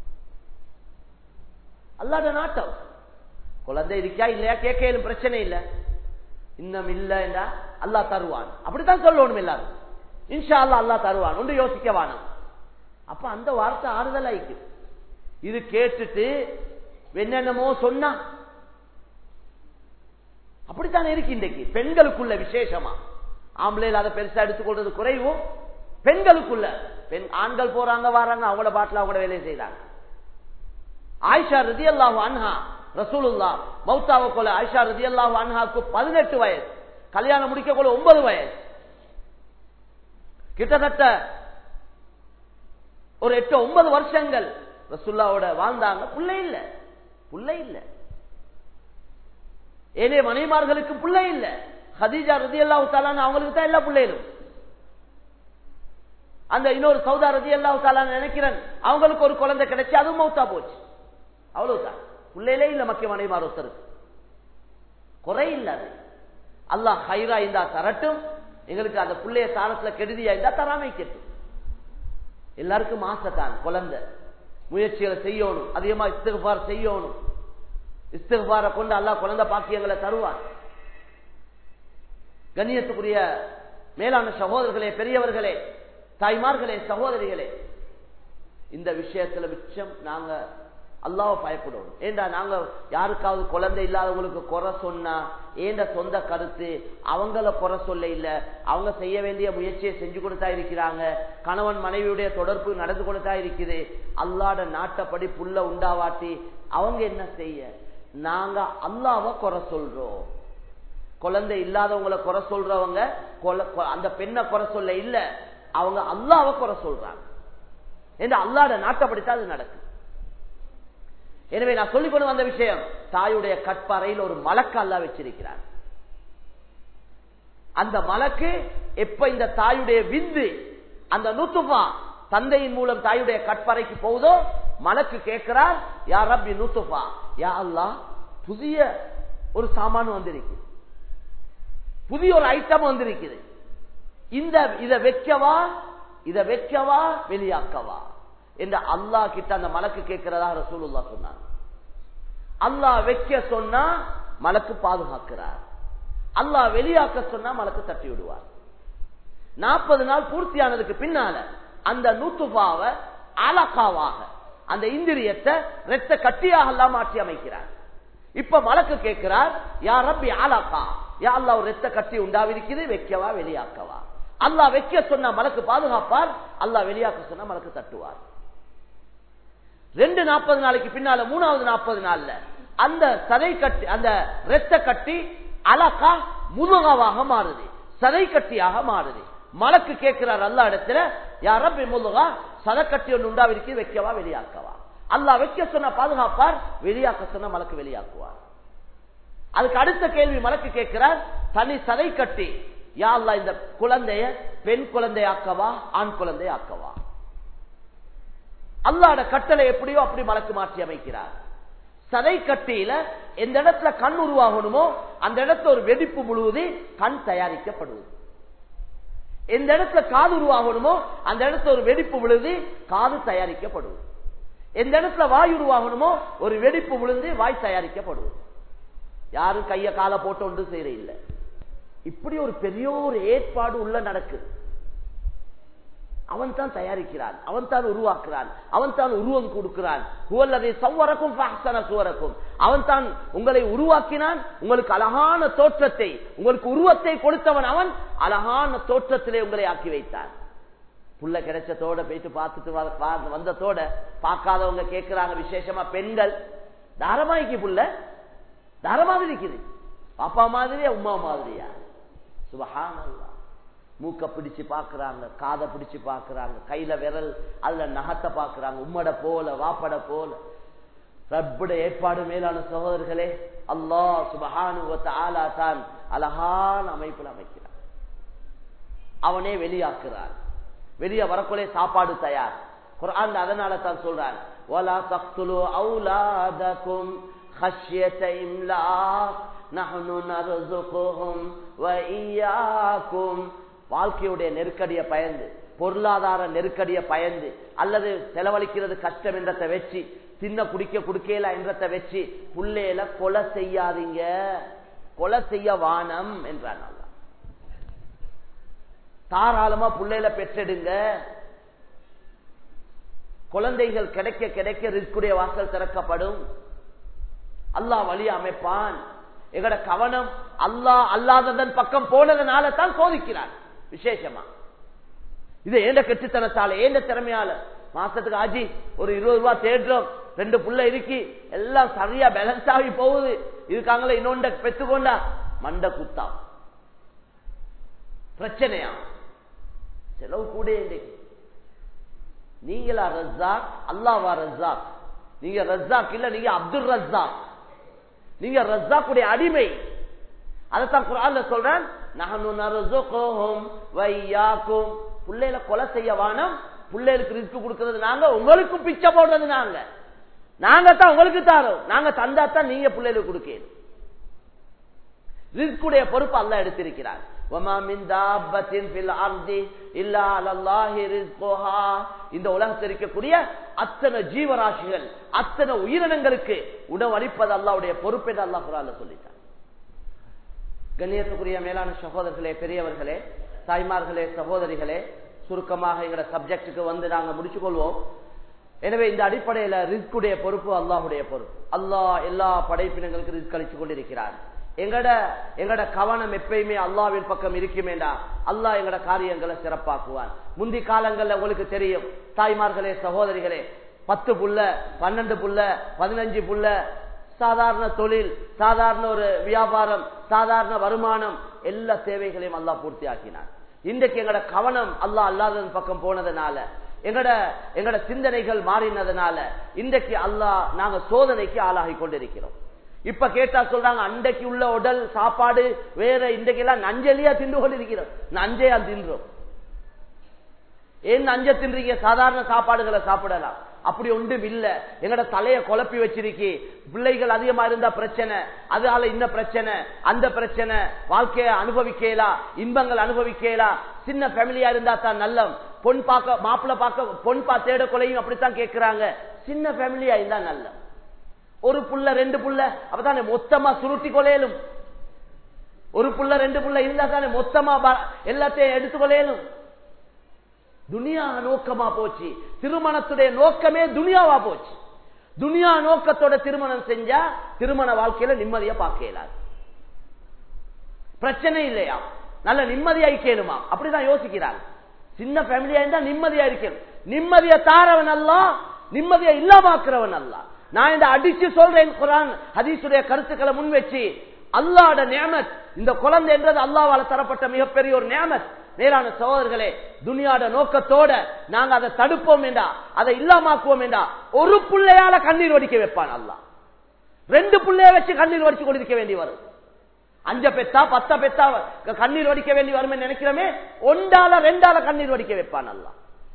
அல்லாத நாட்டம் குழந்தை இருக்கா இல்லையா கேட்கலும் பிரச்சனை இல்ல இன்னும் இல்லைண்டா அல்லா தருவான் அப்படித்தான் சொல்லணும் எல்லாரும் இன்ஷா அல்லா அல்லா தருவான் ஒன்று யோசிக்க வானம் அப்ப அந்த வார்த்தை ஆறுதல் ஆயிக்கு இது கேட்டுட்டு என்னென்னமோ சொன்னா அப்படித்தான் இருக்கு இன்றைக்கு பெண்களுக்குள்ள விசேஷமா ஆம்பளையில் அதை பெருசா எடுத்துக்கொள்றது குறைவும் பெண்களுக்குள்ள பெண் ஆண்கள் போறாங்க வராங்க அவங்களோட பாட்டில் அவங்களோட வேலையை செய்றாங்க ஆயிஷா ரதி அல்லாஹு அன்ஹா ரசூலுல்லா மௌத்தாவை கொல ஆயிஷா ரதி அல்லாஹு அன்ஹாக்கு பதினெட்டு வயசு கல்யாணம் முடிக்க கொள்ள ஒன்பது வயசு கிட்டத்தட்ட ஒரு எட்டு ஒன்பது வருஷங்கள் ரசுல்லாவோட வாழ்ந்தாங்க புள்ள இல்ல புள்ள இல்ல ஏனே மனைமார்களுக்கு புள்ள இல்ல ஹதீஜா ரதி அல்லாஹு தாலான்னு அவங்களுக்கு தான் எல்லா பிள்ளைகளும் அந்த இன்னொரு சௌதா ரதி அல்லாஹு தாலான்னு நினைக்கிறேன் அவங்களுக்கு ஒரு குழந்தை கிடைச்சு அதுவும் மௌத்தா போச்சு அவ்வளவுதான் பிள்ளையிலே இல்ல மக்கிய மனைமார் ஒருத்தருக்கு குறை இல்ல அது அல்லாஹ் ஹைரா இருந்தா தரட்டும் எங்களுக்கு அந்த பிள்ளைய தாரத்துல கெடுதியா இருந்தா தராமை கேட்டும் எல்லாருக்கும் ஆசைத்தான் குழந்தை முயற்சிகளை செய்யணும் அதிகமா இஸ்திகுபார் செய்யணும் இஸ்திகுபார கொண்டு அல்லாஹ் குழந்தை பாக்கியங்களை தருவான் கண்ணியத்துக்குரிய மேலான சகோதரர்களே பெரியவர்களே தாய்மார்களே சகோதரிகளே இந்த விஷயத்துல மிச்சம் நாங்க அல்லாஹ் பயப்படணும் ஏண்டா நாங்க யாருக்காவது குழந்தை இல்லாதவங்களுக்கு குறை சொன்னா ஏண்ட சொந்த கருத்து அவங்கள குறை சொல்ல இல்ல அவங்க செய்ய வேண்டிய முயற்சியை செஞ்சு கொடுத்தா இருக்கிறாங்க கணவன் மனைவியுடைய தொடர்பு நடந்து கொடுத்தா இருக்குது அல்லாட நாட்டப்படி புல்ல உண்டாவாட்டி அவங்க என்ன செய்ய நாங்க அல்லாவை குறை சொல்றோம் குழந்தை இல்லாதவங்களை குறை சொல்றவங்க கொல- கொ- அந்த பெண்ணை குறை சொல்ல இல்ல அவங்க அல்லாவை குறை சொல்றாங்க என்று அல்லாட நாட்டப்படித்தான் அது நடக்கும் எனவே நான் சொல்லிக் கொண்டு வந்த விஷயம் தாயுடைய கட்பாறையில் ஒரு மலக்கு அல்லா வச்சிருக்கிறார் அந்த மலக்கு எப்ப இந்த தாயுடைய விந்து அந்த நுத்துபா தந்தையின் மூலம் தாயுடைய கட்பறைக்கு போகுதோ மலக்கு கேட்கிறார் யா ரப்பி நுத்துபா யா அல்லாஹ் புதிய ஒரு சாமான் வந்திருக்கு புதிய ஒரு ஐட்டம் வந்திருக்குது இந்த இத வைக்கவா இத வைக்கவா வெளியாக்கவா என்று அல்லாஹ் கிட்ட அந்த மலக்கு கேட்கிறதா ரசூலுல்லா சொன்னாங்க அல்லாஹ் வைக்க சொன்னா மலக்கு பாதுகாக்கிறார் அல்லாஹ் வெளியாக்க சொன்னா மலக்கு தட்டி விடுவார் நாற்பது நாள் பூர்த்தியானதுக்கு பின்னால அந்த நூத்துபாவை அலக்காவாக அந்த இந்திரியத்தை ரெத்த கட்டியாக எல்லாம் மாற்றி அமைக்கிறார் இப்ப மலக்கு கேட்கிறார் யா ரப்பி ஆலாக்கா யா அல்லாஹ் ஒரு ரெத்த கட்டி உண்டாவிருக்குது வைக்கவா வெளியாக்கவா அல்லாஹ் வைக்க சொன்னா மலக்கு பாதுகாப்பார் அல்லாஹ் வெளியாக்க சொன்னா மலக்கு தட்டுவார் ரெண்டு நாற்பது நாளைக்கு பின்னால மூணாவது நாற்பது நாள்ல அந்த சதை கட்டி அந்த ரெத்த கட்டி அலக்கா முதுகாவாக மாறுது சதை கட்டியாக மாறுது மலக்கு கேட்கிறார் அல்லா இடத்துல யாரப்பி முதுகா சதை கட்டி ஒன்று உண்டாவிருக்கு வைக்கவா வெளியாக்கவா அல்லாஹ் வைக்க சொன்ன பாதுகாப்பார் வெளியாக்க சொன்ன மலக்கு வெளியாக்குவார் அதுக்கு அடுத்த கேள்வி மலக்கு கேட்கிறார் தனி சதை கட்டி யா அல்லாஹ் இந்த குழந்தைய பெண் குழந்தையாக்கவா ஆண் குழந்தையாக்கவா அல்லாட கட்டளை எப்படியோ அப்படி மலக்கு மாற்றி அமைக்கிறார் சதை கட்டியில எந்த இடத்துல கண் உருவாகணுமோ அந்த இடத்துல ஒரு வெடிப்பு முழுவது கண் தயாரிக்கப்படுவது எந்த இடத்துல காது உருவாகணுமோ அந்த இடத்துல ஒரு வெடிப்பு விழுது காது தயாரிக்கப்படுவது எந்த இடத்துல வாய் உருவாகணுமோ ஒரு வெடிப்பு விழுந்து வாய் தயாரிக்கப்படுவது யாரும் கைய காலை போட்டு ஒன்று செய்யற இல்லை இப்படி ஒரு பெரிய ஒரு ஏற்பாடு உள்ள நடக்குது அவன் தான் தயாரிக்கிறான் அவன் தான் உருவாக்குறான் அவன் தான் உருவம் கொடுக்கிறான் ஹுவல்லதை சவ்வரக்கும் ஃபஹ்சன சுவரக்கும் அவன் தான் உங்களை உருவாக்கினான் உங்களுக்கு அழகான தோற்றத்தை உங்களுக்கு உருவத்தை கொடுத்தவன் அவன் அழகான தோற்றத்திலே உங்களை ஆக்கி வைத்தான் புள்ள கிடைச்சதோட போயிட்டு பார்த்துட்டு வ- வ- வந்ததோட பார்க்காதவங்க கேட்கிறாங்க விசேஷமா பெண்கள் தாரமாய்க்கு புள்ள தாரமாக இருக்குது பாப்பா மாதிரியா உமா மாதிரியா சுபஹானல்லாஹ் மூக்க பிடிச்சு பாக்குறாங்க காதை பிடிச்சு பாக்குறாங்க கையில விரல் அதுல நகத்தை பாக்குறாங்க உம்மட போல வாப்பட போல ரப்புடைய ஏற்பாடு மேலான சகோதரர்களே அல்லாஹ் சுபஹானுவத்த ஆலா தான் அழகான அமைப்பில் அமைக்கிறார் அவனே வெளியாக்குறான் வெளியே வரக்குள்ளே சாப்பாடு தயார் குரான் அதனால தான் சொல்றான் وَلَا تَقْتُلُوا أَوْلَادَكُمْ خَشْيَةَ إِمْلَاقٍ نَحْنُ نَرْزُقُهُمْ وَإِيَّاكُمْ வாழ்க்கையுடைய நெருக்கடியை பயந்து பொருளாதார நெருக்கடியை பயந்து அல்லது செலவழிக்கிறது கஷ்டம் என்றதை வச்சு தின்ன குடிக்க குடுக்கல என்றதை வச்சு புள்ளையில கொலை செய்யாதீங்க கொலை செய்ய வானம் என்றான் அல்லா தாராளமா புள்ளையில பெற்றெடுங்க குழந்தைகள் கிடைக்க கிடைக்க ரிஸ்குடைய வாசல் திறக்கப்படும் அல்லாஹ் வழி அமைப்பான் எங்கட கவனம் அல்லாஹ் அல்லாததன் பக்கம் போனதுனால தான் சோதிக்கிறான் விசேஷமா இது ஏண்ட கெட்டுத்தனத்தால ஏண்ட திறமையால மாசத்துக்கு ஆஜி ஒரு இருபது ரூபாய் தேடுறோம் ரெண்டு புள்ள இருக்கி எல்லாம் சரியா பேலன்ஸ் ஆகி போகுது இருக்காங்களே இன்னொண்ட பெற்றுக்கொண்டா மண்ட குத்தா பிரச்சனையா செலவு கூட இன்றைக்கு நீங்களா ரஸ்ஸாக் அல்லாவா ரஸ்ஸாக் நீங்க ரஸ்ஸாக் இல்ல நீங்க அப்துல் ரஸ்ஸாக் நீங்க ரஸ்ஸாக்குடைய அடிமை அதைத்தான் குரான்ல சொல்றேன் நஹனு நர்சுகுஹும் வையாக்கும் புள்ளையில கொலை செய்ய வானம் பிள்ளைகளுக்கு ரிஸ்க் கொடுக்கறது நாங்க உங்களுக்கும் பிச்சை போடுறது நாங்க நாங்க தான் உங்களுக்கு தாரோம் நாங்க தந்தா தான் நீங்க பிள்ளைகளுக்கு கொடுக்கணும் ரிஸ்குடைய பொறுப்பு அல்ல எடுத்திருக்கிறார் இந்த உலகத்தில் இருக்கக்கூடிய அத்தனை ஜீவராசிகள் அத்தனை உயிரினங்களுக்கு உணவு அளிப்பது அல்லாவுடைய பொறுப்பு என்று அல்லா குரால சொல்லிட்டார் கண்ணியத்துக்குரிய மேலான சகோதரர்களே பெரியவர்களே தாய்மார்களே சகோதரிகளே சுருக்கமாக எங்களோட சப்ஜெக்டுக்கு வந்து நாங்க முடிச்சு கொள்வோம் எனவே இந்த அடிப்படையில ரிஸ்குடைய பொறுப்பு அல்லாஹுடைய பொறுப்பு அல்லாஹ் எல்லா படைப்பினங்களுக்கு ரிஸ்க் அளிச்சு கொண்டிருக்கிறார் எங்கட எங்கட கவனம் எப்பயுமே அல்லாவின் பக்கம் இருக்குமேண்டா அல்லாஹ் எங்கட காரியங்களை சிறப்பாக்குவான் முந்தி காலங்கள்ல உங்களுக்கு தெரியும் தாய்மார்களே சகோதரிகளே பத்து புள்ள பன்னெண்டு புள்ள பதினஞ்சு புள்ள சாதாரண தொழில் சாதாரண ஒரு வியாபாரம் சாதாரண வருமானம் எல்லா தேவைகளையும் அல்லாஹ் பூர்த்தி ஆக்கினான் இன்றைக்கு எங்கட கவனம் அல்லாஹ் அல்லாததன் பக்கம் போனதுனால எங்கட எங்கட சிந்தனைகள் மாறினதுனால இன்றைக்கு அல்லாஹ் நாங்க சோதனைக்கு ஆளாகி கொண்டிருக்கிறோம் இப்ப கேட்டா சொல்றாங்க அன்றைக்கு உள்ள உடல் சாப்பாடு வேற இன்றைக்கு எல்லாம் நஞ்சலியா தின்று கொண்டிருக்கிறோம் நஞ்சையா தின்றோம் ஏன் நஞ்ச தின்றீங்க சாதாரண சாப்பாடுகளை சாப்பிடலாம் அப்படி ஒன்றும் இல்ல எங்கட தலைய குழப்பி வச்சிருக்கி பிள்ளைகள் அதிகமா இருந்தா பிரச்சனை அதனால இந்த பிரச்சனை அந்த பிரச்சனை வாழ்க்கைய அனுபவிக்கலா இன்பங்கள் அனுபவிக்கலா சின்ன ஃபேமிலியா இருந்தா தான் நல்லம் பொன் பார்க்க மாப்பிள்ள பார்க்க பொன் பா தேட கொலையும் அப்படித்தான் கேட்கிறாங்க சின்ன ஃபேமிலியா இருந்தா நல்லம் ஒரு புள்ள ரெண்டு புள்ள அப்பதானே மொத்தமா சுருட்டி கொலையலும் ஒரு புள்ள ரெண்டு புள்ள இருந்தா தானே மொத்தமா எல்லாத்தையும் எடுத்துக்கொள்ளையலும் துனியா நோக்கமா போச்சு திருமணத்துடைய நோக்கமே துனியாவா போச்சு துனியா நோக்கத்தோட திருமணம் செஞ்சா திருமண வாழ்க்கையில நிம்மதியா பார்க்கலாது பிரச்சனை இல்லையா நல்ல நிம்மதியா இருக்கணுமா அப்படிதான் யோசிக்கிறாங்க சின்ன ஃபேமிலியா இருந்தா நிம்மதியா இருக்கணும் நிம்மதிய தாரவன் அல்ல நிம்மதியா இல்லாமாக்குறவன் அல்ல நான் இந்த அடிச்சு சொல்றேன் குரான் ஹதீசுடைய கருத்துக்களை முன் வச்சு அல்லாட நியமத் இந்த குழந்தை என்றது அல்லாவால தரப்பட்ட மிகப்பெரிய ஒரு நியமத் மேலான சகோதரர்களே துனியாட நோக்கத்தோட நாங்க அதை தடுப்போம் என்றா அதை இல்லாமாக்குவோம் என்றா ஒரு பிள்ளையால கண்ணீர் வடிக்க வைப்பான் அல்லா ரெண்டு பிள்ளைய வச்சு கண்ணீர் வடிச்சு கொண்டிருக்க வேண்டி வரும் அஞ்ச பெத்தா பத்த பெத்தா கண்ணீர் வடிக்க வேண்டி வரும் நினைக்கிறோமே ஒன்றால ரெண்டால கண்ணீர் வடிக்க வைப்பான் அல்லா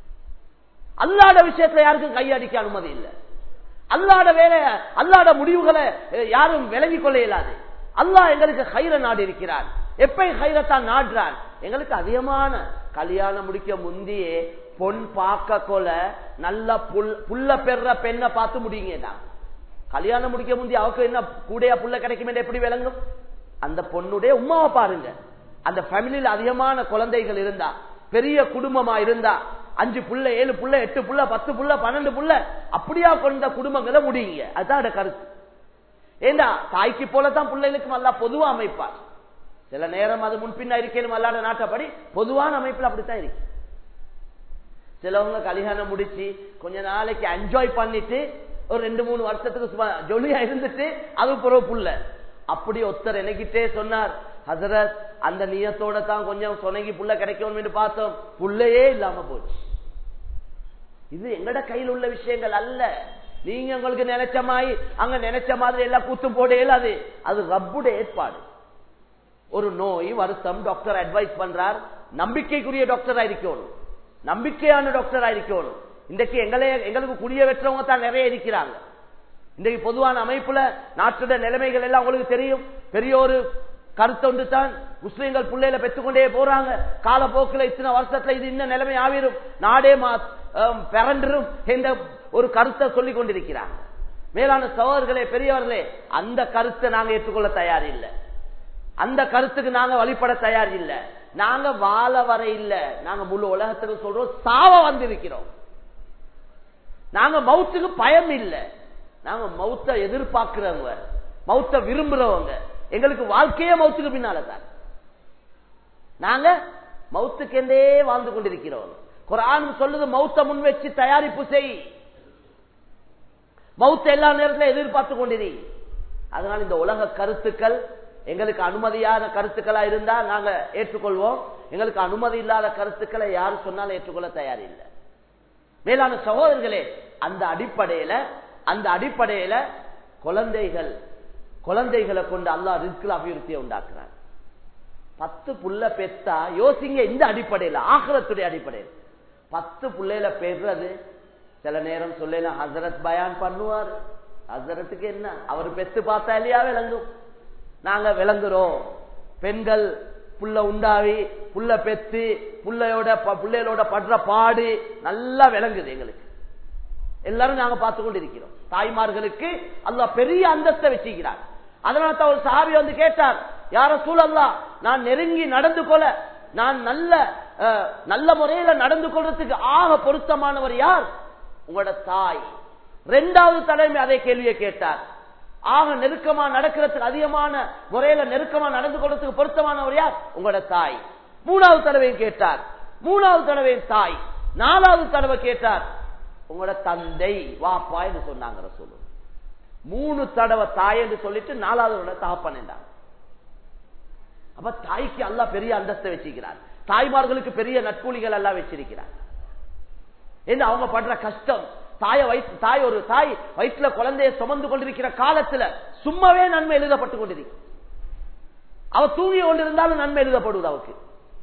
அல்லாட விஷயத்துல யாருக்கும் கையடிக்க அனுமதி இல்லை அல்லாட வேலை அல்லாட முடிவுகளை யாரும் விலகிக் கொள்ள இயலாது அல்லாஹ் எங்களுக்கு கயிற நாடு இருக்கிறான் எப்ப கயிறத்தான் நாடுறான் எங்களுக்கு அதிகமான கல்யாணம் முடிக்க முந்தியே பொன் பார்க்க கொல நல்ல புள்ள பெற பெண்ணை பார்த்து முடியுங்க கல்யாணம் முடிக்க முந்தி அவருக்கு என்ன கூடையா புள்ள கிடைக்கும் எப்படி விளங்கும் அந்த பொண்ணுடைய உமாவை பாருங்க அந்த ஃபேமிலியில் அதிகமான குழந்தைகள் இருந்தா பெரிய குடும்பமா இருந்தா அஞ்சு புள்ள ஏழு புள்ள எட்டு புள்ள பத்து புள்ள பன்னெண்டு புள்ள அப்படியா கொண்ட குடும்பங்களை முடியுங்க அதுதான் கருத்து ஏண்டா தாய்க்கு போலதான் பிள்ளைகளுக்கு நல்லா பொதுவா அமைப்பார் சில நேரம் அது முன்பின்னா இருக்கணும் அல்லாத நாட்டப்படி பொதுவான அமைப்புல அப்படித்தான் இருக்கு சிலவங்க கல்யாணம் முடிச்சு கொஞ்ச நாளைக்கு என்ஜாய் பண்ணிட்டு ஒரு ரெண்டு மூணு வருஷத்துக்கு ஜொலியா இருந்துட்டு அது பிறகு புள்ள அப்படி ஒருத்தர் எனக்கிட்டே சொன்னார் ஹசரத் அந்த நியத்தோட தான் கொஞ்சம் சொனங்கி புள்ள கிடைக்கும் பார்த்தோம் புள்ளையே இல்லாம போச்சு இது எங்கட கையில் உள்ள விஷயங்கள் அல்ல நீங்க உங்களுக்கு நினைச்ச மாதிரி அங்க நினைச்ச மாதிரி எல்லாம் கூத்து போட இயலாது அது ரப்புடைய ஏற்பாடு ஒரு நோய் வருத்தம் டாக்டர் அட்வைஸ் பண்றார் நம்பிக்கைக்குரிய டாக்டரா இருக்கணும் நம்பிக்கையான டாக்டரா இருக்கணும் இன்றைக்கு எங்களே எங்களுக்கு குடிய வெற்றவங்க தான் நிறைய இருக்கிறாங்க இன்றைக்கு பொதுவான அமைப்புல நாட்டுடைய நிலைமைகள் எல்லாம் உங்களுக்கு தெரியும் பெரிய ஒரு கருத்தொண்டு தான் முஸ்லீம்கள் பிள்ளையில பெற்றுக்கொண்டே போறாங்க காலப்போக்கில் இத்தனை வருஷத்துல இது இன்னும் நிலைமை ஆவிரும் நாடே பிறண்டும் என்ற ஒரு கருத்தை சொல்லிக் கொண்டிருக்கிறாங்க மேலான சகோதரர்களே பெரியவர்களே அந்த கருத்தை நாங்க ஏற்றுக்கொள்ள தயார் இல்லை அந்த கருத்துக்கு நாங்க வழிபட தயார் இல்லை நாங்க வாழ வர இல்ல நாங்க முழு உலகத்துக்கு சொல்றோம் சாவ வந்திருக்கிறோம் நாங்க மவுத்துக்கு பயம் இல்லை நாங்க மவுத்த எதிர்பார்க்கிறவங்க மவுத்த விரும்புறவங்க எங்களுக்கு வாழ்க்கையே மவுத்துக்கு பின்னாலதான் நாங்க மவுத்துக்கெண்டே வாழ்ந்து கொண்டிருக்கிறோம் குரான் சொல்லுது மௌத்த முன் வச்சு தயாரிப்பு செய் மவுத்த எல்லா நேரத்திலும் எதிர்பார்த்து கொண்டிரு அதனால இந்த உலக கருத்துக்கள் எங்களுக்கு அனுமதியான கருத்துக்களா இருந்தா நாங்க ஏற்றுக்கொள்வோம் எங்களுக்கு அனுமதி இல்லாத கருத்துக்களை யாரு சொன்னாலும் ஏற்றுக்கொள்ள தயார் இல்லை மேலான சகோதரர்களே அந்த அடிப்படையில அந்த அடிப்படையில குழந்தைகள் குழந்தைகளை கொண்டு அல்லா ரிஸ்கில் அபிவிருத்தியை உண்டாக்குறாங்க பத்து புள்ள பெத்தா யோசிங்க இந்த அடிப்படையில் ஆகலத்துடைய அடிப்படையில் பத்து புள்ளையில பெறுறது சில நேரம் சொல்லலாம் ஹசரத் பயான் பண்ணுவார் ஹசரத்துக்கு என்ன அவர் பெத்து பார்த்தா இல்லையா விளங்கும் நாங்க விளங்குறோம் பெண்கள் புள்ள உண்டாவி புள்ள பெத்து புள்ளையோட பிள்ளைகளோட படுற பாடு நல்லா விளங்குது எங்களுக்கு எல்லாரும் நாங்க பார்த்து கொண்டிருக்கிறோம் தாய்மார்களுக்கு அல்லா பெரிய அந்தஸ்தை வச்சுக்கிறார் அதனால தான் ஒரு சாவி வந்து கேட்டார் யார சூழல்லா நான் நெருங்கி நடந்து கொள்ள நான் நல்ல நல்ல முறையில நடந்து கொள்றதுக்கு ஆக பொருத்தமானவர் யார் உங்களோட தாய் ரெண்டாவது தலைமை அதே கேள்வியை கேட்டார் ஆக நெருக்கமா நடக்கிறதுக்கு அதிகமான முறையில நெருக்கமா நடந்து கொள்றதுக்கு பொருத்தமானவர் யார் உங்களோட தாய் மூணாவது தடவையும் கேட்டார் மூணாவது தடவையும் தாய் நாலாவது தடவை கேட்டார் உங்களோட தந்தை வாப்பா என்று சொன்னாங்க சொல்லு மூணு தடவை தாய் என்று சொல்லிட்டு நாலாவது தகப்பன் என்றாங்க அப்ப தாய்க்கு அல்லா பெரிய அந்தஸ்தை வச்சிருக்கிறார் தாய்மார்களுக்கு பெரிய நட்கூலிகள் எல்லாம் வச்சிருக்கிறார் என்ன அவங்க படுற கஷ்டம் தாய வயிற்று தாய் ஒரு தாய் வயிற்றுல குழந்தைய சுமந்து கொண்டிருக்கிற காலத்துல சும்மாவே நன்மை எழுதப்பட்டு கொண்டிருக்கு அவ தூங்கி கொண்டிருந்தாலும் நன்மை எழுதப்படுவது அவருக்கு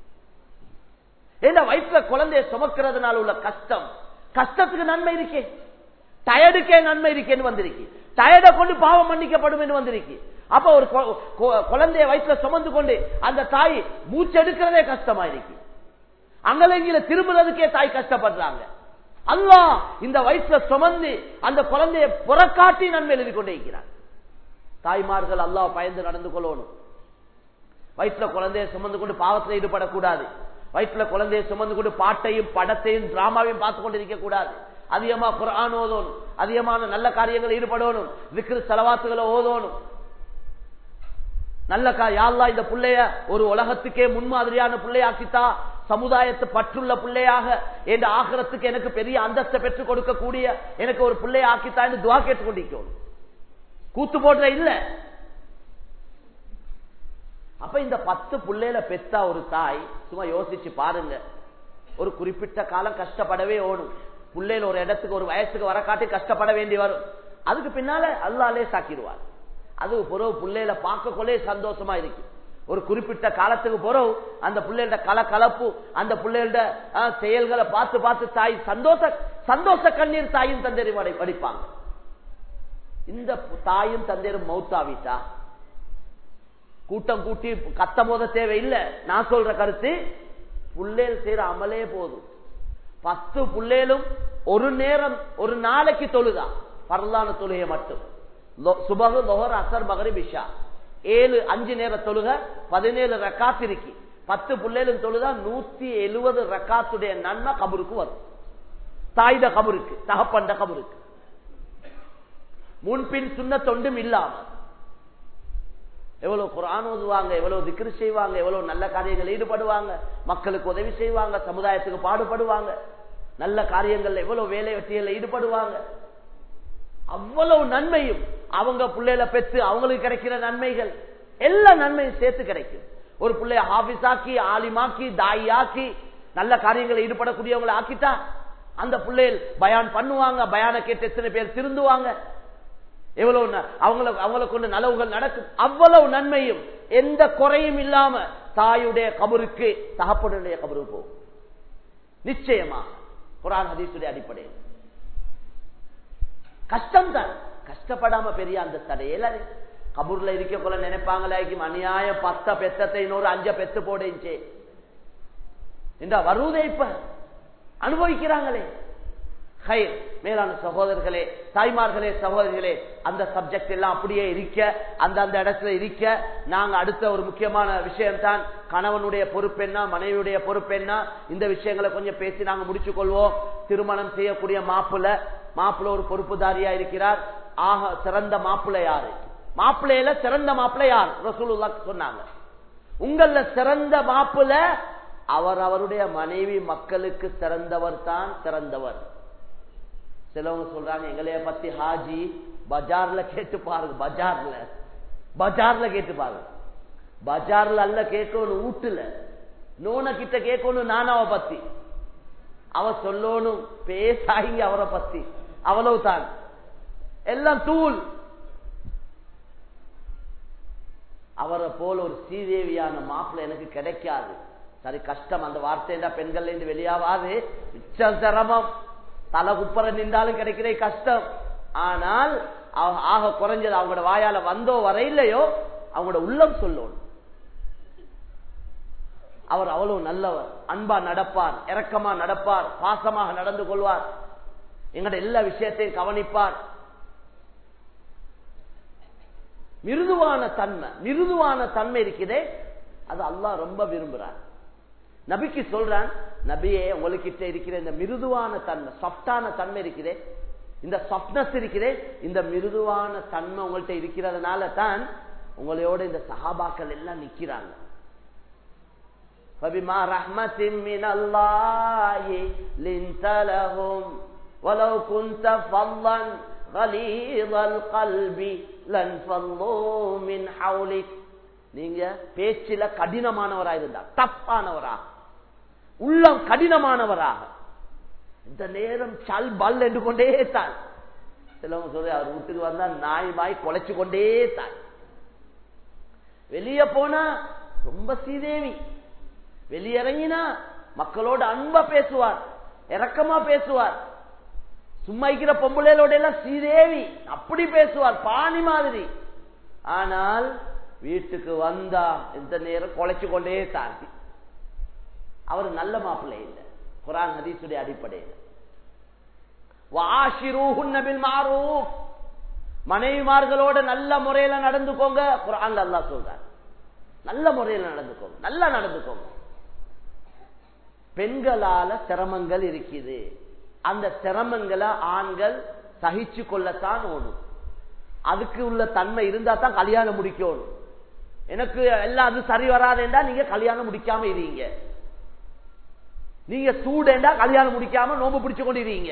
ஏன்னா வயிற்றுல குழந்தைய சுமக்கிறதுனால உள்ள கஷ்டம் கஷ்டத்துக்கு நன்மை இருக்கே டயர்டுக்கே நன்மை இருக்கேன்னு வந்திருக்கு டயர்டை கொண்டு பாவம் மன்னிக்கப்படும் என்று வந்திருக்கு அப்ப ஒரு குழந்தைய வயிற்றுல சுமந்து கொண்டு அந்த தாய் மூச்செடுக்கிறதே கஷ்டமா இருக்கு அங்கலங்கில திரும்புறதுக்கே தாய் கஷ்டப்படுறாங்க அல்லா இந்த வயிற்றுல சுமந்து அந்த குழந்தைய புறக்காட்டி நன்மை எழுதி கொண்டே இருக்கிறார் தாய்மார்கள் அல்லா பயந்து நடந்து கொள்ளணும் வயிற்றுல குழந்தைய சுமந்து கொண்டு பாவத்தில் ஈடுபடக்கூடாது வயிற்றுல குழந்தைய சுமந்து கொண்டு பாட்டையும் படத்தையும் டிராமாவையும் பார்த்து கொண்டு இருக்க கூடாது அதிகமா குரான் ஓதணும் அதிகமான நல்ல காரியங்கள் ஈடுபடணும் விக்கிர செலவாத்துகளை ஓதணும் நல்ல யாழ்லா இந்த பிள்ளைய ஒரு உலகத்துக்கே முன்மாதிரியான பிள்ளையாக்கித்தா சமுதாயத்து பற்றுள்ள பிள்ளையாக என்ற ஆகிறத்துக்கு எனக்கு பெரிய அந்தஸ்தை பெற்றுக் கொடுக்கக்கூடிய எனக்கு ஒரு பிள்ளைய ஆக்கித்தா என்று துவா கேட்டுக்கொண்டிருக்கணும் கூத்து போடுற இல்ல அப்ப இந்த பத்து பிள்ளையில பெத்தா ஒரு தாய் சும்மா யோசிச்சு பாருங்க ஒரு குறிப்பிட்ட காலம் கஷ்டப்படவே ஓடும் பிள்ளைகள் ஒரு இடத்துக்கு ஒரு வயசுக்கு வர காட்டி கஷ்டப்பட வேண்டி வரும் அதுக்கு பின்னால அல்லாலே சாக்கிடுவார் அது பிறகு பிள்ளைகளை பார்க்க கொள்ளே சந்தோஷமா இருக்கு ஒரு குறிப்பிட்ட காலத்துக்கு பிறகு அந்த பிள்ளைகளோட கல கலப்பு அந்த பிள்ளைகளோட செயல்களை பார்த்து பார்த்து தாய் சந்தோஷ சந்தோஷ கண்ணீர் தாயும் தந்தையும் வடிப்பாங்க இந்த தாயும் தந்தையரும் மௌத்தாவிட்டா கூட்டம் கூட்டி கத்த போத தேவையில்லை நான் சொல்ற கருத்து புள்ளேல் செய்யற அமலே போதும் பத்து புள்ளேலும் ஒரு நேரம் ஒரு நாளைக்கு தொழுதா பரலான தொழுகை மட்டும் சுபகு லொஹர் அசர் மகரி பிஷா ஏழு அஞ்சு நேர தொழுக பதினேழு ரக்காத் இருக்கு பத்து புள்ளேலும் தொழுதா நூத்தி எழுபது ரக்காத்துடைய நன்மை கபருக்கு வரும் தாய்த கபருக்கு தகப்பண்ட கபருக்கு முன்பின் சுண்ண தொண்டும் இல்லாம எவ்வளவு குரான் ஓதுவாங்க எவ்வளவு திக்ரு செய்வாங்க எவ்வளவு நல்ல காரியங்கள் ஈடுபடுவாங்க மக்களுக்கு உதவி செய்வாங்க சமுதாயத்துக்கு பாடுபடுவாங்க நல்ல காரியங்கள் எவ்வளவு வேலை வெட்டிகள் ஈடுபடுவாங்க அவ்வளவு நன்மையும் அவங்க பிள்ளைகளை பெற்று அவங்களுக்கு கிடைக்கிற நன்மைகள் எல்லா நன்மையும் சேர்த்து கிடைக்கும் ஒரு பிள்ளைய ஹாபிஸாக்கி ஆலிமாக்கி தாயாக்கி நல்ல காரியங்களை ஈடுபடக்கூடியவங்களை ஆக்கிட்டா அந்த பிள்ளைகள் பயான் பண்ணுவாங்க பயான கேட்டு எத்தனை பேர் திருந்துவாங்க எவ்வளவு ந- அவங்கள அவங்கள கொண்டு நலவுகள் நடக்கும் அவ்வளவு நன்மையும் எந்த குறையும் இல்லாம தாயுடைய கபருக்கு தகப்பனுடைய கபருக்கு போகும் நிச்சயமா குரான் ஹதீசுடைய அடிப்படையில் கஷ்டம் தான் கஷ்டப்படாம பெரிய அந்த தடையில கபூர்ல இருக்க போல நினைப்பாங்களாக்கும் அநியாயம் பத்த பெத்தத்தை இன்னொரு அஞ்ச பெத்து போடுச்சு இந்த வருவதே இப்ப அனுபவிக்கிறாங்களே ஹைர் மேலான சகோதரர்களே தாய்மார்களே சகோதரிகளே அந்த சப்ஜெக்ட் எல்லாம் அப்படியே இருக்க அந்த அந்த இடத்துல இருக்க நாங்க அடுத்த ஒரு முக்கியமான விஷயம் தான் கணவனுடைய பொறுப்பு என்ன மனைவியுடைய பொறுப்பு என்ன இந்த விஷயங்களை கொஞ்சம் பேசி நாங்க முடிச்சு கொள்வோம் திருமணம் செய்யக்கூடிய மாப்பிள்ள மாப்பிள்ள ஒரு பொறுப்புதாரியா இருக்கிறார் ஆக சிறந்த மாப்பிள்ளை யாரு மாப்பிள்ளையில சிறந்த மாப்பிள்ளை யார் ரசூலுல்லா சொன்னாங்க உங்கள சிறந்த மாப்பிள்ள அவர் அவருடைய மனைவி மக்களுக்கு சிறந்தவர் தான் சிறந்தவர் சிலவங்க சொல்றாங்க எங்களைய பத்தி ஹாஜி பஜார்ல கேட்டு பாருங்க பஜார்ல பஜார்ல கேட்டு பாருங்க பஜார்ல அல்ல கேட்கணும் வீட்டுல நோன கிட்ட கேட்கணும் நானாவ பத்தி அவ சொல்லணும் பேசாயிங்க அவரை பத்தி அவ்வளவுதான் எல்லாம் தூள் அவரை போல ஒரு ஸ்ரீதேவியான மாப்பிள்ளை எனக்கு கிடைக்காது சரி கஷ்டம் அந்த வார்த்தைண்டா பெண்கள்ல இருந்து வெளியாவாது மிச்சம் சிரமம் தலை குப்பர நின்றாலும் கிடைக்கிறே கஷ்டம் ஆனால் அவ- ஆக குறைஞ்சது அவங்களோட வாயால வந்தோ வரையிலையோ அவங்களோட உள்ளம் சொல்லணும் அவர் அவ்வளவு நல்லவர் அன்பா நடப்பார் இரக்கமா நடப்பார் பாசமாக நடந்து கொள்வார் எங்கட எல்லா விஷயத்தையும் கவனிப்பார் மிருதுவான தன்மை மிருதுவான தன்மை இருக்குதே அது அல்லாஹ் ரொம்ப விரும்புறார் நபிக்கு சொல்றான் நபியே உங்களுக்கிட்ட இருக்கிற இந்த மிருதுவான தன்மை சாஃப்டான தன்மை இருக்குதே இந்த சாஃப்ட்னஸ் இருக்குதே இந்த மிருதுவான தன்மை உங்கள்கிட்ட இருக்கிறதுனால தான் உங்களோட இந்த சஹாபாக்கள் எல்லாம் நிக்கிறாங்க فبما رحمة من الله لنت لهم ولو كنت فظا غليظ القلب لانفضوا من حولك நீங்க பேச்சில கடினமானவரா இருந்தா டப்பானவரா உள்ளம் கடினமானவராக இந்த நேரம் சல் பல் என்று கொண்டே தான் சிலவங்க சொல்லி அவர் வீட்டுக்கு வந்தா நாய் மாய் குலைச்சு கொண்டே தான் வெளியே போனா ரொம்ப சீதேவி வெளியிறங்கினா மக்களோட அன்பா பேசுவார் இரக்கமா பேசுவார் சும்மா இருக்கிற பொம்பளைகளோட எல்லாம் சீதேவி அப்படி பேசுவார் பாணி மாதிரி ஆனால் வீட்டுக்கு வந்தா இந்த நேரம் குலைச்சு கொண்டே தாண்டி அவர் நல்ல மாப்பிள்ளை இல்லை குரான் ஹதீசுடைய அடிப்படையில் வாஷிரூஹுன் நபில் மாரூஃப் மனைவிமார்களோட நல்ல முறையில நடந்துக்கோங்க குரான் அல்லாஹ் சொல்றார் நல்ல முறையில் நடந்துக்கோங்க நல்லா நடந்துக்கோங்க பெண்களால சிரமங்கள் இருக்குது அந்த சிரமங்களை ஆண்கள் சகிச்சு கொள்ளத்தான் ஓடும் அதுக்கு உள்ள தன்மை இருந்தா தான் கல்யாணம் முடிக்கணும் எனக்கு எல்லாம் அது சரி வராதுண்டா நீங்க கல்யாணம் முடிக்காம இருங்க நீங்க சூடேண்டா கல்யாணம் முடிக்காம நோம்பு பிடிச்சு கொண்டிருங்க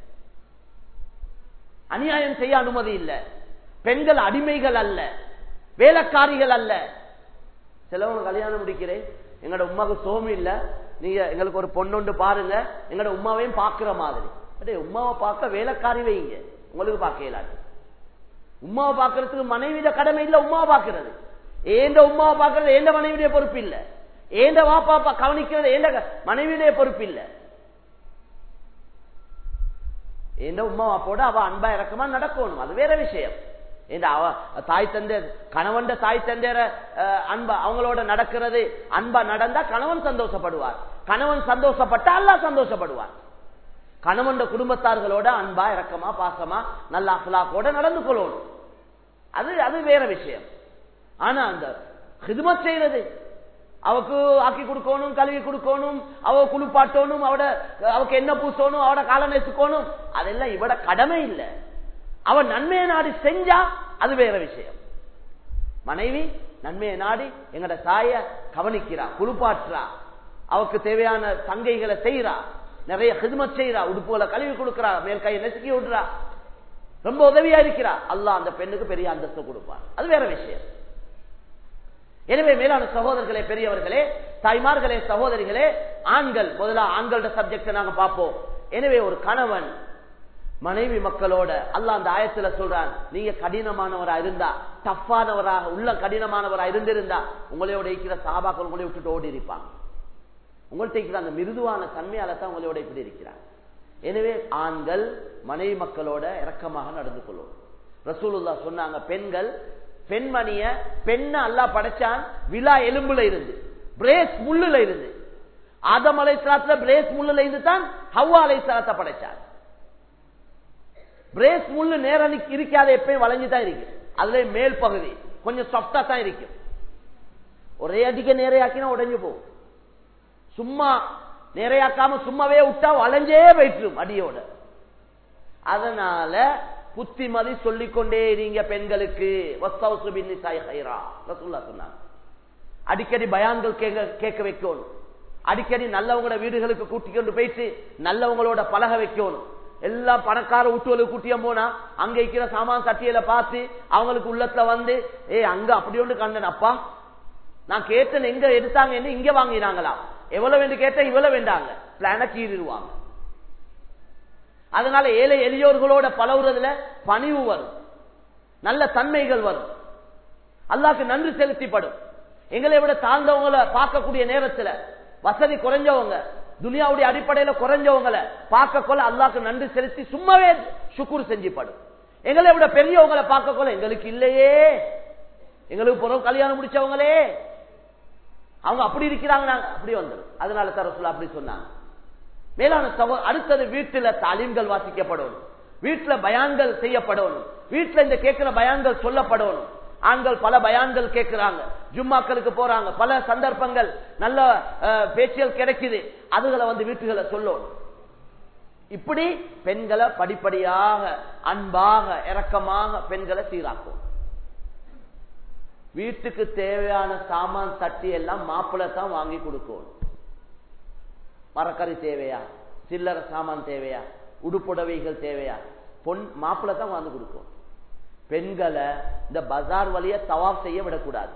அநியாயம் செய்ய அனுமதி இல்ல பெண்கள் அடிமைகள் அல்ல வேலைக்காரிகள் அல்ல சிலவங்க கல்யாணம் முடிக்கிறேன் எங்களோட உமாவுக்கு சோமி இல்ல நீங்க எங்களுக்கு ஒரு பொண்ணுண்டு பாருங்க எங்களோட உமாவையும் பாக்குற மாதிரி அடே உமாவை பார்க்க வேலைக்காரி வைங்க உங்களுக்கு பார்க்க இயலாது உமாவை பார்க்கறதுக்கு மனைவிட கடமை இல்ல உமாவை பார்க்கிறது ஏந்த உமாவை பார்க்கறது ஏந்த மனைவியுடைய பொறுப்பு இல்ல ஏந்த வாப்பா பா- கவனிக்கிறது ஏந்த க- மனைவியுடைய பொறுப்பு இல்ல ஏந்த உமா வாப்போட அவ அன்பா இறக்கமா நடக்கணும் அது வேற விஷயம் ஏண்டா அவ தாய் தந்தை கணவன் தாய் தந்தையர அஹ், அன்பா அவங்களோட நடக்கிறது அன்பா நடந்தா கணவன் சந்தோஷப்படுவார் கணவன் சந்தோஷப்பட்டா அல்லாஹ் சந்தோஷப்படுவார் கணவன் குடும்பத்தார்களோட அன்பா இரக்கமா பாசமா நல்ல அஹ்லாக்கோட நடந்து கொள்ளணும் அது அது வேற விஷயம் ஆனா அந்த ஹிதுமத் செய்யறது அவக்கு ஆக்கி கொடுக்கணும் கழுவி கொடுக்கணும் அவ குளிப்பாட்டணும் அவட அவக்கு என்ன பூசணும் அவட காலம் நெசுக்கணும் அதெல்லாம் இவட கடமை இல்லை அவன் நன்மையை நாடி செஞ்சா அது வேற விஷயம் மனைவி நன்மையை நாடி எங்கட தாய கவனிக்கிறா குளிப்பாட்டுறா அவக்கு தேவையான தங்கைகளை செய்யறா நிறைய ஹிதுமத் செய்யறா உடுப்புகளை கழுவி கொடுக்கிறா மேல் கையை நெசுக்கி விடுறா ரொம்ப உதவியா இருக்கிறா அல்லாஹ் அந்த பெண்ணுக்கு பெரிய அந்தஸ்து கொடுப்பார் அது வேற விஷயம் எனவே மேலான சகோதரர்களே பெரியவர்களே தாய்மார்களே சகோதரிகளே ஆண்கள் முதல்ல ஆண்களோட சப்ஜெக்ட் நாங்க பார்ப்போம் எனவே ஒரு கணவன் மனைவி மக்களோட அல்லாஹ் அந்த ஆயத்துல சொல்றான் நீங்க கடினமானவரா இருந்தா டஃப்பானவராக உள்ள கடினமானவரா இருந்திருந்தா உங்களோட இருக்கிற சாபாக்கள் உங்களை விட்டுட்டு ஓடி இருப்பாங்க உங்கள்கிட்ட இருக்கிற அந்த மிருதுவான தன்மையால தான் உங்களோட இப்படி இருக்கிறாங்க எனவே ஆண்கள் மனைவி மக்களோட இரக்கமாக நடந்து கொள்ளும் ரசூலுல்லா சொன்னாங்க பெண்கள் பெண்மணிய பெண்ண அல்லாஹ் படைச்சான் விழா எலும்புல இருந்து பிரேஸ் முள்ளுல இருந்து ஆதம் அலை பிரேஸ் முள்ளுல இருந்து தான் ஹவ்வா அலை படைச்சான் பிரேஸ் முள்ளு நேரம் இருக்காத எப்பயும் வளைஞ்சு தான் இருக்கு அதுல மேல் பகுதி கொஞ்சம் சாஃப்டா தான் இருக்கும் ஒரே அடிக்க நேரையாக்கினா உடைஞ்சு போகும் சும்மா நேரையாக்காம சும்மாவே விட்டா வளைஞ்சே போயிட்டுரும் அடியோட அதனால புத்திமதி சொல்லிக்கொண்டே இருங்க பெண்களுக்கு சொன்னாங்க அடிக்கடி பயான்கள் கேட்க கேட்க வைக்கணும் அடிக்கடி நல்லவங்களோட வீடுகளுக்கு கூட்டிக் கொண்டு போயிட்டு நல்லவங்களோட பழக வைக்கணும் எல்லாம் பணக்கார வீட்டுகளுக்கு கூட்டியம் போனா அங்க இருக்கிற சாமான் சட்டியில பார்த்து அவங்களுக்கு உள்ளத்துல வந்து ஏ அங்க அப்படி ஒன்று கண்டன அப்பா நான் கேட்டேன் எங்க எடுத்தாங்க இங்க வாங்கினாங்களா எவ்வளவு வேண்டு கேட்ட இவ்வளவு வேண்டாங்க பிளான கீறிடுவாங்க அதனால ஏழை எளியோர்களோட பழகுறதுல பணிவு வரும் நல்ல தன்மைகள் வரும் அல்லாக்கு நன்றி செலுத்திப்படும் எங்களை விட தாழ்ந்தவங்களை பார்க்கக்கூடிய நேரத்துல வசதி குறைஞ்சவங்க துனியாவுடைய அடிப்படையில குறைஞ்சவங்களை பார்க்க கொள்ள அல்லாக்கு நன்றி செலுத்தி சும்மாவே சுக்குர் செஞ்சுப்படும் எங்களை விட பெரியவங்களை பார்க்க கொள்ள எங்களுக்கு இல்லையே எங்களுக்கு பிறகு கல்யாணம் முடிச்சவங்களே அவங்க அப்படி இருக்கிறாங்க நாங்க அப்படி வந்துடும் அதனால தரசுல அப்படி சொன்னாங்க மேலான சகோ அடுத்தது வீட்டுல தாலீம்கள் வாசிக்கப்படணும் வீட்டுல பயான்கள் செய்யப்படணும் வீட்டுல இந்த கேட்கிற பயான்கள் சொல்லப்படணும் ஆண்கள் பல பயான்கள் கேட்கிறாங்க ஜும்மாக்களுக்கு போறாங்க பல சந்தர்ப்பங்கள் நல்ல பேச்சியல் கிடைக்குது அதுகளை வந்து வீட்டுகளை சொல்லணும் இப்படி பெண்களை படிப்படியாக அன்பாக இரக்கமாக பெண்களை சீராக்கும் வீட்டுக்கு தேவையான சாமான் தட்டி எல்லாம் மாப்பிள்ளை தான் வாங்கி கொடுக்கணும் மரக்கறி தேவையா சில்லற சாமான் தேவையா உடுப்புடவைகள் தேவையா பொன் மாப்பிள்ளை தான் வாங்கி கொடுக்கும் பெண்களை இந்த பஜார் வழிய தவாப் செய்ய விடக்கூடாது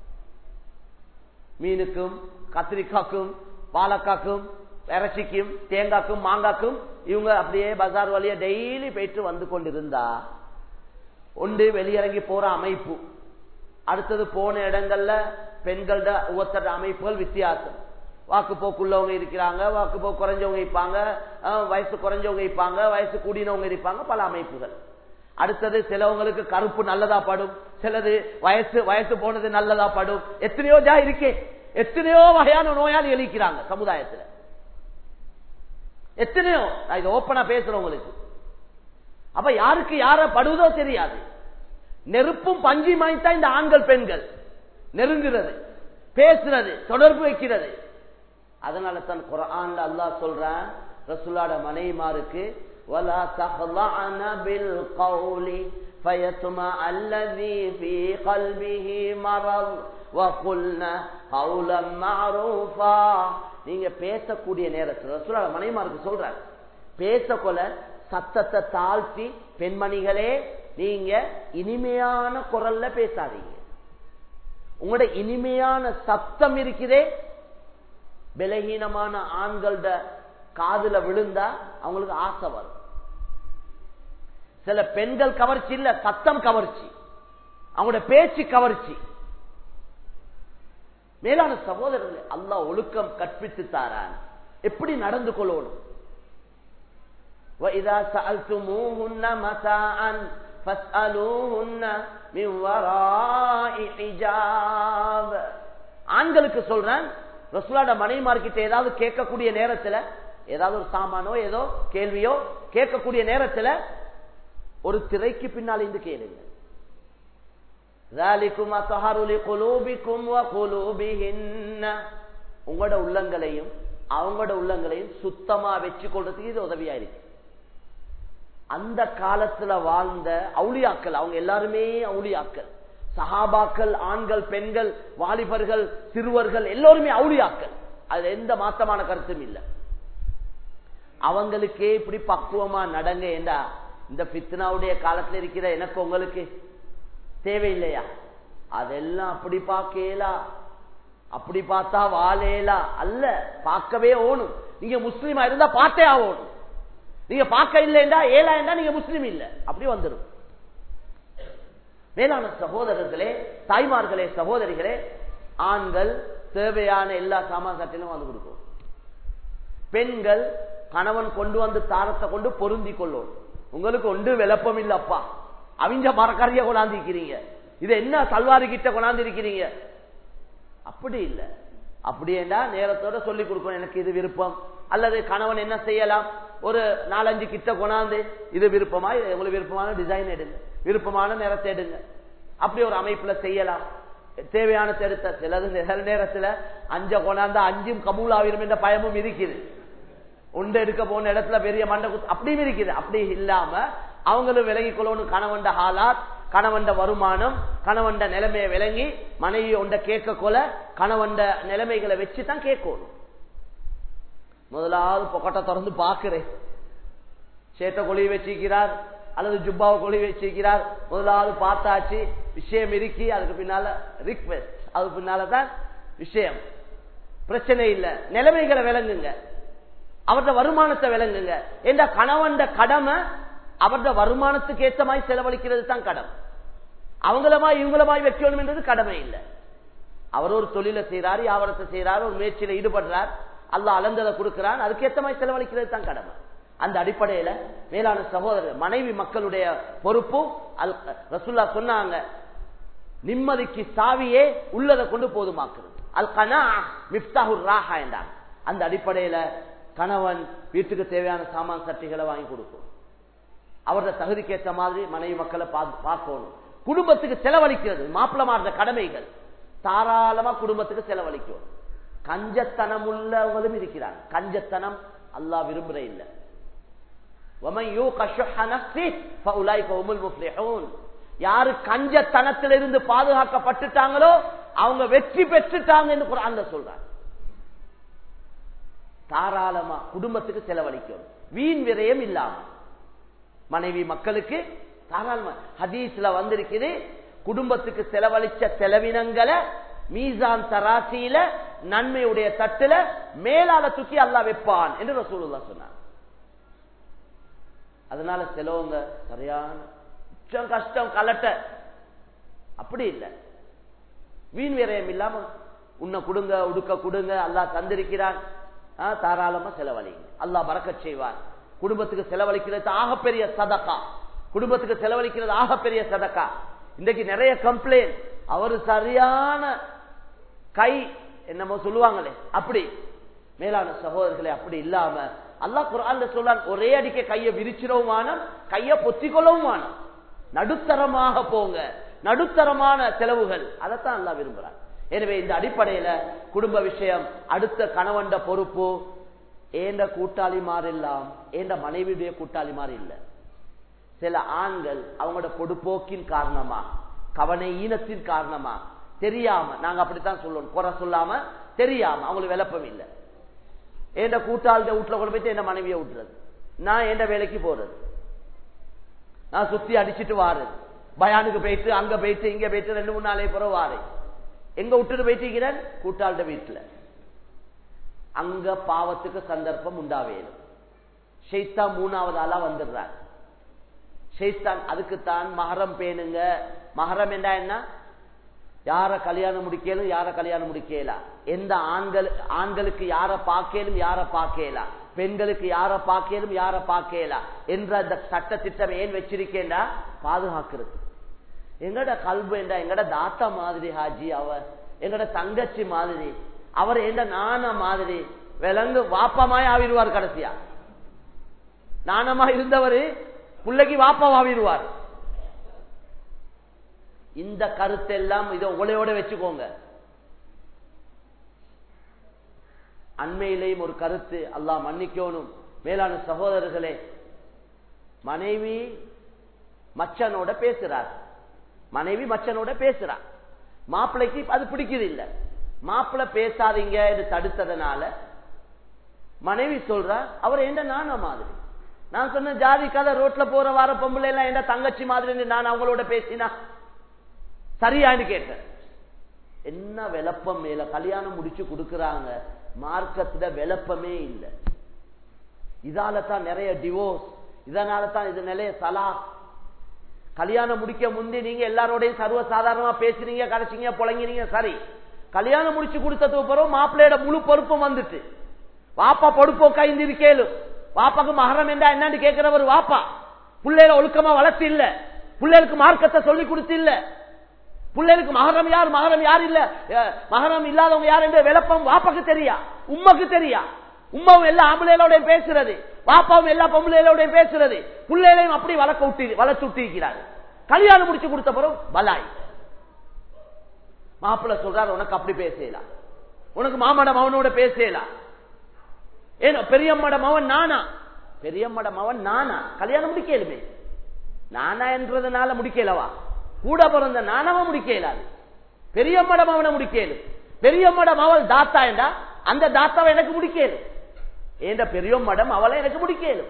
மீனுக்கும் கத்திரிக்காக்கும் பாலக்காக்கும் இறைச்சிக்கும் தேங்காய்க்கும் மாங்காக்கும் இவங்க அப்படியே பஜார் வழிய டெய்லி போயிட்டு வந்து கொண்டிருந்தா ஒன்று வெளியிறங்கி போற அமைப்பு அடுத்தது போன இடங்கள்ல பெண்களோட ஒவ்வொருத்தர அமைப்புகள் வித்தியாசம் வாக்கு போக்குள்ளவங்க இருக்கிறாங்க வாக்கு போக்கு குறைஞ்சவங்க இருப்பாங்க வயசு குறைஞ்சவங்க இருப்பாங்க வயசு கூடினவங்க இருப்பாங்க பல அமைப்புகள் அடுத்தது சிலவங்களுக்கு கருப்பு நல்லதா படும் சிலது வயசு வயசு போனது நல்லதா படும் எத்தனையோ ஜா இருக்கே எத்தனையோ வகையான நோயாளி எழுக்கிறாங்க சமுதாயத்துல எத்தனையோ நான் இது ஓப்பனா பேசுறேன் உங்களுக்கு அப்ப யாருக்கு யார படுவதோ தெரியாது நெருப்பும் பஞ்சி தான் இந்த ஆண்கள் பெண்கள் நெருங்குறது பேசுறது தொடர்பு வைக்கிறது அதனால தான் குரான் அல்லாஹ் சொல்றான் ரசுல்லாட மனைமாருக்கு ولا تخضعن بالقول فيطمع الذي في قلبه مرض وقلنا قولا معروفا நீங்க பேசக்கூடிய நேரத்தில் ரசூலாட மனைமாருக்கு சொல்றாங்க பேசக்கொள்ள சத்தத்தை தாழ்த்தி பெண்மணிகளே நீங்க இனிமையான குரல்ல பேசாதீங்க உங்களோட இனிமையான சத்தம் இருக்குதே பலகீனமான ஆண்களோட காதுல விழுந்தா அவங்களுக்கு ஆசை வரும் சில பெண்கள் கவர்ச்சி இல்ல சத்தம் கவர்ச்சி அவங்களோட பேச்சு கவர்ச்சி மேலான சகோதரர்கள் அல்லா ஒழுக்கம் கற்பித்து தாரான் எப்படி நடந்து கொள்ளணும் وَإِذَا سَأَلْتُمُوهُنَّ مَتَاعًا فَاسْأَلُوهُنَّ مِنْ وَرَاءِ حِجَابٍ ஆண்களுக்கு சொல்றேன் ரசூலாட மனைமார்கிட்ட ஏதாவது கேட்கக்கூடிய நேரத்துல ஏதாவது ஒரு சாமானோ ஏதோ கேள்வியோ கேட்கக்கூடிய நேரத்துல ஒரு திரைக்கு பின்னால் இருந்து கேளுங்க உங்களோட உள்ளங்களையும் அவங்களோட உள்ளங்களையும் சுத்தமா வச்சு கொள்றதுக்கு இது உதவியா இருக்கு அந்த காலத்துல வாழ்ந்த அவுளியாக்கள் அவங்க எல்லாருமே அவுளியாக்கள் சஹாபாக்கள் ஆண்கள் பெண்கள் வாலிபர்கள் சிறுவர்கள் எல்லோருமே அவுளியாக்கள் அது எந்த மாத்தமான கருத்தும் இல்லை அவங்களுக்கே இப்படி பக்குவமா நடங்க என்றா இந்த பித்னாவுடைய காலத்துல இருக்கிற எனக்கு உங்களுக்கு தேவையில்லையா அதெல்லாம் அப்படி பார்க்கலா அப்படி பார்த்தா வாழேலா அல்ல பார்க்கவே ஓணும் நீங்க முஸ்லீமா இருந்தா பார்த்தே ஆகணும் நீங்க பார்க்க இல்லைண்டா ஏழாயிண்டா நீங்க முஸ்லீம் இல்ல அப்படி வந்துடும் மேலான சகோதரர்களே தாய்மார்களே சகோதரிகளே ஆண்கள் தேவையான எல்லா சாமான் சட்டிலும் வந்து கொடுக்கும் பெண்கள் கணவன் கொண்டு வந்து தாரத்தை கொண்டு பொருந்தி கொள்ளும் உங்களுக்கு ஒன்று விளப்பம் இல்லப்பா அவிஞ்ச மரக்கறிய கொண்டாந்திருக்கிறீங்க இது என்ன சல்வாரி கிட்ட கொண்டாந்திருக்கிறீங்க அப்படி இல்லை அப்படியேண்டா நேரத்தோட சொல்லி கொடுக்கணும் எனக்கு இது விருப்பம் அல்லது கணவன் என்ன செய்யலாம் ஒரு நாலஞ்சு கிட்ட கொண்டாந்து இது விருப்பமா இது உங்களுக்கு விருப்பமான டிசைன் எடுங்க விருப்பமான நிறத்தை எடுங்க அப்படி ஒரு அமைப்புல செய்யலாம் தேவையான திருத்த சிலது சில நேரத்துல அஞ்ச கொண்டாந்து அஞ்சும் கபூல் ஆகிரும் என்ற பயமும் இருக்குது உண்டு எடுக்க போன இடத்துல பெரிய மண்டை குத்து அப்படியும் இருக்குது அப்படி இல்லாம அவங்களும் விலகி கொள்ளணும் கணவண்ட ஹாலாத் கணவண்ட வருமானம் கணவண்ட நிலைமையை விளங்கி மனைவி ஒண்ட கேட்க கொல கணவண்ட நிலைமைகளை வச்சு தான் கேட்கணும் முதலாவது பொக்கட்டை திறந்து பாக்குறேன் சேட்டை கொழி வச்சிருக்கிறார் அல்லது ஜுப்பாவை கொழி வச்சிருக்கிறார் முதலாவது பார்த்தாச்சு விஷயம் இருக்கி அதுக்கு பின்னால ரிக்வெஸ்ட் அதுக்கு பின்னாலதான் விஷயம் பிரச்சனை இல்ல நிலைமைகளை விளங்குங்க அவரது வருமானத்தை விளங்குங்க என்ற கணவன் கடமை அவரது வருமானத்துக்கு ஏற்ற மாதிரி செலவழிக்கிறது தான் கடமை அவங்களமாய் இவங்களமாய் வைக்கணும் என்றது கடமை இல்லை அவர் ஒரு தொழிலை செய்யறாரு வியாபாரத்தை செய்யறாரு ஒரு முயற்சியில ஈடுபடுறார் அல்ல அலந்ததை கொடுக்கிறான் அதுக்கு ஏற்ற மாதிரி செலவழிக்கிறது தான் கடமை அந்த அடிப்படையில மேலான சகோதரர் மனைவி மக்களுடைய பொறுப்பும் அல் ரசுல்லா சொன்னாங்க நிம்மதிக்கு சாவியே உள்ளதை கொண்டு போதுமாக்குறது அல் கனா மிப்தாஹுர் ராஹா என்றாங்க அந்த அடிப்படையில கணவன் வீட்டுக்கு தேவையான சாமான் சட்டிகளை வாங்கி கொடுக்கும் அவரது தகுதிக்கு ஏற்ற மாதிரி மனைவி மக்களை பார்க்கணும் குடும்பத்துக்கு செலவழிக்கிறது மாப்பிளமார்ந்த கடமைகள் தாராளமா குடும்பத்துக்கு செலவழிக்கும் கஞ்சத்தனம் உள்ளவங்களும் இருக்கிறாங்க கஞ்சத்தனம் அல்லா விரும்புற இல்ல யாரு கஞ்சத்தனத்திலிருந்து பாதுகாக்கப்பட்டுட்டாங்களோ அவங்க வெற்றி பெற்றுட்டாங்க என்று குரான்ல சொல்றாங்க தாராளமா குடும்பத்துக்கு செலவழிக்கும் வீண் விரயம் இல்லாம மனைவி மக்களுக்கு தாராளமா ஹதீஸ்ல வந்திருக்குது குடும்பத்துக்கு செலவழிச்ச செலவினங்களை மீசான் தராசியில நன்மையுடைய தட்டுல மேலால தூக்கி அல்லா வைப்பான் என்று ரசூலுல்லா சொன்னார் அதனால செலவுங்க சரியான உச்சம் கஷ்டம் கலட்ட அப்படி இல்லை வீண் விரயம் இல்லாம உன்னை கொடுங்க உடுக்க கொடுங்க அல்லா தந்திருக்கிறான் தாராளமா செலவழிங்க அல்லா பறக்க செய்வார் குடும்பத்துக்கு செலவழிக்கிறது ஆகப்பெரிய சதக்கா குடும்பத்துக்கு செலவழிக்கிறது ஆகப்பெரிய சதக்கா இன்றைக்கு நிறைய கம்ப்ளைண்ட் அவரு சரியான கை என்னமோ சொல்லுவாங்களே அப்படி மேலான சகோதரர்களே அப்படி இல்லாம அல்லா குரான் சொல்றான் ஒரே அடிக்க கையை விரிச்சிடவும் கையை பொத்திக்கொள்ளவும் நடுத்தரமாக போங்க நடுத்தரமான செலவுகள் அதைத்தான் அல்லா விரும்புறான் எனவே இந்த அடிப்படையில குடும்ப விஷயம் அடுத்த கணவண்ட பொறுப்பு ஏண்ட கூட்டாளி மாறில்லாம் ஏண்ட மனைவியுடைய கூட்டாளி மாறி இல்ல சில ஆண்கள் அவங்களோட பொடுப்போக்கின் காரணமா கவனை ஈனத்தின் காரணமா தெரியாம நாங்க அப்படித்தான் சொல்லணும் குறை சொல்லாம தெரியாம அவங்களுக்கு விளப்பம் இல்லை என் கூட்டாளிட வீட்டுல கொண்டு போயிட்டு என்ன மனைவியை விட்டுறது நான் எந்த வேலைக்கு போறது நான் சுத்தி அடிச்சுட்டு வாரு பயானுக்கு போயிட்டு அங்க போயிட்டு இங்க போயிட்டு ரெண்டு மூணு நாளே பிறகு வாரு எங்க விட்டுட்டு போயிட்டீங்கிறேன் கூட்டாளிட வீட்டுல அங்க பாவத்துக்கு சந்தர்ப்பம் உண்டாவேணும் ஷெய்தான் மூணாவது ஆளா வந்துடுறார் ஷெய்தான் அதுக்குத்தான் மகரம் பேணுங்க மகரம் என்ன என்ன யார கல்யாணம் முடிக்கலும் யார கல்யாணம் முடிக்கலாம் எந்த ஆண்கள் ஆண்களுக்கு யார பார்க்கலும் யார பார்க்கலாம் பெண்களுக்கு யார பார்க்கலும் யார பார்க்கலாம் என்ற அந்த சட்ட திட்டம் ஏன் வச்சிருக்கேன்டா பாதுகாக்கிறது எங்கட கல்பு என்றா எங்கட தாத்தா மாதிரி ஹாஜி அவர் எங்கட தங்கச்சி மாதிரி அவர் எந்த நான மாதிரி விலங்கு வாப்பமாய் ஆவிடுவார் கடைசியா நாணமா இருந்தவர் பிள்ளைக்கு வாப்பமாவிடுவார் இந்த கருத்தெல்லாம் இதை உலையோட வச்சுக்கோங்க அண்மையிலேயும் ஒரு கருத்து அல்லாஹ் மன்னிக்கணும் மேலான சகோதரர்களே மனைவி மச்சனோட பேசுறார் மனைவி மச்சனோட பேசுறார் மாப்பிள்ளைக்கு அது பிடிக்குது இல்ல மாப்பிள்ளை பேசாதீங்க என்று தடுத்ததுனால மனைவி சொல்ற அவர் என்ன நான மாதிரி நான் சொன்ன ஜாதி கதை ரோட்ல போற வார பொம்பளை எல்லாம் என்ன தங்கச்சி மாதிரி நான் அவங்களோட பேசினா சரியான்னு கேட்டேன் என்ன விளப்பம் மேல கல்யாணம் முடிச்சு கொடுக்கறாங்க மார்க்கத்துல விளப்பமே இல்லை இதால தான் நிறைய டிவோர்ஸ் இதனால தான் இது நிறைய தலா கல்யாணம் முடிக்க முந்தி நீங்க எல்லாரோடையும் சர்வ சாதாரணமா பேசுறீங்க கடைசிங்க புழங்கினீங்க சரி கல்யாணம் முடிச்சு கொடுத்ததுக்கு பிறகு மாப்பிள்ளையோட முழு பொறுப்பும் வந்துட்டு வாப்பா பொறுப்போ கைந்து இருக்கேலும் வாப்பாக்கு மகரம் என்றா என்னன்னு கேட்கிறவர் வாப்பா பிள்ளைகளை ஒழுக்கமா வளர்த்து இல்ல பிள்ளைகளுக்கு மார்க்கத்தை சொல்லி கொடுத்து இல்ல பிள்ளைகளுக்கு மகரம் யார் மகரம் யார் இல்ல அஹ், மகரம் இல்லாதவங்க யார் என்ற விளப்பம் வாப்பாக்கு தெரியா உம்மக்கு தெரியா உம்மாவும் எல்லா ஆம்பளைகளோட பேசுறது பாப்பாவும் எல்லா பொம்பளைகளோட பேசுறது பிள்ளைகளையும் அப்படி வளர்க்க விட்டு வளர்த்து விட்டிருக்கிறாரு கல்யாணம் முடிச்சு கொடுத்த பிறகு பலாய் மாப்பிள்ள சொல்றாரு உனக்கு அப்படி பேசலாம் உனக்கு மாமட மவனோட பேசலாம் ஏன்னா பெரியம்மட மவன் நானா பெரியம்மட மவன் நானா கல்யாணம் முடிக்கலுமே நானா என்றதுனால முடிக்கலவா கூட பிறந்த நானாவ முடிக்கலாது பெரியம்மட மவனை முடிக்கலும் பெரியம்மட மவள் தாத்தா என்றா அந்த தாத்தாவை எனக்கு முடிக்கலும் ஏண்ட பெரியம்மடம் அவளை எனக்கு முடிக்கலும்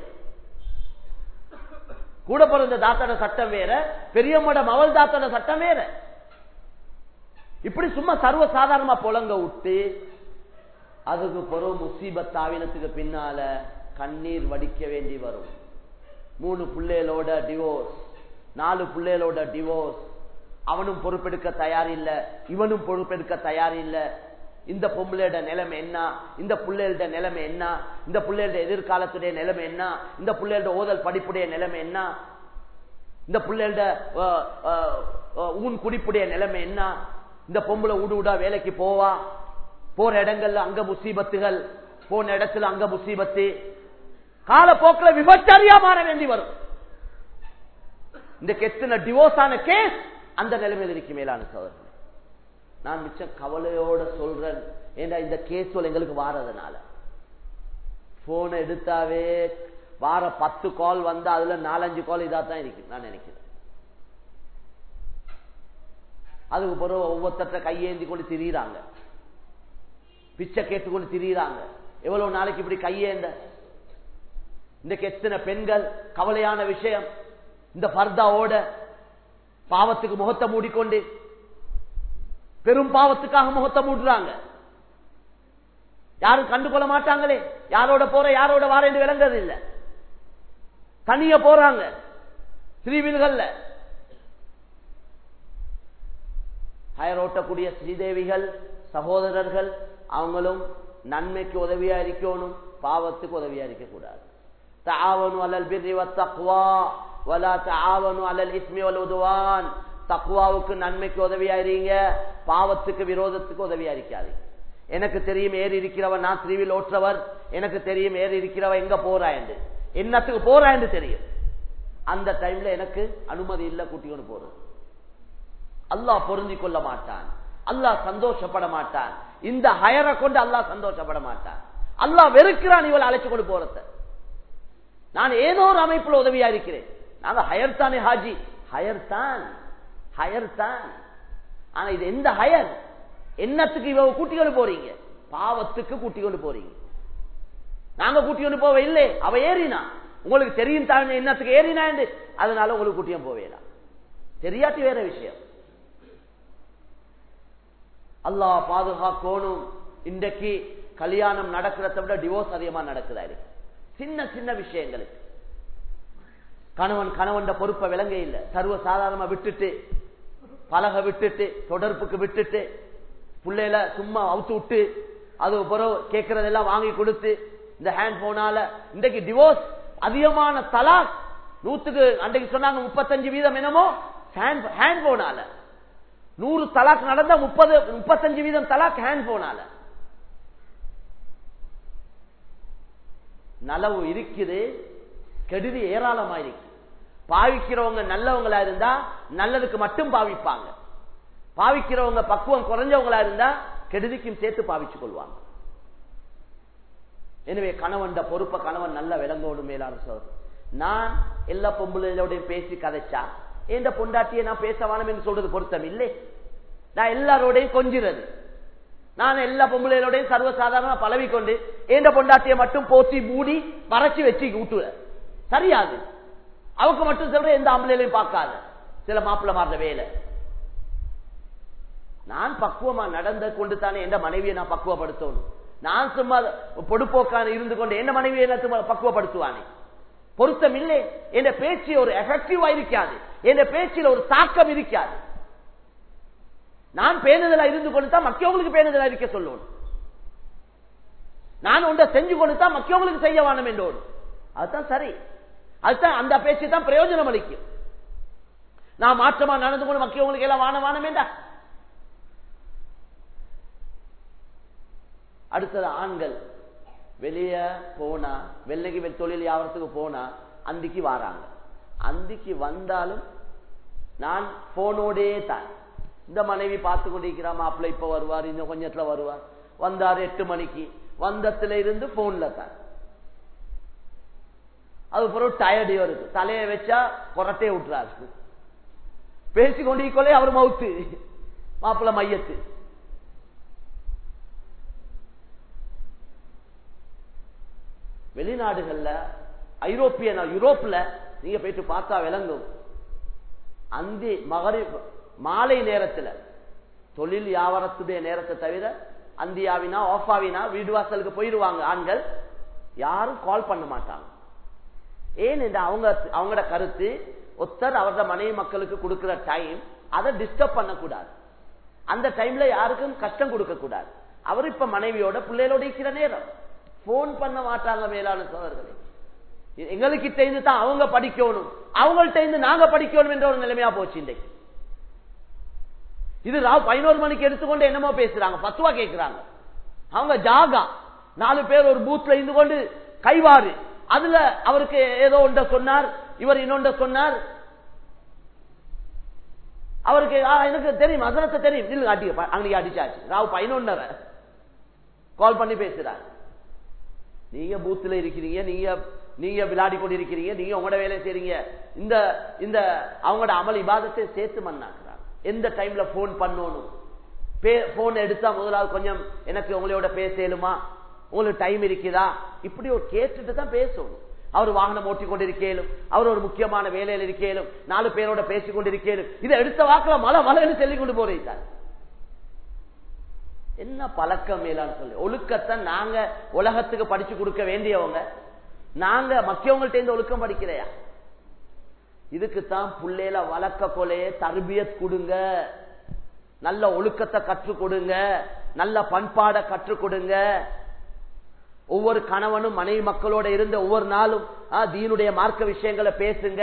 கூட பிறந்த தாத்தோட சட்டம் வேற பெரியம்மடம் அவள் தாத்தோட சட்டம் வேற இப்படி சும்மா சர்வ சாதாரணமா புலங்க விட்டு அதுக்கு பிறகு முசீபத் ஆவினத்துக்கு பின்னால கண்ணீர் வடிக்க வேண்டி வரும் மூணு பிள்ளைகளோட டிவோர்ஸ் நாலு பிள்ளைகளோட டிவோர்ஸ் அவனும் பொறுப்பெடுக்க தயார் இல்ல இவனும் பொறுப்பெடுக்க தயார் இல்ல இந்த பொம்பளையோட நிலைமை என்ன இந்த பிள்ளைகளோட நிலைமை என்ன இந்த பிள்ளைகளோட எதிர்காலத்துடைய நிலைமை என்ன இந்த பிள்ளைகளோட ஓதல் படிப்புடைய நிலைமை என்ன இந்த பிள்ளைகளோட அஹ், அஹ், அஹ், ஊன் குடிப்புடைய நிலைமை என்ன இந்த பொம்பளை ஊடு ஊடா வேலைக்கு போவா போற இடங்கள்ல அங்க முசீபத்துகள் போன இடத்துல அங்க முசீபத்து காலப்போக்கில் விபச்சாரியா மாற வேண்டி வரும் இந்த கெத்தின டிவோர்ஸ் ஆன கேஸ் அந்த நிலைமையில் இருக்கு மேலான சோதரன் நான் மிச்சம் கவலையோட சொல்றேன் ஏன்னா இந்த கேஸ் எங்களுக்கு வாரதுனால போனை எடுத்தாவே வார பத்து கால் வந்து அதுல நாலஞ்சு கால் இதா தான் இருக்கு நான் நினைக்கிறேன் அதுக்கு பிறகு ஒவ்வொருத்தட்ட கையேந்தி கொண்டு திரியிறாங்க பிச்சை கேட்டுக்கொண்டு திரியிறாங்க எவ்வளவு நாளைக்கு இப்படி கையேந்த இந்த எத்தனை பெண்கள் கவலையான விஷயம் இந்த பர்தாவோட பாவத்துக்கு முகத்தை மூடிக்கொண்டு பெரும் பாவத்துக்காக முகத்தை மூடுறாங்க யாரும் கண்டுகொள்ள மாட்டாங்களே யாரோட போற யாரோட வார என்று விளங்குறது இல்ல தனிய போறாங்க ஸ்ரீவில்கள்ல ஹயர் ஓட்டக்கூடிய ஸ்ரீதேவிகள் சகோதரர்கள் அவங்களும் நன்மைக்கு உதவியா இருக்கணும் பாவத்துக்கு உதவியா இருக்க கூடாது تعاونوا على البر والتقوى ولا تعاونوا على الاثم والعدوان தக்குவாவுக்கு நன்மைக்கு உதவியா இருங்க பாவத்துக்கு விரோதத்துக்கு உதவியா இருக்காது எனக்கு தெரியும் ஏறி இருக்கிறவன் நான் திருவில் ஓற்றவர் எனக்கு தெரியும் ஏறி இருக்கிறவ எங்க போறா என்று என்னத்துக்கு போறா என்று தெரியும் அந்த டைம்ல எனக்கு அனுமதி இல்ல கூட்டிக்கொண்டு போறது அல்லாஹ் பொருந்தி கொள்ள மாட்டான் அல்லாஹ் சந்தோஷப்பட மாட்டான் இந்த ஹயரை கொண்டு அல்லாஹ் சந்தோஷப்பட மாட்டான் அல்லாஹ் வெறுக்கிறான் இவள் அழைச்சு கொண்டு போறத நான் ஏதோ ஒரு அமைப்புல உதவியா இருக்கிறேன் நாங்க ஹயர் தானே ஹாஜி ஹயர் தான் ஹயர் தான் ஆனா இது எந்த ஹயர் என்னத்துக்கு இவ கூட்டி கொண்டு போறீங்க பாவத்துக்கு கூட்டி கொண்டு போறீங்க நாங்க கூட்டி கொண்டு போவ இல்லை அவ ஏறினா உங்களுக்கு தெரியும் தாழ்ந்த என்னத்துக்கு ஏறினா என்று அதனால உங்களுக்கு கூட்டியும் போவேலாம் தெரியாட்டி வேற விஷயம் அல்லாஹ் பாதுகாக்கணும் இன்றைக்கு கல்யாணம் நடக்கிறத விட டிவோர்ஸ் அதிகமா நடக்குதா இருக்கு சின்ன சின்ன விஷயங்களுக்கு கணவன் கணவன் பொறுப்பை விளங்க இல்லை சர்வ சாதாரணமா விட்டுட்டு பலக விட்டுட்டு தொடர்புக்கு விட்டுட்டு பிள்ளையில சும்மா அவுத்து விட்டு அது பிறகு கேட்கறதெல்லாம் வாங்கி கொடுத்து இந்த ஹேண்ட் போனால இன்றைக்கு டிவோர்ஸ் அதிகமான தலாக் நூத்துக்கு அன்றைக்கு சொன்னாங்க முப்பத்தஞ்சு வீதம் என்னமோ ஹேண்ட் போனால நூறு தலாக் நடந்த முப்பது முப்பத்தஞ்சு வீதம் தலாக் ஹேண்ட் போனால நலவு இருக்குது கெடுதி ஏராளமா இருக்கு பாவிக்கிறவங்க நல்லவங்களா இருந்தா நல்லதுக்கு மட்டும் பாவிப்பாங்க பாவிக்கிறவங்க பக்குவம் குறைஞ்சவங்களா இருந்தா கெடுதிக்கும் சேர்த்து பாவிச்சு கொள்வாங்க எனவே கணவன் பொறுப்பை கணவன் நல்ல விளங்கோடு மேலான சொல் நான் எல்லா பொம்பளையோட பேசி கதைச்சா எந்த பொண்டாட்டியை நான் பேச வேணும் என்று சொல்றது பொருத்தம் இல்லை நான் எல்லாரோடையும் கொஞ்சிறது நான் எல்லா பொம்பளையோடையும் சர்வசாதாரண பழவிக்கொண்டு ஏண்ட பொண்டாட்டியை மட்டும் போத்தி மூடி மறைச்சு வச்சு விட்டுற சரியாது அவக்கு மட்டும் சொல்ற எந்த ஆம்பளையிலையும் பார்க்காத சில மாப்பிள்ள மாறுற வேலை நான் பக்குவமா நடந்த கொண்டு தானே எந்த மனைவியை நான் பக்குவப்படுத்தணும் நான் சும்மா பொடுப்போக்கான இருந்து கொண்டு என்ன மனைவி என்ன சும்மா பக்குவப்படுத்துவானே பொருத்தம் இல்லை என் பேச்சு ஒரு எஃபெக்டிவா இருக்காது என் பேச்சில் ஒரு தாக்கம் இருக்காது நான் பேணுதலா இருந்து கொண்டு தான் மக்கியவங்களுக்கு பேணுதலா இருக்க சொல்லணும் நான் ஒன்றை செஞ்சு கொண்டு தான் மக்கியவங்களுக்கு செய்ய வேணும் என்றோடு அதுதான் சரி அதுதான் அந்த பேச்சு தான் பிரயோஜனம் அளிக்கும் நான் மாற்றமா நடந்து கொண்டு மக்கியவங்களுக்கு எல்லாம் வான வானம் வேண்டா அடுத்தது ஆண்கள் வெளிய போனா வெள்ளைக்கு தொழில் வியாபாரத்துக்கு போனா அந்திக்கு வாராங்க அந்திக்கு வந்தாலும் நான் போனோடே தான் இந்த மனைவி பார்த்து கொண்டிருக்கிறா மாப்பிள்ள இப்ப வருவார் இன்னும் கொஞ்சத்துல வருவார் வந்தாரு எட்டு மணிக்கு வந்தத்துல இருந்து போன்ல தான் அது பிறகு டயர்டு வருது தலையை வச்சா புரட்டே விட்டுறாரு பேசி கொண்டிருக்கோலே அவர் மவுத்து மாப்பிள்ள மையத்து வெளிநாடுகள்ல ஐரோப்பிய யூரோப்ல நீங்க போயிட்டு பார்த்தா விளங்கும் அந்தி மகரி மாலை நேரத்துல தொழில் வியாபாரத்துடைய நேரத்தை தவிர அந்தியாவினா ஆஃபாவினா வீடு வாசலுக்கு போயிடுவாங்க ஆண்கள் யாரும் கால் பண்ண மாட்டாங்க ஏன் இந்த அவங்க அவங்களோட கருத்து ஒத்தர் அவரோட மனைவி மக்களுக்கு கொடுக்கிற டைம் அதை டிஸ்டர்ப் பண்ணக்கூடாது அந்த டைம்ல யாருக்கும் கஷ்டம் கொடுக்க கூடாது அவர் இப்ப மனைவியோட பிள்ளைகளோட இருக்கிற நேரம் போன் பண்ண மாட்டாங்க மேலான சோழர்களே எங்களுக்கு இருந்து தான் அவங்க படிக்கணும் அவங்கள்ட்ட இருந்து நாங்க படிக்கணும் என்ற ஒரு நிலைமையா போச்சு இன்றைக்கு இது ராவ் பதினோரு மணிக்கு எடுத்துக்கொண்டு என்னமோ பேசுறாங்க பத்துவா கேட்கிறாங்க அவங்க ஜாகா நாலு பேர் ஒரு பூத்ல இருந்து கொண்டு கைவாறு அதுல அவருக்கு ஏதோ ஒன்ற சொன்னார் இவர் இன்னொன்ற சொன்னார் அவருக்கு எனக்கு தெரியும் அதனத்தை தெரியும் நில்லு அடி அன்னைக்கு அடிச்சாச்சு ராவ் பதினொன்னரை கால் பண்ணி பேசுறாரு நீங்க பூத்துல இருக்கிறீங்க நீங்க நீங்க விளையாடி கொண்டு இருக்கிறீங்க நீங்க உங்களோட வேலையை செய்றீங்க இந்த இந்த அவங்களோட அமல் இபாதத்தை சேர்த்து மண்ணாக்குறாங்க எந்த டைம்ல போன் பண்ணணும் போன் எடுத்தா முதலாவது கொஞ்சம் எனக்கு உங்களோட பேசலுமா உங்களுக்கு டைம் இருக்குதா இப்படி ஒரு கேட்டுட்டு தான் பேசணும் அவர் வாகனம் ஓட்டி கொண்டிருக்கலும் அவர் ஒரு முக்கியமான வேலையில் இருக்கலும் நாலு பேரோட பேசிக் கொண்டிருக்கலும் இதை எடுத்த வாக்குல மலை மலைன்னு சொல்லி கொண்டு போறீங்க என்ன பழக்கம் மேலான்னு சொல்லி ஒழுக்கத்தை நாங்க உலகத்துக்கு படிச்சு கொடுக்க வேண்டியவங்க நாங்க மக்கியவங்கள்ட்ட இருந்து ஒழுக்கம் படிக்கிறையா இதுக்குத்தான் புள்ளையில வளர்க்க கொலையே தர்பியத் கொடுங்க நல்ல ஒழுக்கத்தை கற்றுக் கொடுங்க நல்ல பண்பாட கற்றுக் கொடுங்க ஒவ்வொரு கணவனும் மனைவி மக்களோட இருந்த ஒவ்வொரு நாளும் தீனுடைய மார்க்க விஷயங்களை பேசுங்க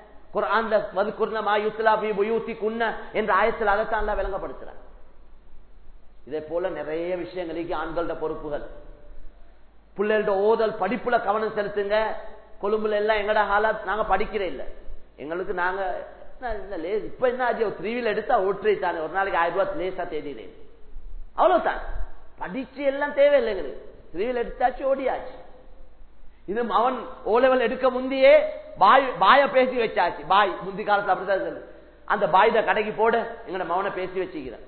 என்ற ஆயத்தில் அதைத்தான் விளங்கப்படுத்துறாங்க இதே போல நிறைய விஷயங்களுக்கு ஆண்களோட பொறுப்புகள் பிள்ளைகளோட ஓதல் படிப்புல கவனம் செலுத்துங்க கொழும்புல எல்லாம் எங்கட ஹாலா நாங்க படிக்கிற இல்ல எங்களுக்கு நாங்க இப்ப என்ன ஆச்சு த்ரீ வீல் எடுத்தா ஓட்டுரை தானே ஒரு நாளைக்கு ஆயிரம் ரூபாய் லேசா தேடினேன் அவ்வளவுதான் படிச்சு எல்லாம் தேவையில்லை எங்களுக்கு த்ரீ வீல் எடுத்தாச்சு ஓடியாச்சு இது அவன் ஓ லெவல் எடுக்க முந்தையே பாய் பாய பேசி வச்சாச்சு பாய் முந்தி காலத்துல அப்படிதான் சொல்லு அந்த பாய்ட கடைக்கு போட எங்கட மவனை பேசி வச்சுக்கிறேன்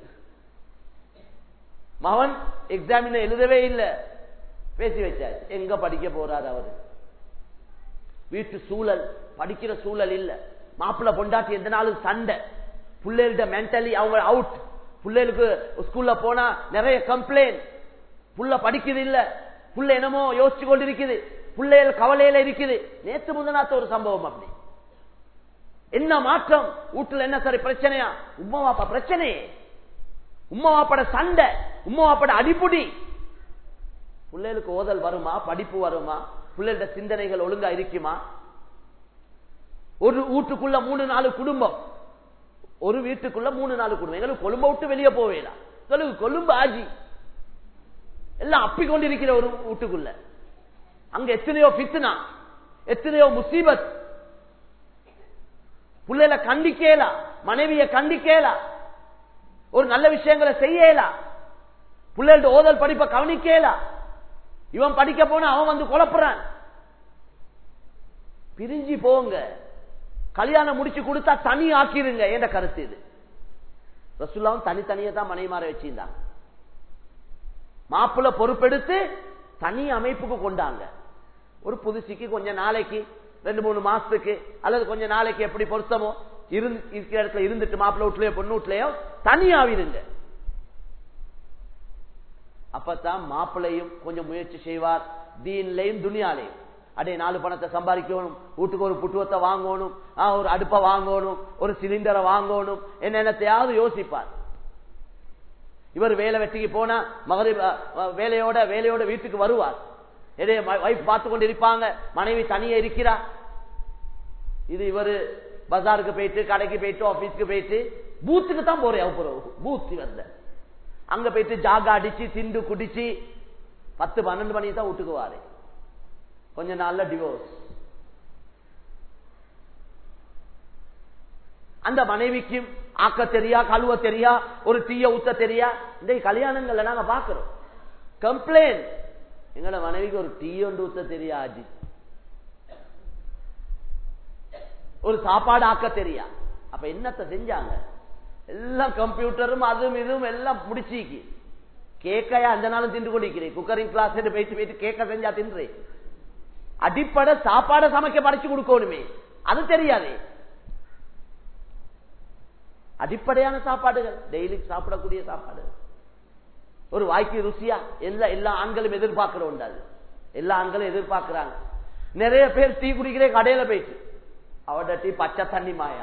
மவன் எக்ஸாமின எழுதவே இல்லை பேசி வச்சாச்சு எங்க படிக்க போறாரு அவரு வீட்டு சூழல் படிக்கிற சூழல் இல்ல மாப்பிள்ள பொண்டாட்டி எந்த நாளும் சண்டை பிள்ளைகள்ட்ட மென்டலி அவங்க அவுட் பிள்ளைகளுக்கு ஸ்கூல்ல போனா நிறைய கம்ப்ளைண்ட் புள்ள படிக்குது இல்ல புள்ள என்னமோ யோசிச்சு கொண்டு இருக்குது பிள்ளைகள் கவலையில இருக்குது நேத்து முந்தனாத்த ஒரு சம்பவம் அப்படி என்ன மாற்றம் வீட்டுல என்ன சரி பிரச்சனையா உமா வாப்பா பிரச்சனையே உமா வாப்பட சண்டை உமா வாப்பட அடிப்புடி பிள்ளைகளுக்கு ஓதல் வருமா படிப்பு வருமா பிள்ளைகளோட சிந்தனைகள் ஒழுங்கா இருக்குமா ஒரு வீட்டுக்குள்ள மூணு நாலு குடும்பம் ஒரு வீட்டுக்குள்ள மூணு நாலு குடும்பம் எங்களுக்கு கொழும்ப விட்டு வெளியே போவேடா சொல்லுங்க கொழும்பு ஆஜி எல்லாம் அப்பிக்கொண்டிருக்கிற ஒரு வீட்டுக்குள்ள அங்க எத்தனையோ பித்னா எத்தனையோ முசீபத் பிள்ளைல கண்டிக்கலா மனைவிய கண்டிக்கலா ஒரு நல்ல விஷயங்களை செய்யலா பிள்ளைகளோட ஓதல் படிப்பை கவனிக்கலா இவன் படிக்க போன அவன் வந்து குழப்புறான் பிரிஞ்சு போங்க கல்யாணம் முடிச்சு கொடுத்தா தனி ஆக்கிருங்க என்ற கருத்து இது ரசுல்லாவும் தனித்தனியை தான் மனைமாற வச்சிருந்தாங்க மாப்பிள்ள பொறுப்பெடுத்து தனி அமைப்புக்கு கொண்டாங்க ஒரு புதுசிக்கு கொஞ்ச நாளைக்கு ரெண்டு மூணு மாசத்துக்கு அல்லது கொஞ்ச நாளைக்கு எப்படி பொருத்தமோ இருக்கிற இடத்துல இருந்துட்டு மாப்பிள்ள வீட்லயோ பொண்ணு வீட்லயோ தனியாவிருங்க அப்பதான் மாப்பிள்ளையும் கொஞ்சம் முயற்சி செய்வார் தீன்லையும் துனியாலையும் அடே நாலு பணத்தை சம்பாதிக்கணும் வீட்டுக்கு ஒரு புட்டுவத்தை வாங்கணும் ஆஹ், ஒரு அடுப்பை வாங்கணும் ஒரு சிலிண்டரை வாங்கணும் என்னென்னத்தையாவது யோசிப்பார் இவர் வேலை வெட்டிக்கு போனா மகரி வேலையோட வேலையோட வீட்டுக்கு வருவார் எதே வைஃப் பார்த்து கொண்டு இருப்பாங்க மனைவி தனியே இருக்கிறா இது இவரு பஜாருக்கு போயிட்டு கடைக்கு போயிட்டு ஆபீஸ்க்கு போயிட்டு பூத்துக்கு தான் போறேன் அப்புறம் பூத் வந்த அங்க போயிட்டு ஜாகா அடிச்சு திண்டு குடிச்சு பத்து பன்னெண்டு மணிக்கு தான் வீட்டுக்கு வாரு கொஞ்ச நாள்ல டிவோர்ஸ் அந்த மனைவிக்கும் ஆக்க தெரியா கழுவ தெரியா ஒரு தீய ஊத்த தெரியா இந்த கல்யாணங்கள்ல நாங்க பாக்குறோம் கம்ப்ளைண்ட் எங்களோட மனைவிக்கு ஒரு டீ ஒன்று ஊத்த தெரியா ஆஜி ஒரு சாப்பாடு ஆக்க தெரியா அப்ப என்னத்த செஞ்சாங்க எல்லாம் கம்ப்யூட்டரும் அதுவும் இதுவும் எல்லாம் முடிச்சிக்கு கேக்கையா அந்த நாளும் தின்று கொண்டிருக்கிறேன் குக்கரிங் கிளாஸ் போயிட்டு போயிட்டு கேக்க செஞ்சா தின்றேன் அடிப்படை சாப்பாடை சமைக்க படைச்சு கொடுக்கணுமே அது தெரியாதே அடிப்படையான சாப்பாடுகள் டெய்லி சாப்பிடக்கூடிய சாப்பாடு ஒரு வாய்க்கு ருசியா எல்லா எல்லா ஆண்களும் எதிர்பார்க்கிறோம் அது எல்லா ஆண்களும் எதிர்பார்க்கிறாங்க நிறைய பேர் டீ குடிக்கிற கடையில போயிட்டு அவட டீ பச்சை தண்ணி மாயா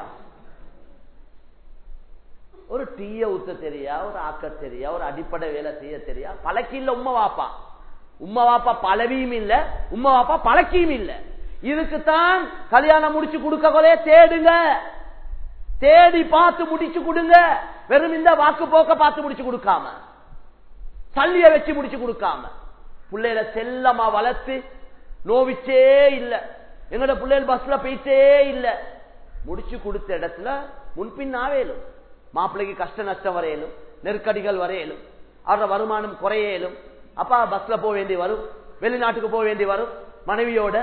ஒரு டீய ஊத்த தெரியா ஒரு ஆக்க தெரியா ஒரு அடிப்படை வேலை செய்ய தெரியா பழக்கி இல்ல உம்மா வாப்பா உம்மா வாப்பா பழவியும் இல்ல உம்மா வாப்பா பழக்கியும் இல்ல இதுக்குத்தான் கல்யாணம் முடிச்சு கொடுக்க கொலைய தேடுங்க தேடி பார்த்து முடிச்சு கொடுங்க வெறும் இந்த வாக்கு போக்க பார்த்து முடிச்சு கொடுக்காம சல்லிய வச்சு முடிச்சு கொடுக்காம பிள்ளைகளை செல்லமா வளர்த்து நோவிச்சே இல்ல எங்கட பிள்ளைகள் பஸ்ல போயிட்டே இல்ல முடிச்சு கொடுத்த இடத்துல முன்பின் ஆவேலும் மாப்பிள்ளைக்கு கஷ்ட நஷ்டம் வரையலும் நெருக்கடிகள் வரையலும் அவரோட வருமானம் குறையலும் அப்பா பஸ்ல போக வேண்டி வரும் வெளிநாட்டுக்கு போக வேண்டி வரும் மனைவியோட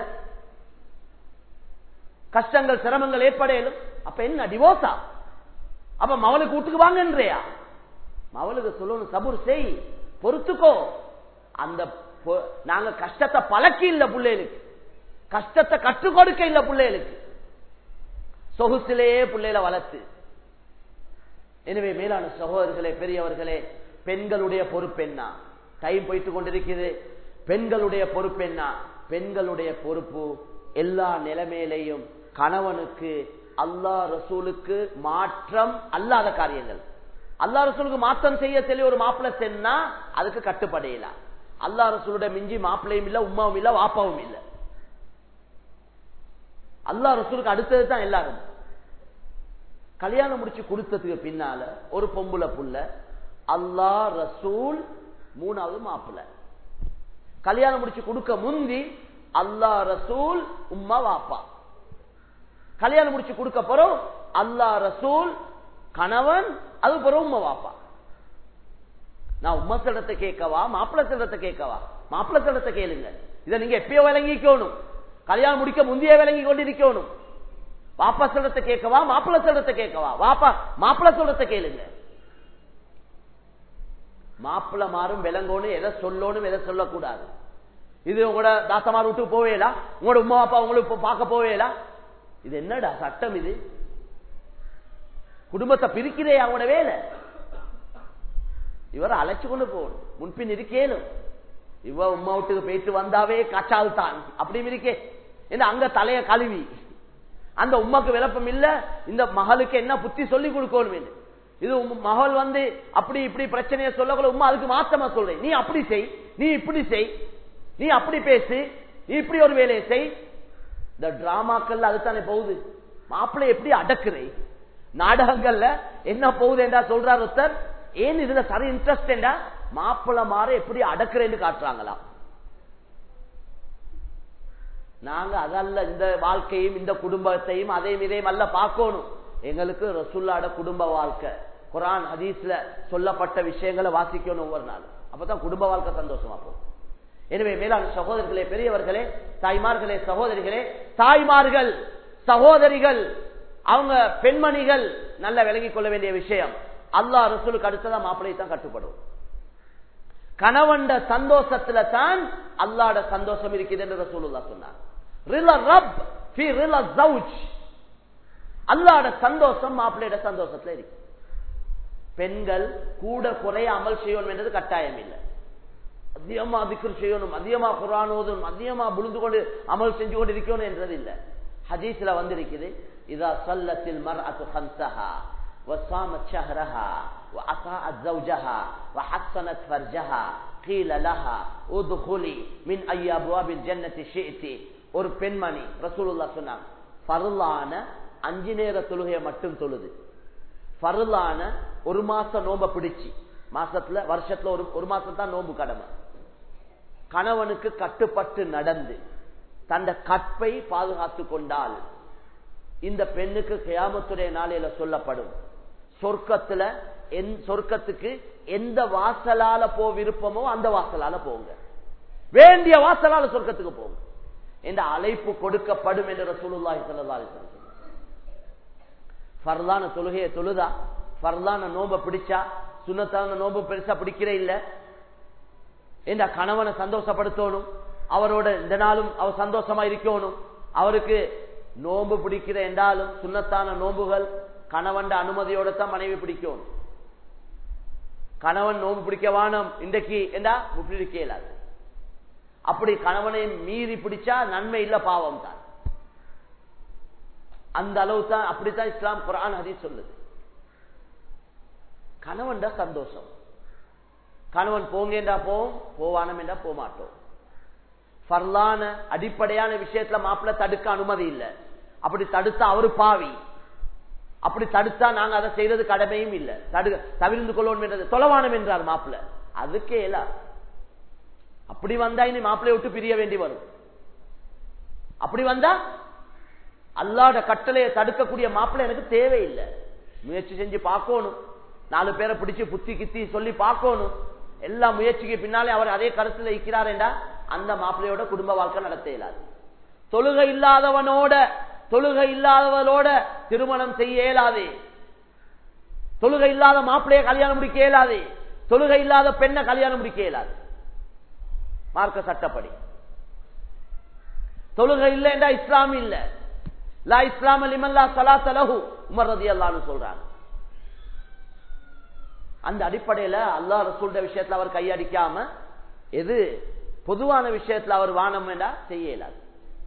கஷ்டங்கள் சிரமங்கள் ஏற்படையலும் அப்ப என்ன டிவோர்ஸா அப்ப மவளுக்கு வீட்டுக்கு வாங்கன்றியா மவளுக்கு சொல்லணும் சபுர் செய் பொறுத்துக்கோ அந்த பொ- நாங்க கஷ்டத்தை பழக்கி இல்ல பிள்ளைகளுக்கு கஷ்டத்தை கற்றுக் கொடுக்க இல்ல பிள்ளைகளுக்கு சொகுசிலேயே பிள்ளைகளை வளர்த்து எனவே மேலான சகோதரர்களே பெரியவர்களே பெண்களுடைய பொறுப்பென்னா டைம் போயிட்டு கொண்டிருக்கிறது பெண்களுடைய பொறுப்பென்னா பெண்களுடைய பொறுப்பு எல்லா நிலைமையிலையும் கணவனுக்கு அல்லா ரசூலுக்கு மாற்றம் அல்லாத காரியங்கள் அல்லா ரசூலுக்கு மாற்றம் செய்ய சொல்லி ஒரு மாப்பிள்ளை சென்னா அதுக்கு கட்டுப்படையலாம் அல்லா ரசூலுடைய மிஞ்சி மாப்பிள்ளையும் இல்ல உமாவும் இல்ல வாப்பாவும் இல்ல அல்லா ரசூலுக்கு அடுத்தது தான் எல்லாரும் கல்யாணம் முடிச்சு கொடுத்ததுக்கு பின்னால ஒரு பொம்புல புள்ள அல்லா ரசூல் மூணாவது மாப்பிள்ள கல்யாணம் முடிச்சு கொடுக்க முந்தி அல்லா ரசூல் உம்மா வாப்பா கல்யாணம் முடிச்சு கொடுக்க போறோம் அல்லா ரசூல் கணவன் அது பிறகு உம்மா வாப்பா நான் உம்மா செல்லத்தை கேட்கவா மாப்பிள்ள செல்லத்தை கேட்கவா மாப்பிள்ள செல்லத்தை கேளுங்க இதை நீங்க எப்பயோ விளங்கிக்கணும் கல்யாணம் முடிக்க முந்தைய விளங்கி கொண்டிருக்கணும் வாப்பா சொல்றத கேட்கவா மாப்பிள்ள சொல்றத கேட்கவா வாப்பா மாப்பிள்ள சொல்றத கேளுங்க மாப்பிள்ள மாறும் விளங்கணும் எதை சொல்லணும் எதை சொல்லக்கூடாது இது உங்களோட தாத்தமார் விட்டு போவேலா உங்களோட உமா அப்பா உங்களுக்கு இப்ப பார்க்க போவேலா இது என்னடா சட்டம் இது குடும்பத்தை பிரிக்கிறே அவங்களோட வேலை இவரை அழைச்சு கொண்டு போகணும் முன்பின் இருக்கேனும் இவ உமா வீட்டுக்கு போயிட்டு வந்தாவே கச்சால் தான் அப்படி இருக்கே என்ன அங்க தலைய கழுவி அந்த உமாக்கு விளப்பம் இல்ல இந்த மகளுக்கு என்ன புத்தி சொல்லி கொடுக்கணும் இது உம் மகள் வந்து அப்படி இப்படி பிரச்சனைய சொல்லக்கூட உமா அதுக்கு மாத்தமா சொல்றேன் நீ அப்படி செய் நீ இப்படி செய் நீ அப்படி பேசு நீ இப்படி ஒரு வேலையை செய் இந்த டிராமாக்கள்ல அதுதானே போகுது மாப்பிள்ளை எப்படி அடக்குறே நாடகங்கள்ல என்ன போகுது என்றா சொல்றார் ஒருத்தர் ஏன் இதுல சரி இன்ட்ரெஸ்ட் என்றா மாப்பிள்ளை மாற எப்படி அடக்குறேன்னு காட்டுறாங்களா நாங்க அதல்ல இந்த வாழ்க்கையும் இந்த குடும்பத்தையும் அதே இதையும் அல்ல பார்க்கணும் எங்களுக்கு ரசுல்லாட குடும்ப வாழ்க்கை குரான் ஹதீஸ்ல சொல்லப்பட்ட விஷயங்களை வாசிக்கணும் ஒவ்வொரு நாள் அப்பதான் குடும்ப வாழ்க்கை சந்தோஷமா போகும் எனவே மேலான சகோதரர்களே பெரியவர்களே தாய்மார்களே சகோதரிகளே தாய்மார்கள் சகோதரிகள் அவங்க பெண்மணிகள் நல்ல விளங்கிக் கொள்ள வேண்டிய விஷயம் அல்லாஹ் ரசூலுக்கு அடுத்ததா மாப்பிள்ளை தான் கட்டுப்படும் கணவண்ட சந்தோஷத்துல தான் அல்லாட சந்தோஷம் இருக்குது என்று ரசூலுல்லா சொன்னார் அல்லாட சந்தோஷம் மாப்பிள்ளையோட சந்தோஷத்துல இருக்கு பெண்கள் கூட குறைய அமல் செய்யணும் என்றது கட்டாயம் இல்லை அதிகமா திக்ர் செய்யணும் அதிகமா குரான் ஓதணும் அதிகமா புழுந்து கொண்டு அமல் செஞ்சு கொண்டு இருக்கணும் என்றது இல்ல ஹதீஸ்ல வந்திருக்குது இதா சல்லத்தில் மர் அத்து ஹன்சஹா وصامت شهرها وأطاعت زوجها وحصنت فرجها قيل لها ادخلي من أي أبواب الجنة شئت ஒரு பெண்மணி ரசூலுல்லா சொன்னாங்க ஃபருளான அஞ்சு நேர தொழுகையை மட்டும் தொழுது ஃபருளான ஒரு மாசம் நோம்ப பிடிச்சு மாசத்துல வருஷத்துல ஒரு ஒரு மாசம் தான் நோம்பு கடமை கணவனுக்கு கட்டுப்பட்டு நடந்து தந்த கற்பை பாதுகாத்து கொண்டால் இந்த பெண்ணுக்கு கியாமத்துடைய நாளையில சொல்லப்படும் சொர்க்கத்துல சொர்க்கத்துக்கு எந்த வாசலால போ விருப்பமோ அந்த வாசலால போங்க வேண்டிய வாசலால சொர்க்கத்துக்கு போங்க என்ற அழைப்பு கொடுக்கப்படும் என்று ரசூலுல்லாஹி ஸல்லல்லாஹு அலைஹி வஸல்லம் ஃபர்லான தொழுகையை தொழுதா ஃபர்லான நோம்ப பிடிச்சா சுண்ணத்தான நோம்பு பெருசா பிடிக்கிற இல்ல என்ற கணவனை சந்தோஷப்படுத்தணும் அவரோட இந்த நாளும் அவர் சந்தோஷமா இருக்கணும் அவருக்கு நோம்பு பிடிக்கிற என்றாலும் சுண்ணத்தான நோம்புகள் கணவன் அனுமதியோட தான் மனைவி பிடிக்கணும் கணவன் நோம்பு பிடிக்க வானம் இன்றைக்கு என்றா பிடிக்க இயலாது அப்படி கணவனை மீறி பிடிச்சா நன்மை இல்ல பாவம் தான் அந்த அளவு தான் அப்படித்தான் இஸ்லாம் குரான் ஹதீஸ் சொல்லுது கணவன் சந்தோஷம் கணவன் போங்கேண்டா போவோம் போவானம் என்றா போக மாட்டோம் ஃபர்லான அடிப்படையான விஷயத்துல மாப்பிள்ள தடுக்க அனுமதி இல்லை அப்படி தடுத்தா அவரு பாவி அப்படி தடுத்தா நாங்க அதை செய்யறது கடமையும் இல்லை தடு தவிர்ந்து கொள்ளணும் என்றது தொலைவானம் என்றார் மாப்பிள்ள அதுக்கே இல்ல அப்படி வந்தா இனி மாப்பிள்ளைய விட்டு பிரிய வேண்டி வரும் அப்படி வந்தா அல்லாட கட்டளையை தடுக்கக்கூடிய மாப்பிள்ளை எனக்கு தேவையில்லை முயற்சி செஞ்சு பார்க்கணும் நாலு பேரை பிடிச்சு புத்தி கித்தி சொல்லி பார்க்கணும் எல்லா முயற்சிக்கு பின்னாலே அவர் அதே கருத்துல இருக்கிறார் என்றா அந்த மாப்பிள்ளையோட குடும்ப வாழ்க்கை நடத்த இயலாது தொழுகை இல்லாதவனோட தொழுகை இல்லாதவளோட திருமணம் செய்ய இயலாது தொழுகை இல்லாத மாப்பிள்ளைய கல்யாணம் முடிக்க இயலாது தொழுகை இல்லாத பெண்ணை கல்யாணம் முடிக்க இயலாது மார்க்க சட்டப்படி தொழுகை இல்லைண்டா இஸ்லாம் இல்ல லா இஸ்லாம் லிமல்லா சலாத் லஹு உமர் ரதி அல்லான்னு சொல்றாங்க அந்த அடிப்படையில அல்லா ரசூல்ட விஷயத்துல அவர் கையடிக்காம எது பொதுவான விஷயத்துல அவர் வானம் வேண்டா செய்ய இயலாது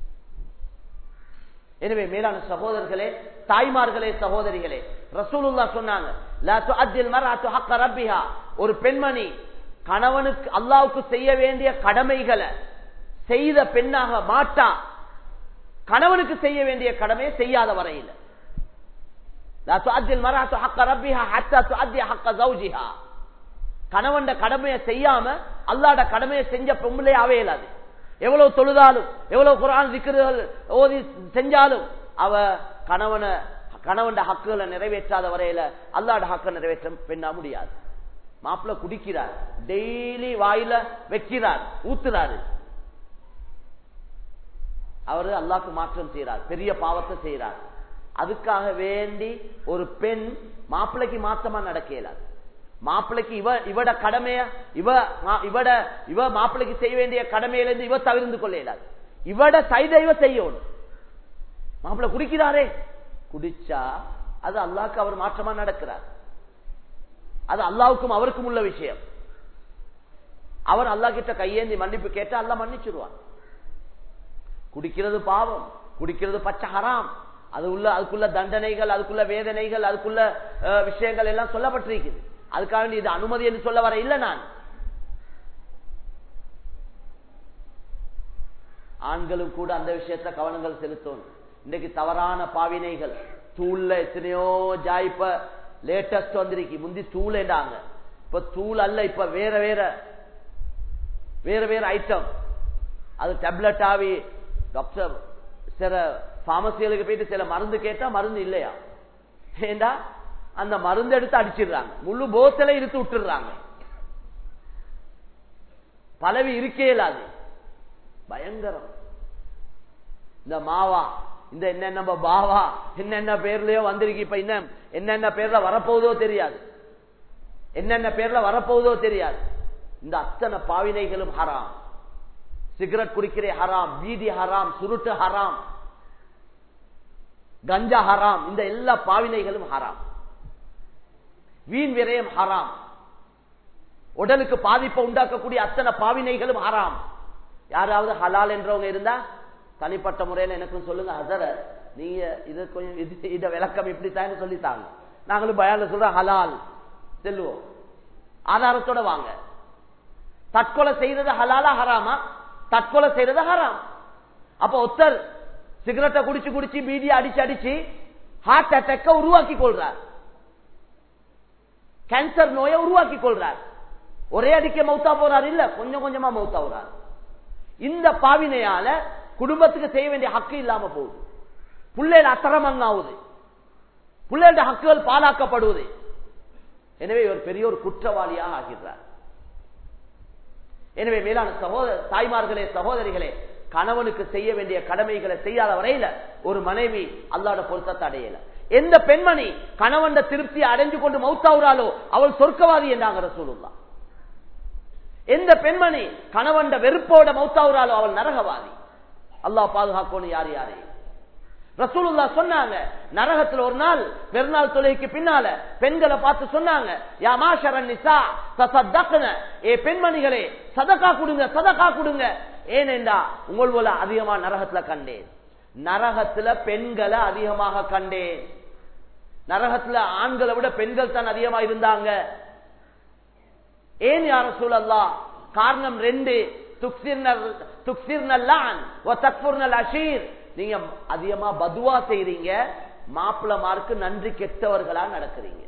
எனவே மேலான சகோதரர்களே தாய்மார்களே சகோதரிகளே ரசூலுல்லா சொன்னாங்க ஒரு பெண்மணி கணவனுக்கு அல்லாவுக்கு செய்ய வேண்டிய கடமைகளை செய்த பெண்ணாக மாட்டா கணவனுக்கு செய்ய வேண்டிய கடமையை செய்யாத வரையில் கணவன் கடமையை செய்யாம அல்லாட கடமையை செஞ்ச பொம்பளை அவையலாது எவ்வளவு தொழுதாலும் எவ்வளவு குரான் விக்கிர்கள் ஓதி செஞ்சாலும் அவ கணவனை கணவன் ஹக்குகளை நிறைவேற்றாத வரையில அல்லாட ஹக்க நிறைவேற்ற பெண்ணா முடியாது மாப்பிள்ள குடிக்கிறார் டெய்லி வாயில வைக்கிறார் ஊத்துறாரு அவரு அல்லாக்கு மாற்றம் செய்யறார் பெரிய பாவத்தை செய்யறார் அதுக்காக வேண்டி ஒரு பெண் மாப்பிள்ளைக்கு மாற்றமா நடக்க இயலாது மாப்பிள்ளைக்கு இவ இவட கடமைய இவ இவட இவ மாப்பிள்ளைக்கு செய்ய வேண்டிய கடமையிலிருந்து இவ தவிர்ந்து கொள்ள இயலாது இவட சைத இவ செய்யணும் மாப்பிள்ளை குடிக்கிறாரே குடிச்சா அது அல்லாவுக்கு அவர் மாற்றமா நடக்கிறார் அது அல்லாவுக்கும் அவருக்கும் உள்ள விஷயம் அவர் அல்லா கிட்ட கையேந்தி மன்னிப்பு கேட்டா அல்லா மன்னிச்சிருவார் குடிக்கிறது பாவம் குடிக்கிறது பச்சை ஹராம் அது உள்ள அதுக்குள்ள தண்டனைகள் அதுக்குள்ள வேதனைகள் அதுக்குள்ள விஷயங்கள் எல்லாம் சொல்லப்பட்டிருக்குது அதுக்காக இது அனுமதி என்று சொல்ல வர இல்லை நான் ஆண்களும் கூட அந்த விஷயத்துல கவனங்கள் செலுத்தணும் இன்னைக்கு தவறான பாவினைகள் தூள்ல எத்தனையோ ஜாய்ப்ப லேட்டஸ்ட் வந்திருக்கு முந்தி தூள் என்றாங்க இப்ப தூள் அல்ல இப்ப வேற வேற வேற வேற ஐட்டம் அது டேப்லெட் ஆவி டாக்டர் சில பார்மசிகளுக்கு போயிட்டு சில மருந்து கேட்டா மருந்து இல்லையா ஏண்டா அந்த மருந்து எடுத்து அடிச்சிடுறாங்க முழு போத்தல இழுத்து விட்டுடுறாங்க பலவி இருக்கே இல்லாது பயங்கரம் இந்த மாவா இந்த என்னென்ன பாவா என்னென்ன பேர்லயோ வந்திருக்கு இப்ப இன்னும் என்னென்ன பேர்ல வரப்போகுதோ தெரியாது என்னென்ன பேர்ல வரப்போகுதோ தெரியாது இந்த அத்தனை பாவினைகளும் ஹராம் சிகரெட் குடிக்கிற ஹராம் பீடி ஹராம் சுருட்டு ஹராம் கஞ்சா ஹராம் இந்த எல்லா பாவினைகளும் ஹராம் வீண் விரயம் ஹராம் உடலுக்கு பாதிப்பை உண்டாக்கக்கூடிய அத்தனை பாவினைகளும் ஹராம் யாராவது ஹலால் என்றவங்க இருந்தா தனிப்பட்ட முறையில் எனக்கும் சொல்லுங்க அதர நீங்க இது கொஞ்சம் இது இத விளக்கம் இப்படித்தான் சொல்லித்தாங்க நாங்களும் பயால சொல்ற ஹலால் செல்லுவோம் ஆதாரத்தோட வாங்க தற்கொலை செய்தது ஹலாலா ஹராமா தற்கொலை செய்தது ஹராம் அப்ப ஒத்தர் சிகரெட்டை குடிச்சு குடிச்சு பீடியை அடிச்சு அடிச்சு ஹார்ட் அட்டாக்க உருவாக்கி கொள்றார் கேன்சர் நோயை உருவாக்கி கொள்றார் ஒரே அடிக்க மௌத்தா போறார் இல்ல கொஞ்சம் கொஞ்சமா மௌத்தா போறார் இந்த பாவினையால குடும்பத்துக்கு செய்ய வேண்டிய ஹக்கு இல்லாம போகுது பிள்ளைகள் அத்தரமங்காவுது பிள்ளைகளோட ஹக்குகள் பாலாக்கப்படுவது எனவே இவர் பெரிய ஒரு குற்றவாளியாக ஆகிறார் எனவே மேலான சகோதர தாய்மார்களே சகோதரிகளே கணவனுக்கு செய்ய வேண்டிய கடமைகளை செய்யாத வரையில ஒரு மனைவி அல்லாட பொருத்தத்தை அடையல எந்த பெண்மணி கணவன் திருப்தியை அடைஞ்சு கொண்டு மௌத்தாவுறாலோ அவள் சொர்க்கவாதி என்றாங்க சூழல்லா எந்த பெண்மணி கணவன் வெறுப்போட மௌத்தாவுறாலோ அவள் நரகவாதி அல்லாஹ் பாதுகாக்கணும் யார் யாரே ரசூலுல்லா சொன்னாங்க நரகத்துல ஒரு நாள் பெருநாள் தொலைக்கு பின்னால பெண்களை பார்த்து சொன்னாங்க யா மாஷரன் நிசா தசத்தக்ன ஏ பெண்மணிகளே சதக்கா கொடுங்க சதக்கா கொடுங்க ஏனென்றா உங்கள் போல அதிகமா நரகத்துல கண்டேன் நரகத்துல பெண்களை அதிகமாக கண்டேன் நரகத்துல ஆண்களை விட பெண்கள் தான் அதிகமா இருந்தாங்க ஏன் யார சூழல்லா காரணம் ரெண்டு அஷீர் நீங்க அதிகமா பதுவா செய்றீங்க மாப்பிளமாருக்கு நன்றி கெட்டவர்களா நடக்கிறீங்க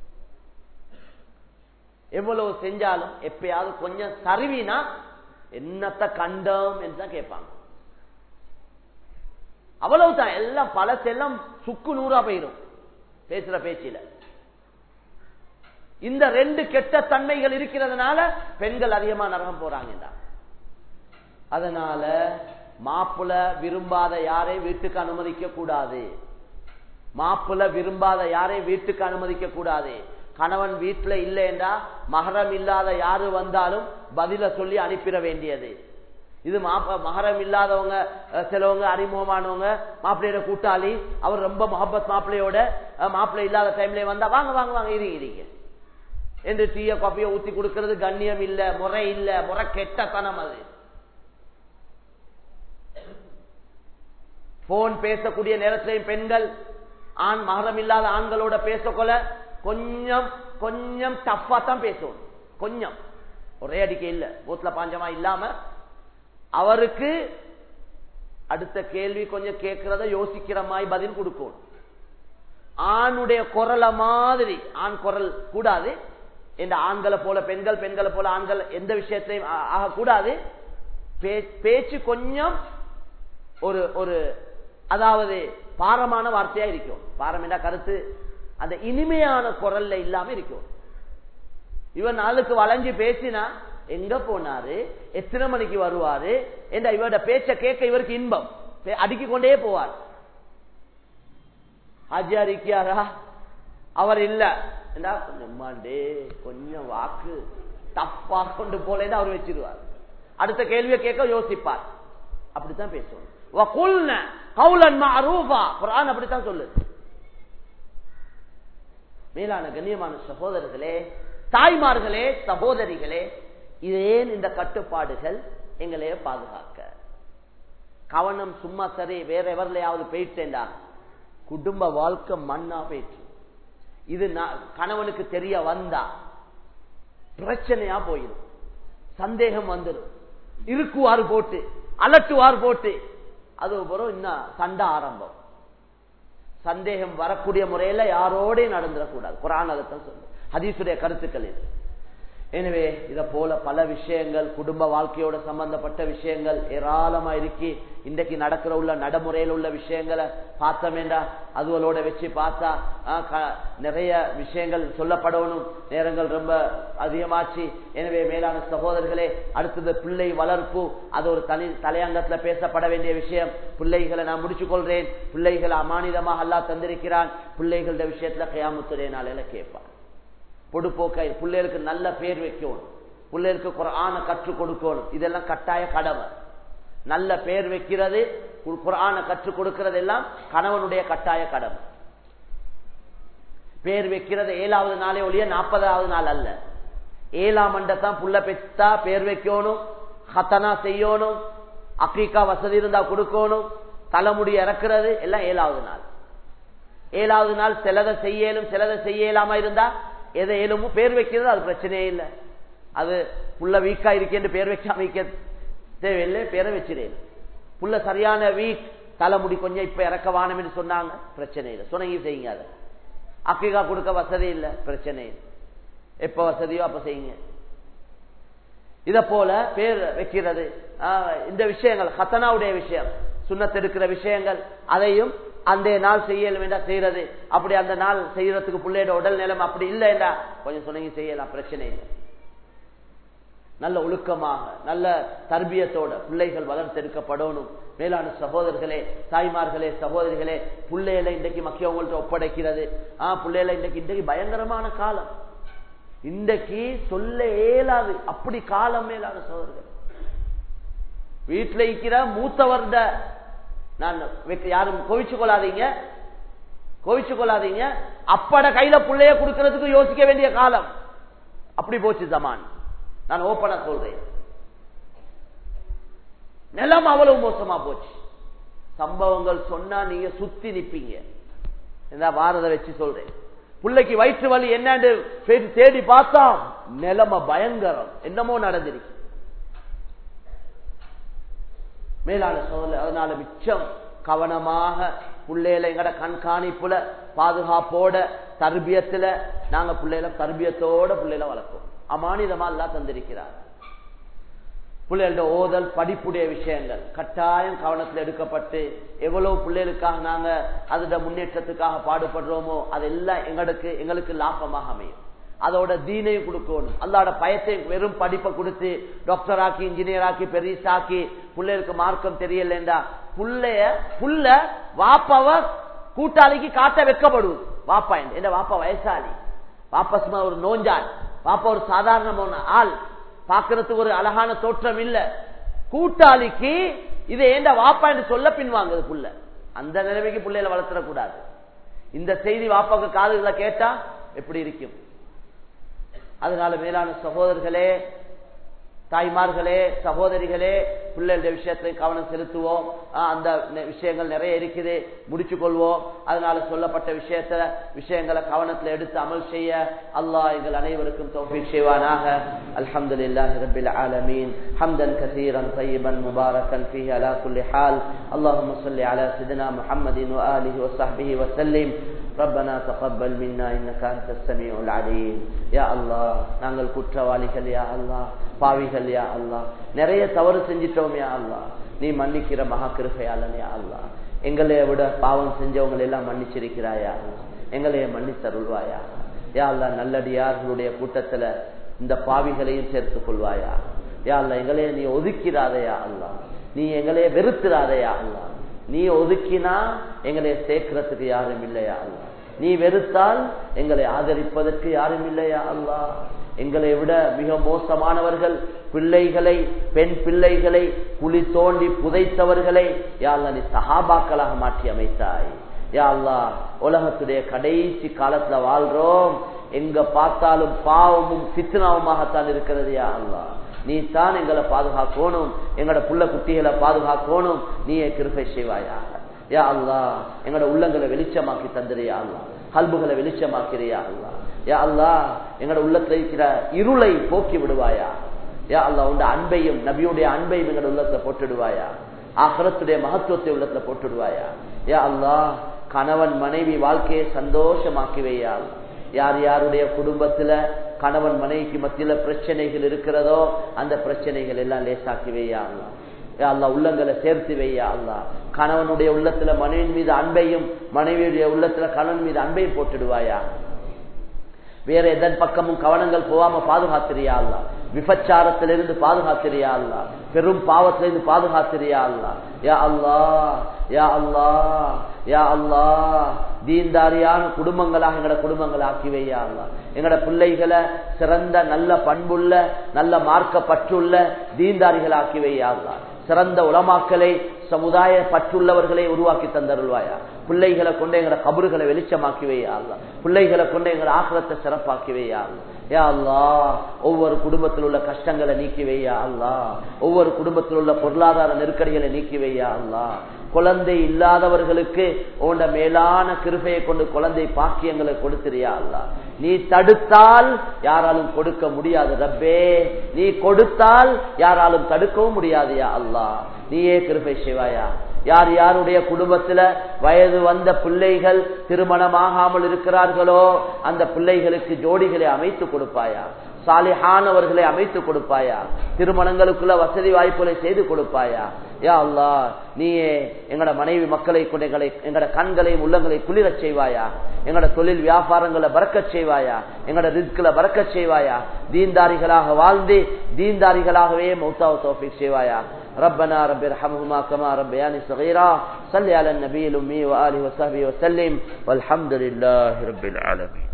எவ்வளவு செஞ்சாலும் எப்பயாவது கொஞ்சம் சருவினா என்னத்த கண்டம் என்றுதான் கேட்பாங்க அவ்வளவுதான் எல்லாம் பழசெல்லாம் சுக்கு நூறா போயிடும் பேசுற பேச்சில இந்த ரெண்டு கெட்ட தன்மைகள் இருக்கிறதுனால பெண்கள் அதிகமா நரகம் போறாங்க அதனால மாப்பிள விரும்பாத யாரை வீட்டுக்கு அனுமதிக்க கூடாது மாப்பிள விரும்பாத யாரை வீட்டுக்கு அனுமதிக்க கூடாது கணவன் வீட்டுல இல்லைன்றா மகரம் இல்லாத யாரு வந்தாலும் பதில சொல்லி அனுப்பிட வேண்டியது இது மாப்ப மகரம் இல்லாதவங்க சிலவங்க அறிமுகமானவங்க மாப்பிள்ளையோட கூட்டாளி அவர் ரொம்ப மொஹபத் மாப்பிள்ளையோட மாப்பிள்ளை இல்லாத டைம்ல வந்தா வாங்க வாங்க வாங்க இருங்க இருங்க என்று டீய காப்பியை ஊத்தி கொடுக்கறது கண்ணியம் இல்ல முறை இல்ல முறை கெட்டத்தனம் அது போன் பேசக்கூடிய நேரத்திலையும் பெண்கள் ஆண் மகரம் இல்லாத ஆண்களோட பேசக்கொள்ள கொஞ்சம் கொஞ்சம் டஃபா தான் பேசணும் கொஞ்சம் ஒரே அடிக்க இல்ல பூத்துல பாஞ்சமா இல்லாம அவருக்கு அடுத்த கேள்வி கொஞ்சம் கேட்கிறத யோசிக்கிற மாதிரி பதில் கொடுக்கணும் ஆணுடைய குரலை மாதிரி ஆண் குரல் கூடாது இந்த ஆண்களை போல பெண்கள் பெண்களை போல ஆண்கள் எந்த விஷயத்தையும் ஆகக்கூடாது பேச்சு கொஞ்சம் ஒரு ஒரு அதாவது பாரமான வார்த்தையா இருக்கும் பாரம் என்ற கருத்து அந்த இனிமையான குரல்ல இல்லாம இருக்கும் இவன் நாளுக்கு வளைஞ்சு பேசினா எங்க போனாரு எத்தனை மணிக்கு வருவாரு என்ற இவரோட பேச்ச கேட்க இவருக்கு இன்பம் அடுக்கி கொண்டே போவார் ஹாஜியா இருக்கியாரா அவர் இல்ல கொஞ்சம் கொஞ்சம் வாக்கு தப்பா கொண்டு போலேன்னு அவர் வச்சிருவார் அடுத்த கேள்வியை கேட்க யோசிப்பார் அப்படித்தான் பேசுவோம் அப்படித்தான் சொல்லு மேலான கண்ணியமான சகோதரர்களே தாய்மார்களே சகோதரிகளே இதேன் இந்த கட்டுப்பாடுகள் எங்களையே பாதுகாக்க கவனம் சும்மா சரி வேற எவர்லையாவது போயிட்டேன்டா குடும்ப வாழ்க்கை மண்ணா போயிட்டு இது கணவனுக்கு தெரிய வந்தா பிரச்சனையா போயிடும் சந்தேகம் வந்துடும் இருக்குவாறு போட்டு அலட்டுவார் போட்டு அது பிறகு இன்னும் சண்டை ஆரம்பம் சந்தேகம் வரக்கூடிய முறையில யாரோட நடந்துடக்கூடாது குரான் அதைத்தான் சொல்லு ஹதீசுடைய கருத்துக்கள் இது எனவே இத போல பல விஷயங்கள் குடும்ப வாழ்க்கையோட சம்பந்தப்பட்ட விஷயங்கள் ஏராளமா இருக்கி இன்றைக்கு நடக்கிற உள்ள நடைமுறையில் உள்ள விஷயங்களை பார்த்தோமேண்டா அதுகளோட வச்சு பார்த்தா நிறைய விஷயங்கள் சொல்லப்படணும் நேரங்கள் ரொம்ப அதிகமாச்சு எனவே மேலான சகோதரர்களே அடுத்தது பிள்ளை வளர்ப்பு அது ஒரு தனி தலையங்கத்துல பேசப்பட வேண்டிய விஷயம் பிள்ளைகளை நான் முடிச்சு கொள்றேன் பிள்ளைகளை அமானிதமாக அல்லா தந்திருக்கிறான் பிள்ளைகளோட விஷயத்துல கையாமுத்துடைய நாளையில கேட்பான் பொடுப்போக்கை பிள்ளைகளுக்கு நல்ல பேர் வைக்கணும் பிள்ளைகளுக்கு குரான கற்றுக் கொடுக்கணும் இதெல்லாம் கட்டாய கடமை நல்ல பேர் வைக்கிறது குரான கற்றுக் கொடுக்கிறது எல்லாம் கணவனுடைய கட்டாய கடமை பேர் வைக்கிறது ஏழாவது நாளே ஒழிய நாற்பதாவது நாள் அல்ல ஏழாம் மண்டத்தான் புள்ள பெத்தா பேர் வைக்கணும் ஹத்தனா செய்யணும் அப்ரிக்கா வசதி இருந்தா கொடுக்கணும் தலைமுடி இறக்குறது எல்லாம் ஏழாவது நாள் ஏழாவது நாள் சிலதை செய்யலும் சிலதை செய்யலாம இருந்தா எதை ஏழுமோ பேர் வைக்கிறது அது பிரச்சனையே இல்லை அது புள்ள வீக்கா இருக்கேன்னு பேர் வைக்காம வைக்க தேவையில்லை பேரை வச்சிடேன் புள்ள சரியான வீக் தலைமுடி கொஞ்சம் இப்ப இறக்க வானம்னு சொன்னாங்க பிரச்சனை இல்லை சுணங்கி செய்யுங்க அதை அக்கிகா கொடுக்க வசதி இல்லை பிரச்சனை இல்லை எப்ப வசதியோ அப்ப செய்யுங்க இத போல பேர் வைக்கிறது இந்த விஷயங்கள் ஹத்தனாவுடைய விஷயம் சுண்ணத்தெடுக்கிற விஷயங்கள் அதையும் அந்த நாள் செய்யலும் என்றா செய்யறது அப்படி அந்த நாள் செய்யறதுக்கு பிள்ளையோட உடல் நிலம் அப்படி இல்லைண்டா கொஞ்சம் சொன்னீங்க செய்யலாம் பிரச்சனை இல்லை நல்ல ஒழுக்கமாக நல்ல தர்பியத்தோட பிள்ளைகள் வளர்த்தெடுக்கப்படணும் மேலான சகோதரர்களே தாய்மார்களே சகோதரிகளே பிள்ளைகளை இன்றைக்கு மக்கியவங்கள்ட்ட ஒப்படைக்கிறது ஆஹ் பிள்ளைகளை இன்றைக்கு இன்றைக்கு பயங்கரமான காலம் இன்றைக்கு சொல்ல இயலாது அப்படி காலம் மேலான சகோதரர்கள் வீட்டில் இருக்கிற மூத்தவர்த நான் யாரும் கோவிச்சு கொள்ளாதீங்க கோவிச்சு கொள்ளாதீங்க அப்பட கையில புள்ளைய கொடுக்கறதுக்கு யோசிக்க வேண்டிய காலம் அப்படி போச்சு ஜமான் நான் ஓப்பனா சொல்றேன் நிலம் அவ்வளவு மோசமா போச்சு சம்பவங்கள் சொன்னா நீங்க சுத்தி நிப்பீங்க பாரத வச்சு சொல்றேன் பிள்ளைக்கு வயிற்று வலி என்னன்னு தேடி பார்த்தா நிலைமை பயங்கரம் என்னமோ நடந்திருக்கு மேலான சோதனை அதனால மிச்சம் கவனமாக பிள்ளைகளை எங்கட கண்காணிப்புல பாதுகாப்போட தர்பியத்துல நாங்க பிள்ளைகளை தர்பியத்தோட பிள்ளைகளை வளர்ப்போம் அமானிதமா எல்லாம் தந்திருக்கிறார் பிள்ளைகளோட ஓதல் படிப்புடைய விஷயங்கள் கட்டாயம் கவனத்தில் எடுக்கப்பட்டு எவ்வளவு பிள்ளைகளுக்காக நாங்க அதோட முன்னேற்றத்துக்காக பாடுபடுறோமோ அதெல்லாம் எங்களுக்கு எங்களுக்கு லாபமாக அமையும் அதோட தீனையும் கொடுக்கணும் அல்லாட பயத்தை வெறும் படிப்பை கொடுத்து டாக்டர் ஆக்கி இன்ஜினியர் ஆக்கி பெரிசாக்கி பிள்ளைகளுக்கு மார்க்கம் தெரியலண்டா புள்ளைய புள்ள வாப்பாவ கூட்டாளிக்கு காட்ட வைக்கப்படுவது வாப்பா என்ன வாப்பா வயசாளி வாப்பா சும்மா ஒரு நோஞ்சாள் பாப்பா ஒரு சாதாரணமான ஆள் பாக்குறதுக்கு ஒரு அழகான தோற்றம் இல்ல கூட்டாளிக்கு இதை ஏண்ட வாப்பா என்று சொல்ல பின்வாங்குது புள்ள அந்த நிலைமைக்கு பிள்ளைகளை வளர்த்துடக்கூடாது இந்த செய்தி வாப்பாக்கு காதுகளை கேட்டா எப்படி இருக்கும் அதனால மேலான சகோதரர்களே தாய்மார்களே சகோதரிகளே பிள்ளைகளுடைய விஷயத்தை கவனம் செலுத்துவோம் அந்த விஷயங்கள் நிறைய இருக்குது முடிச்சு கொள்வோம் அதனால சொல்லப்பட்ட விஷயத்த விஷயங்களை கவனத்தில் எடுத்து அமல் செய்ய அல்லாஹ் எங்கள் அனைவருக்கும் தோஃபிக் செய்வானாக அல்ஹம்துலில்லாஹி ரப்பில் ஆலமீன் ஹம்தன் கசீரன் طيبا مباركا فيه على كل حال اللهم صل على سيدنا محمد وآله وصحبه وسلم ربنا تقبل منا انك انت السميع العليم يا الله நாங்கள் குற்றவாளிகள் யா அல்லாஹ் பாவிகள் யா அல்லாஹ் நிறைய தவறு செஞ்சிட்டோம் யா அல்லாஹ் நீ மன்னிக்கிற மகா கிருபையாளன் யா அல்லாஹ் எங்களைய விட பாவம் செஞ்சவங்களை எல்லாம் மன்னிச்சிருக்கிறாயா எங்களைய மன்னித்தருள்வாயா யா அல்லாஹ் நல்லடியார்களுடைய கூட்டத்துல இந்த பாவிகளையும் சேர்த்துக் கொள்வாயா யா அல்லாஹ் எங்களைய நீ ஒதுக்கிறாதையா அல்லாஹ் நீ எங்களைய வெறுத்துறாதையா அல்லாஹ் நீ ஒதுக்கினா எங்களை சேர்க்கிறதுக்கு யாரும் இல்லையா அல்லா நீ வெறுத்தால் எங்களை ஆதரிப்பதற்கு யாரும் இல்லையா அல்லா எங்களை விட மிக மோசமானவர்கள் பிள்ளைகளை பெண் பிள்ளைகளை குழி தோண்டி புதைத்தவர்களை யாழ்லா நீ சஹாபாக்களாக மாற்றி அமைத்தாய் யா அல்லா உலகத்துடைய கடைசி காலத்துல வாழ்றோம் எங்க பார்த்தாலும் பாவமும் சித்தனாவுமாகத்தான் இருக்கிறது யா அல்லா நீ தான் எங்களை பாதுகாக்கணும் எங்களோட புள்ள குட்டிகளை பாதுகாக்கணும் நீயே கிருப்பை செய்வாயாக யா அல்லா எங்களோட உள்ளங்களை வெளிச்சமாக்கி தந்துறியா அல்லா கல்புகளை வெளிச்சமாக்கிறியா அல்லா யா அல்லா எங்களோட உள்ளத்துல இருக்கிற இருளை போக்கி விடுவாயா யா அல்லா உண்ட அன்பையும் நபியுடைய அன்பையும் எங்களோட உள்ளத்துல போட்டுடுவாயா ஆகரத்துடைய மகத்துவத்தை உள்ளத்துல போட்டுடுவாயா யா அல்லா கணவன் மனைவி வாழ்க்கையை சந்தோஷமாக்கி வையா யார் யாருடைய குடும்பத்துல கணவன் மனைவிக்கு மத்தியில பிரச்சனைகள் இருக்கிறதோ அந்த பிரச்சனைகள் எல்லாம் லேசாக்கி வையா அல்லா உள்ளங்களை சேர்த்து வையா அல்லா கணவனுடைய உள்ளத்துல மனைவின் மீது அன்பையும் மனைவியுடைய உள்ளத்துல கணவன் மீது அன்பையும் போட்டுடுவாயா வேற எதன் பக்கமும் கவனங்கள் போகாம பாதுகாத்திரியா அல்லா விபச்சாரத்திலிருந்து பாதுகாத்திரியா அல்லா பெரும் பாவத்திலிருந்து பாதுகாத்திரியா அல்லா யா அல்லா யா அல்லா யா அல்லா தீன்தாரியான குடும்பங்களாக எங்கட குடும்பங்களை ஆக்கி வையா அல்லா எங்கட பிள்ளைகளை சிறந்த நல்ல பண்புள்ள நல்ல மார்க்க பற்றுள்ள தீன்தாரிகள் ஆக்கி வையா அல்லா சிறந்த உலமாக்களை சமுதாய பற்றுள்ளவர்களை உருவாக்கி தந்தருள்வாயா பிள்ளைகளை கொண்டு எங்களை கபறுகளை வெளிச்சமாக்கி வையா அல்லா பிள்ளைகளை கொண்டு எங்களை ஆக்கிரத்தை சிறப்பாக்கி வையா அல்லா யா அல்லா ஒவ்வொரு குடும்பத்தில் உள்ள கஷ்டங்களை நீக்கி வையா அல்லா ஒவ்வொரு குடும்பத்தில் உள்ள பொருளாதார நெருக்கடிகளை நீக்கி வையா அல்லா குழந்தை இல்லாதவர்களுக்கு உண்ட மேலான கிருபையை கொண்டு குழந்தை பாக்கியங்களை கொடுத்திரியா அல்லா நீ தடுத்தால் யாராலும் கொடுக்க முடியாது ரப்பே நீ கொடுத்தால் யாராலும் தடுக்கவும் முடியாதுயா அல்லா நீயே கிருபை செய்வாயா யார் யாருடைய குடும்பத்துல வயது வந்த பிள்ளைகள் திருமணமாகாமல் இருக்கிறார்களோ அந்த பிள்ளைகளுக்கு ஜோடிகளை அமைத்து கொடுப்பாயா சாலிஹானவர்களை அமைத்து கொடுப்பாயா திருமணங்களுக்குள்ள வசதி வாய்ப்புகளை செய்து கொடுப்பாயா யா அல்லா நீயே எங்கட மனைவி மக்களை கொண்டு எங்களை எங்கட கண்களையும் உள்ளங்களை குளிரச் செய்வாயா எங்கட தொழில் வியாபாரங்களை பறக்கச் செய்வாயா எங்கட ரிஸ்கில பறக்கச் செய்வாயா தீன்தாரிகளாக வாழ்ந்து தீன்தாரிகளாகவே மௌத்தாவ தோஃபிக் செய்வாயா ربنا رب ارحمهما كما ربياني صغيرا صل على النبي الأمي وآله وصحبه وسلم والحمد لله رب العالمين